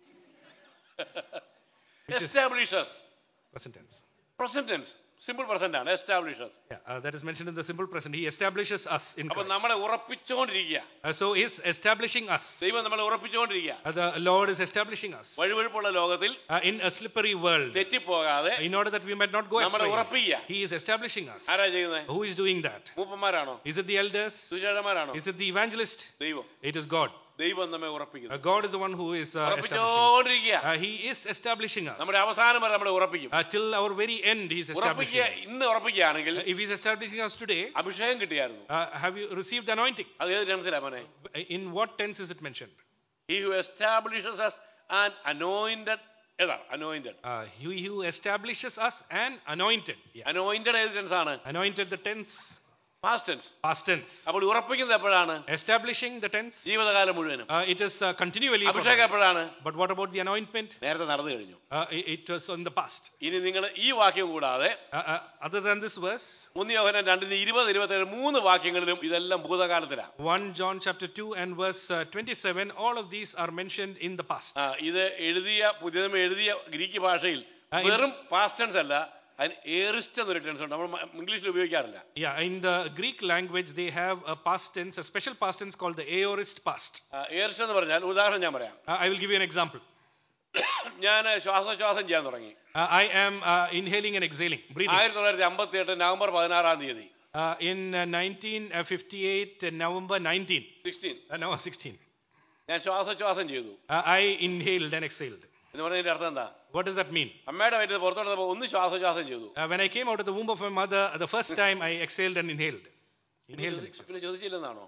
establishes Present tense. Present tense simple present ആണ് establishes Yeah, uh, that is mentioned in the simple present. He establishes us in അപ്പൊ Christ. നമ്മളെ ഉറപ്പിച്ചുകൊണ്ടിരിക്കുക Uh, so he's establishing us. ദൈവം നമ്മളെ ഉറപ്പിച്ചുകൊണ്ടിരിക്കുക Uh, the Lord is establishing us വഴുവഴുപ്പുള്ള ലോകത്തിൽ uh, in a slippery world. തെറ്റിപ്പോകാതെ In order that we might not go നമ്മളെ astray. ഉറപ്പിക്കുക He is establishing us. ആരാ ചെയ്യുന്നത് Who is doing that? മൂപ്പന്മാരാണോ Is it the elders? സുശേഷന്മാരാണോ Is it the evangelist? ദൈവം It is God. ദൈവം നമ്മെ Uh, ഉറപ്പിക്കുന്നു God is the one who is uh, establishing. ഉറപ്പിച്ചുകൊണ്ടിരിക്കുക Uh, he is establishing us. നമ്മുടെ അവസാനം വരെ നമ്മളെ ഉറപ്പിക്കും Uh, till our very end, He is ഉറപ്പിക്കുക establishing. ഇന്ന് ഉറപ്പിക്കുകയാണെങ്കിൽ Uh, if He is establishing us today, അഭിഷേകം കിട്ടിയായിരുന്നു uh, have you received the anointing? അത് ഏത് ടെൻസിലാ മോനെ In what tense is it mentioned? He who establishes us and anointed ഏതാണ് anointed Uh, he who establishes us and anointed. Yeah. Anointed ഏത് tense ആണ് Anointed the tense, past tense past tense. അപ്പോൾ ഉറപ്പിക്കുന്നത് എപ്പോഴാണ് Establishing the tense, ജീവിതകാലം മുഴുവനും uh, it is uh, continually. for അഭിഷേകം life. എപ്പോഴാണ് But what about the anointment? നേരത്തെ നടന്നു കഴിഞ്ഞു Uh, it, it was in the past. ഇനി നിങ്ങൾ ഈ വാക്യം കൂടാതെ Uh, uh, other than this verse, മൂന്ന് യോഹനം രണ്ടിന് ഇരുപത് ഇരുപത്തേഴ് മൂന്ന് വാക്യങ്ങളിലും ഇതെല്ലാം ഭൂതകാലത്തിലാണ് 1 John chapter 2 and verse uh, 27, all of these are mentioned in the past. ആ, ഇത് എഴുതിയ പുതിയതമ എഴുതിയ ഗ്രീക്ക് ഭാഷയിൽ ആ, ഇത് വെറും പാസ്റ്റ് ടെൻസ് അല്ല അതിന് ഏറിസ്റ്റ് എന്നൊരു ടെൻസ് ഉണ്ട് നമ്മൾ മ- ഇംഗ്ലീഷിൽ ഉപയോഗിക്കാറില്ല Yeah, in the Greek language, they have a past tense, a special past tense called the aorist past. ഏറിസ്റ്റ് എന്ന് പറഞ്ഞാൽ ഉദാഹരണം ഞാൻ പറയാം Uh, I will give you an example. ഞാൻ ശ്വാസോച്ഛ്വാസം ചെയ്യാൻ തുടങ്ങി Uh, I am uh, inhaling and exhaling, breathing. ആയിരത്തി തൊള്ളായിരത്തി അമ്പത്തി എട്ട് നവംബർ പതിനാറാം തീയതി Uh, in uh, 1958, uh, November 19, sixteen uh, no, 16, ഞാൻ ശ്വാസോച്ഛ്വാസം ചെയ്തു uh, I inhaled and exhaled. എന്ന് പറഞ്ഞതിന്റെ അർത്ഥം എന്താ What does that mean? അമ്മയുടെ വയറ്റിൽ പുറത്തോട്ട് ഒന്ന് ശ്വാസോച്ഛ്വാസം ചെയ്തു Uh, when I came out of the womb of my mother, the first time I exhaled and inhaled. Inhaled and exhaled. പിന്നെ ചോദിച്ചില്ലെന്നാണോ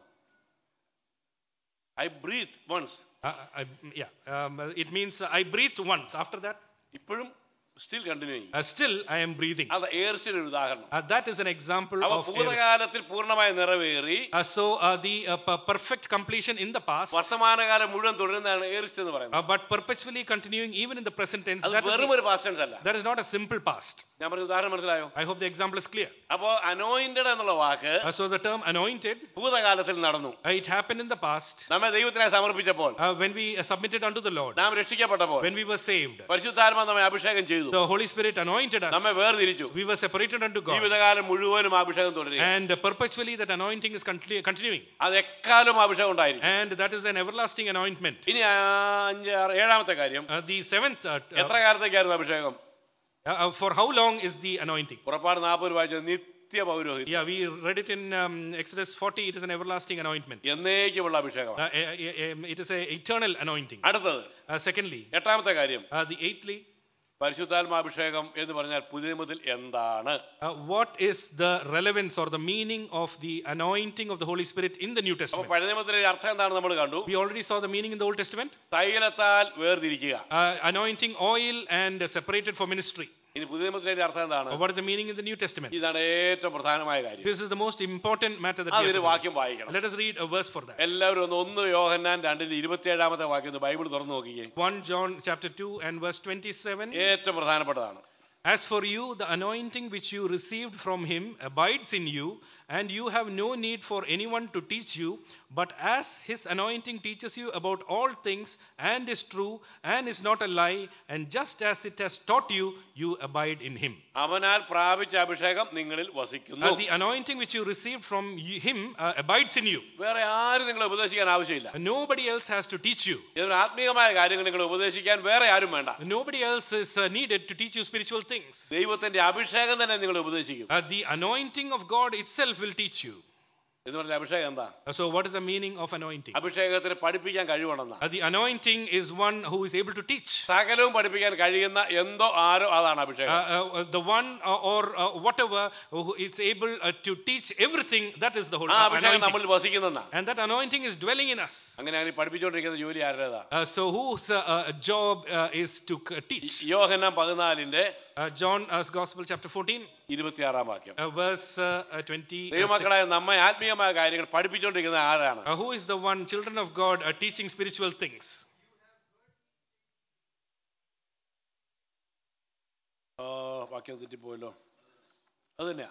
I breathe once Uh, I, yeah, um, it means uh, I breathed once. After that, ഇപ്പോഴും still continue ചെയ്യും uh, still I am breathing. അത് ഏർച്ചിന്റെ ഒരു ഉദാഹരണം Uh, that is an example അവ of. aorist. ഭൂതകാലത്തിൽ പൂർണ്ണമായി നിറവേറി Uh, so uh, the uh, per- perfect completion in the past, വർത്തമാനകാലം മുഴുവൻ തുടരുന്നതാണ് ഏറിസ്റ്റ് എന്ന് പറയുന്നത് uh, but perpetually continuing even in the present tense. അത് That is, വെറും the- ഒരു പാസ്റ്റൻസ് അല്ല that is not a simple past. ഞാൻ പറഞ്ഞ ഉദാഹരണം മനസ്സിലായോ I hope the example is clear. അപ്പോ അനോയിന്റഡ് എന്നുള്ള വാക്ക് Uh, so the term anointed, ഭൂതകാലത്തിൽ നടന്നു uh, it happened in the past നമ്മെ ദൈവത്തിനായി സമർപ്പിച്ചപ്പോൾ uh, when we uh, submitted unto the Lord, നാം രക്ഷിക്കപ്പെട്ടപ്പോൾ when we were saved. പരിശുദ്ധാത്മ നമ്മെ അഭിഷേകം ചെയ്തു The Holy Spirit anointed നമ്മെ us. വേർതിരിച്ചു We were separated unto God. ജീവിതകാലം മുഴുവനും ആ അഭിഷേകം തുടരുക And uh, perpetually that anointing is continu- continuing. അത് എക്കാലം അഭിഷേകം ഉണ്ടായിരിക്കും And that is an everlasting anointment. ഇനി ആ അഞ്ച് ആറ് ഏഴാമത്തെ കാര്യം Uh, the seventh, uh, uh, എത്ര കാലത്തേക്കായിരുന്നു അഭിഷേകം uh, for how long is the anointing? പുറപ്പാട് നാൽപ്പത് വായിച്ചത് നിത്യ പൗരോഹിത്യം Yeah, we read it in um, Exodus 40. It is an everlasting anointment. എന്നേക്കുമുള്ള അഭിഷേകം Uh, eh, eh, eh, it is a eternal anointing. അടുത്തത് Uh, secondly, എട്ടാമത്തെ കാര്യം uh, the eighthly, പരിശുദ്ധാത്മാഭിഷേകം എന്ന് പറഞ്ഞാൽ പുതിയ നിയമത്തിൽ എന്താണ് uh, what is the relevance or the meaning of the anointing of the Holy Spirit in the New അപ്പൊ Testament? പഴയ നിയമത്തിലെ അർത്ഥം എന്താണെന്ന് നമ്മൾ കണ്ടു We already saw the meaning in the Old Testament. തൈലത്താൽ വേർതിരിക്കുക Uh, anointing oil and uh, separated for ministry. ഇനി പുതിയ നിയമത്തിലെ അർത്ഥം എന്താണ് Uh, what is the meaning in the New Testament? ഇതാണ് ഏറ്റവും പ്രധാനമായ കാര്യം This is the most important matter that we have അതൊരു to വാക്യം വായിക്കണം do. Let us read a verse for that. എല്ലാവരും ഒന്ന് ഒന്ന് യോഹന്നാൻ രണ്ടിന്റെ ഇരുപത്തിയേഴാമത്തെ വാക്യം ഒന്ന് ബൈബിൾ തുറന്നു നോക്കിക്കേ 1 John chapter 2 and verse 27. ഏറ്റവും പ്രധാനപ്പെട്ടതാണ് As for you, the anointing which you received from him abides in you, and you have no need for anyone to teach you, but as his anointing teaches you about all things, and is true, and is not a lie, and just as it has taught you, you abide in him. അവനാൽ പ്രാപിച്ച അഭിഷേകം നിങ്ങളിൽ വസിക്കുന്നു Uh, the anointing which you received from y- him uh, abides in you. വേറെ ആരും നിങ്ങളെ ഉപദേശിക്കാൻ ആവശ്യമില്ല And nobody else has to teach you. ഇതിന് ആത്മീയമായ കാര്യങ്ങൾ നിങ്ങൾ ഉപദേശിക്കാൻ വേറെ ആരും വേണ്ട Nobody else is uh, needed to teach you spiritual things. ദൈവത്തിന്റെ അഭിഷേകം തന്നെ നിങ്ങൾ ഉപദേശിക്കും Uh, the anointing of God itself will teach you. എന്ന് പറഞ്ഞ അഭിഷേകം എന്താ Uh, So, what is the meaning of anointing? അഭിഷേകത്തിന് പഠിപ്പിക്കാൻ കഴിവുണ്ടെന്ന Uh, the anointing is one who is able to teach. സകലവും പഠിപ്പിക്കാൻ കഴിയുന്ന എന്തോ ആരോ അതാണ് Uh, അഭിഷേകം uh, uh, the one uh, or uh, whatever who is able uh, to teach everything, that is the whole ആ uh, അഭിഷേകം anointing. നമ്മളിൽ വസിക്കുന്നെന്നാ And that anointing is dwelling in us. അങ്ങനെയാണെങ്കിൽ പഠിപ്പിച്ചുകൊണ്ടിരിക്കുന്ന ജോലി ആരുടേതാ Uh, so, whose uh, uh, job uh, is to uh, teach? Yohannan പതിനാലിന്റെ Uh, John's Gospel, chapter 14, ഇരുപത്തിയാറാം വാക്യം uh, verse uh, uh, 20. ദൈവമക്കളെ നമ്മെ ആത്മീയമായ കാര്യങ്ങൾ പഠിപ്പിച്ചുകൊണ്ടിരിക്കുന്ന ആരാണ് Uh, who is the one, children of God, are teaching spiritual things? ആ, വാക്യം തെറ്റിപ്പോയല്ലോ അത് തന്നെയാ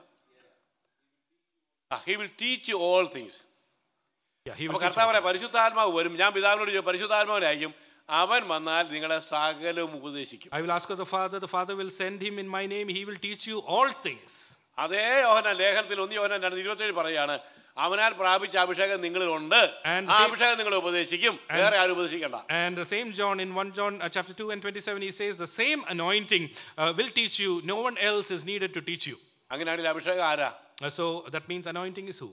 he will teach you all things Yeah, he അപ്പൊ will teach കർത്താവ് all പറയാം പരിശുദ്ധാത്മാവ് വരും ഞാൻ പിതാവിനോട് ചോദിക്കും പരിശുദ്ധാത്മാവിനായിരിക്കും അവൻ വന്നാൽ നിങ്ങളെ സകലവും ഉപദേശിക്കും I will ask of the Father, the Father will send him in my name, he will teach you all things. അതേ യോഹന ലേഖനത്തിൽ ഒന്ന് യോഹന രണ്ട് ഇരുപത്തേഴ് പറയാണ് അവനാൽ പ്രാപിച്ച അഭിഷേകം നിങ്ങളിലുണ്ട് And ആ same- അഭിഷേകം നിങ്ങൾ ഉപദേശിക്കും വേറെ ആരും ഉപദേശിക്കണ്ട And the same John in 1 John uh, chapter 2 and 27, he says, The same anointing uh, will teach you, no one else is needed to teach you. അങ്ങനെയാണെങ്കിൽ അഭിഷേകം ആരാ Uh, so that means anointing is who?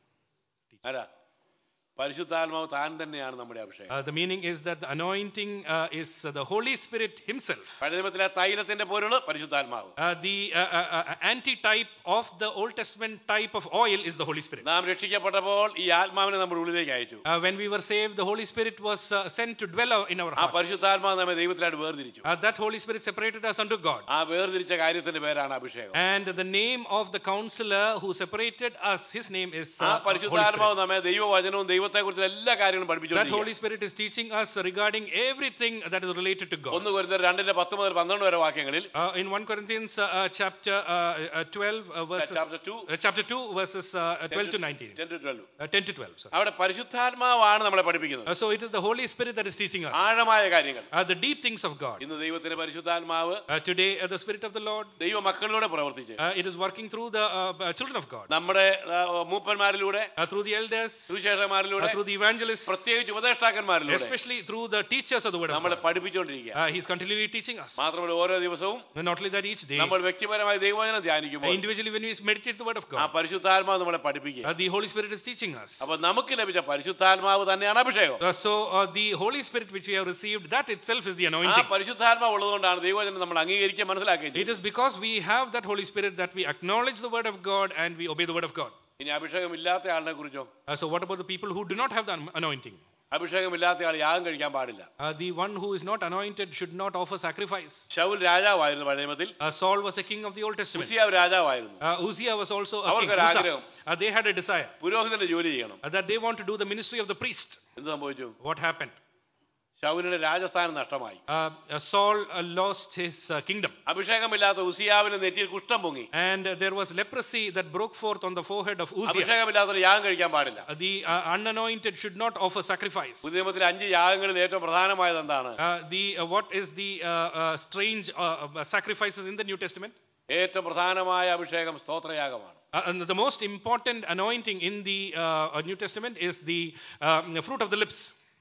ആരാ പരിശുദ്ധാത്മാവ് താൻ തന്നെയാണ് നമ്മുടെ അഭിഷേകം Uh, the meaning is that the anointing uh, is uh, the Holy Spirit Himself. പഴയ നിയമത്തിലെ തൈലത്തിന്റെ പൊരുള് പരിശുദ്ധാത്മാവ് Uh, the uh, uh, uh, antitype of the Old Testament type of oil is the Holy Spirit. നാം രക്ഷിക്കപ്പെട്ടപ്പോൾ ഈ ആത്മാവിനെ നമ്മുടെ ഉള്ളിലേക്ക് അയച്ചു Uh, when we were saved, the Holy Spirit was uh, sent to dwell in our ആ hearts. പരിശുദ്ധാത്മാവ് നമ്മെ ദൈവത്തിലായിട്ട് വേർതിരിച്ചു Uh, that Holy Spirit separated us unto God. ആ വേർതിരിച്ച കാര്യത്തിന്റെ പേരാണ് അഭിഷേകം And the name of the counselor who separated us, his name is ആ uh, Holy പരിശുദ്ധാത്മാവ് Spirit. നമ്മെ ദൈവവചനവും ദൈവത്തെ കുറിച്ചുള്ള എല്ലാ കാര്യങ്ങളും That പഠിപ്പിച്ചു Holy Spirit is teaching us regarding everything that is related to God. ഒന്ന് കുരുത്തർ രണ്ടിന്റെ പത്ത് മുതൽ പന്ത്രണ്ട് വരെ വാക്യങ്ങളിൽ Uh, in 1 Corinthians uh, uh, chapter uh, uh, 12, uh, verses, chapter 2 uh, chapter 2, verses uh, uh, 12 to 19. 10 to 12 Uh, 10 to 12. Sorry. അവിടെ പരിശുദ്ധാത്മാവാണ് നമ്മളെ പഠിപ്പിക്കുന്നത് Uh, so it is the Holy Spirit that is teaching us ആഴമായ കാര്യങ്ങൾ uh, the deep things of God. ഇന്ന് ദൈവത്തിന്റെ പരിശുദ്ധാത്മാവ് Uh, today, uh, the Spirit of the Lord, ദൈവ മക്കളിലൂടെ പ്രവർത്തിച്ച് uh, it is working through the uh, uh, children of God, നമ്മുടെ ആ, മൂപ്പന്മാരിലൂടെ uh, through the elders, സുവിശേഷന്മാരിലൂടെ uh, through the evangelists, പ്രത്യേകിച്ച് ഉപദേഷ്ടാക്കന്മാരിലൂടെ especially through the teachers of the Word of നമ്മളെ God. പഠിപ്പിച്ചുകൊണ്ടിരിക്കുക Uh, he's continually teaching us. മാത്രമല്ല ഓരോ ദിവസവും And not only that, each day, നമ്മൾ വ്യക്തിപരമായി ദൈവവചനം uh, ധ്യാനിക്കുമ്പോൾ individually, when we meditate the Word of ആ God, പരിശുദ്ധാത്മാവ് നമ്മളെ പഠിപ്പിക്കുക uh, the Holy Spirit is teaching us. അപ്പൊ നമുക്ക് ലഭിച്ച പരിശുദ്ധാത്മാവ് തന്നെയാണ് അഭിഷേകം Uh, so uh, the Holy Spirit which we have received, that itself is the ആ anointing. പരിശുദ്ധാത്മാവ് ഉള്ളതുകൊണ്ടാണ് ദൈവവചനം നമ്മൾ അംഗീകരിക്കുക മനസ്സിലാക്കുകയും It ചെയ്യും is because we have that Holy Spirit that we acknowledge the Word of God and we obey the Word of God. ഇനി അഭിഷേകം ഇല്ലാത്ത ആളിനെ കുറിച്ചോ Uh, so what about the people who do not have the anointing? അഭിഷേകം ഇല്ലാത്ത ആൾ യാഗം കഴിക്കാൻ പാടില്ല Uh, the one who is not anointed should not offer sacrifice. Saul രാജാവായിരുന്നു പഴയ നിയമത്തിൽ Uh, Saul was a king of the Old Testament. ഉസിയാവ് രാജാവായിരുന്നു Uh, Uzziah was also a king. അവർക്കൊരു Uzzah. ആഗ്രഹം. Uh, they had a desire പുരോഹിതന്റെ ജോലി ചെയ്യണം uh, that they want to do the ministry of the priest. എന്ത് സംഭവിച്ചു What happened? ശൗലിന്റെ രാജസ്ഥാനം നഷ്ടമായി Uh, uh, Saul uh, lost his uh, kingdom. അഭിഷേകമില്ലാത്ത ഉസിയാവിന്റെ നെറ്റിയിൽ കുഷ്ഠം പൊങ്ങി And uh, there was leprosy that broke forth on the forehead of Uzziah. അഭിഷേകമില്ലാത്ത യാഗം കഴിക്കാൻ പാടില്ല Uh, the uh, unanointed should not offer sacrifice. പുതിയ നിയമത്തിലെ അഞ്ച് യാഗങ്ങളിൽ ഏറ്റവും പ്രധാനമായത് എന്താണ് Uh, the uh, what is the uh, uh, strange uh, uh, sacrifices in the New Testament? ഏറ്റവും പ്രധാനമായ അഭിഷേകം സ്തോത്രയാഗമാണ് Uh, and the most important anointing in the uh, New Testament is the um, fruit of the lips.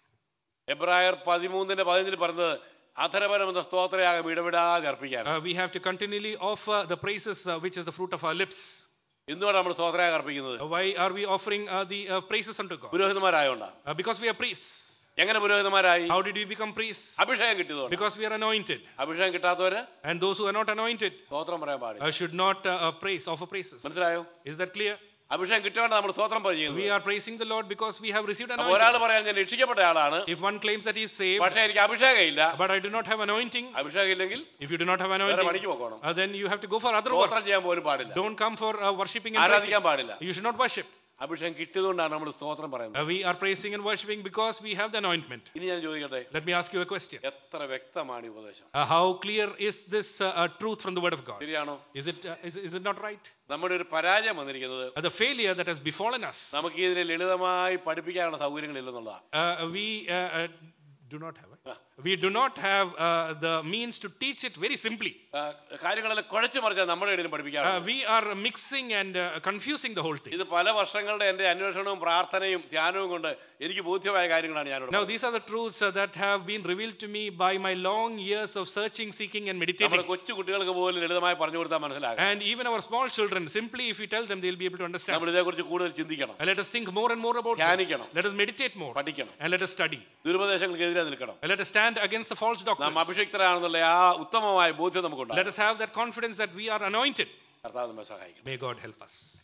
എബ്രായർ പതിമൂന്നിന്റെ പതിനഞ്ചിൽ പറഞ്ഞത് അധരപരം എന്ന സ്തോത്രയാഗം ഇടപെടാതെ അർപ്പിക്കാൻ Uh, we have to continually offer the praises uh, which is the fruit of our lips. എന്തുകൊണ്ടാണ് നമ്മൾ സ്തോത്രയാഗം അർപ്പിക്കുന്നത് Uh, why are we offering uh, the uh, praises unto God? പുരോഹിതന്മാരായോണ്ടാ Uh, because we are priests. എങ്ങനെ പുരോഹിതന്മാരായി How did we become priests? അഭിഷേകം കിട്ടിയതുകൊണ്ട് Because we are anointed. അഭിഷേകം കിട്ടാത്തവര് And those who are not anointed സ്തോത്രം പറയാൻ പാടില്ല uh, should not uh, uh, praise, offer praises. മനസ്സിലായോ Is that clear? അഭിഷേകം കിട്ടിയോണ്ട് നമ്മൾ സ്തോത്രം We ചെയ്യുന്നത് are praising the Lord because we have received അപ്പൊ ഒരാൾ anointing. പറയാൻ ഞാൻ രക്ഷിക്കപ്പെട്ട ആളാണ് If one claims that he is saved, പക്ഷെ എനിക്ക് അഭിഷേകം ഇല്ല but I do not have anointing, അഭിഷേകം ഇല്ലെങ്കിൽ if you do not have വേറെ anointing, പണിക്ക് പോകണം uh, then you have to go for other work. സ്തോത്രം ചെയ്യാൻ പോലും പാടില്ല Don't come for uh, worshipping and praising. ആരാധിക്കാൻ പാടില്ല You should not worship. അഭിഷേകം കിട്ടിയതുകൊണ്ടാണ് നമ്മൾ സ്തോത്രം പറയുന്നത് Uh, we are praising and worshiping because we have the anointment. ഇനി ഞാൻ ചോദിക്കട്ടെ Let me ask you a question. എത്ര വ്യക്തമാണ് ഈ ഉപദേശം Uh, how clear is this uh, uh, truth from the Word of God? ശരിയാണോ Is it, uh, is, is it not right? നമ്മുടെ ഒരു പരാജയം വന്നിരിക്കുന്നത് Uh, the failure that has befallen us, uh, നമുക്ക് ഇതിനെ ലളിതമായി പഠിപ്പിക്കാനുള്ള സൗകര്യങ്ങളില്ലെന്നുള്ളതാണ് we uh, uh, do not have. it. ആ, We do not have uh, the means to teach it very simply. ആ, കാര്യങ്ങളെല്ലാം കുഴച്ചു മറിച്ചാൽ നമ്മുടെ ഇടയിലും Uh, പഠിപ്പിക്കാറുണ്ട് we are mixing and uh, confusing the whole thing. ഇത് പല വർഷങ്ങളുടെ എൻ്റെ അന്വേഷണവും പ്രാർത്ഥനയും ധ്യാനവും കൊണ്ട് എനിക്ക് ബോധ്യമായ കാര്യങ്ങളാണ് ഞാനിവിടെ Now, these are the truths uh, that have been revealed to me by my long years of searching, seeking, and നമ്മുടെ meditating. കൊച്ചു കുട്ടികൾക്ക് പോലും ലളിതമായി പറഞ്ഞു കൊടുത്താൽ മനസ്സിലാകും And even our small children, simply if we tell them, they'll be able to understand. നമ്മൾ ഇതേക്കുറിച്ച് കൂടുതൽ ചിന്തിക്കണം And let us think more and more about this. ധ്യാനിക്കണം. Let us meditate more. പഠിക്കണം And let us study. ദുരുപദേശങ്ങൾക്കെതിരെ നിൽക്കണം And let us stand against the false നാം doctrines. അഭിഷിക്തരാണെന്നുള്ള ആ ഉത്തമമായ ബോധ്യം Let നമുക്കുണ്ടാകും us have that confidence that we are anointed. കർത്താവ് നമ്മെ സഹായിക്കും May God help us.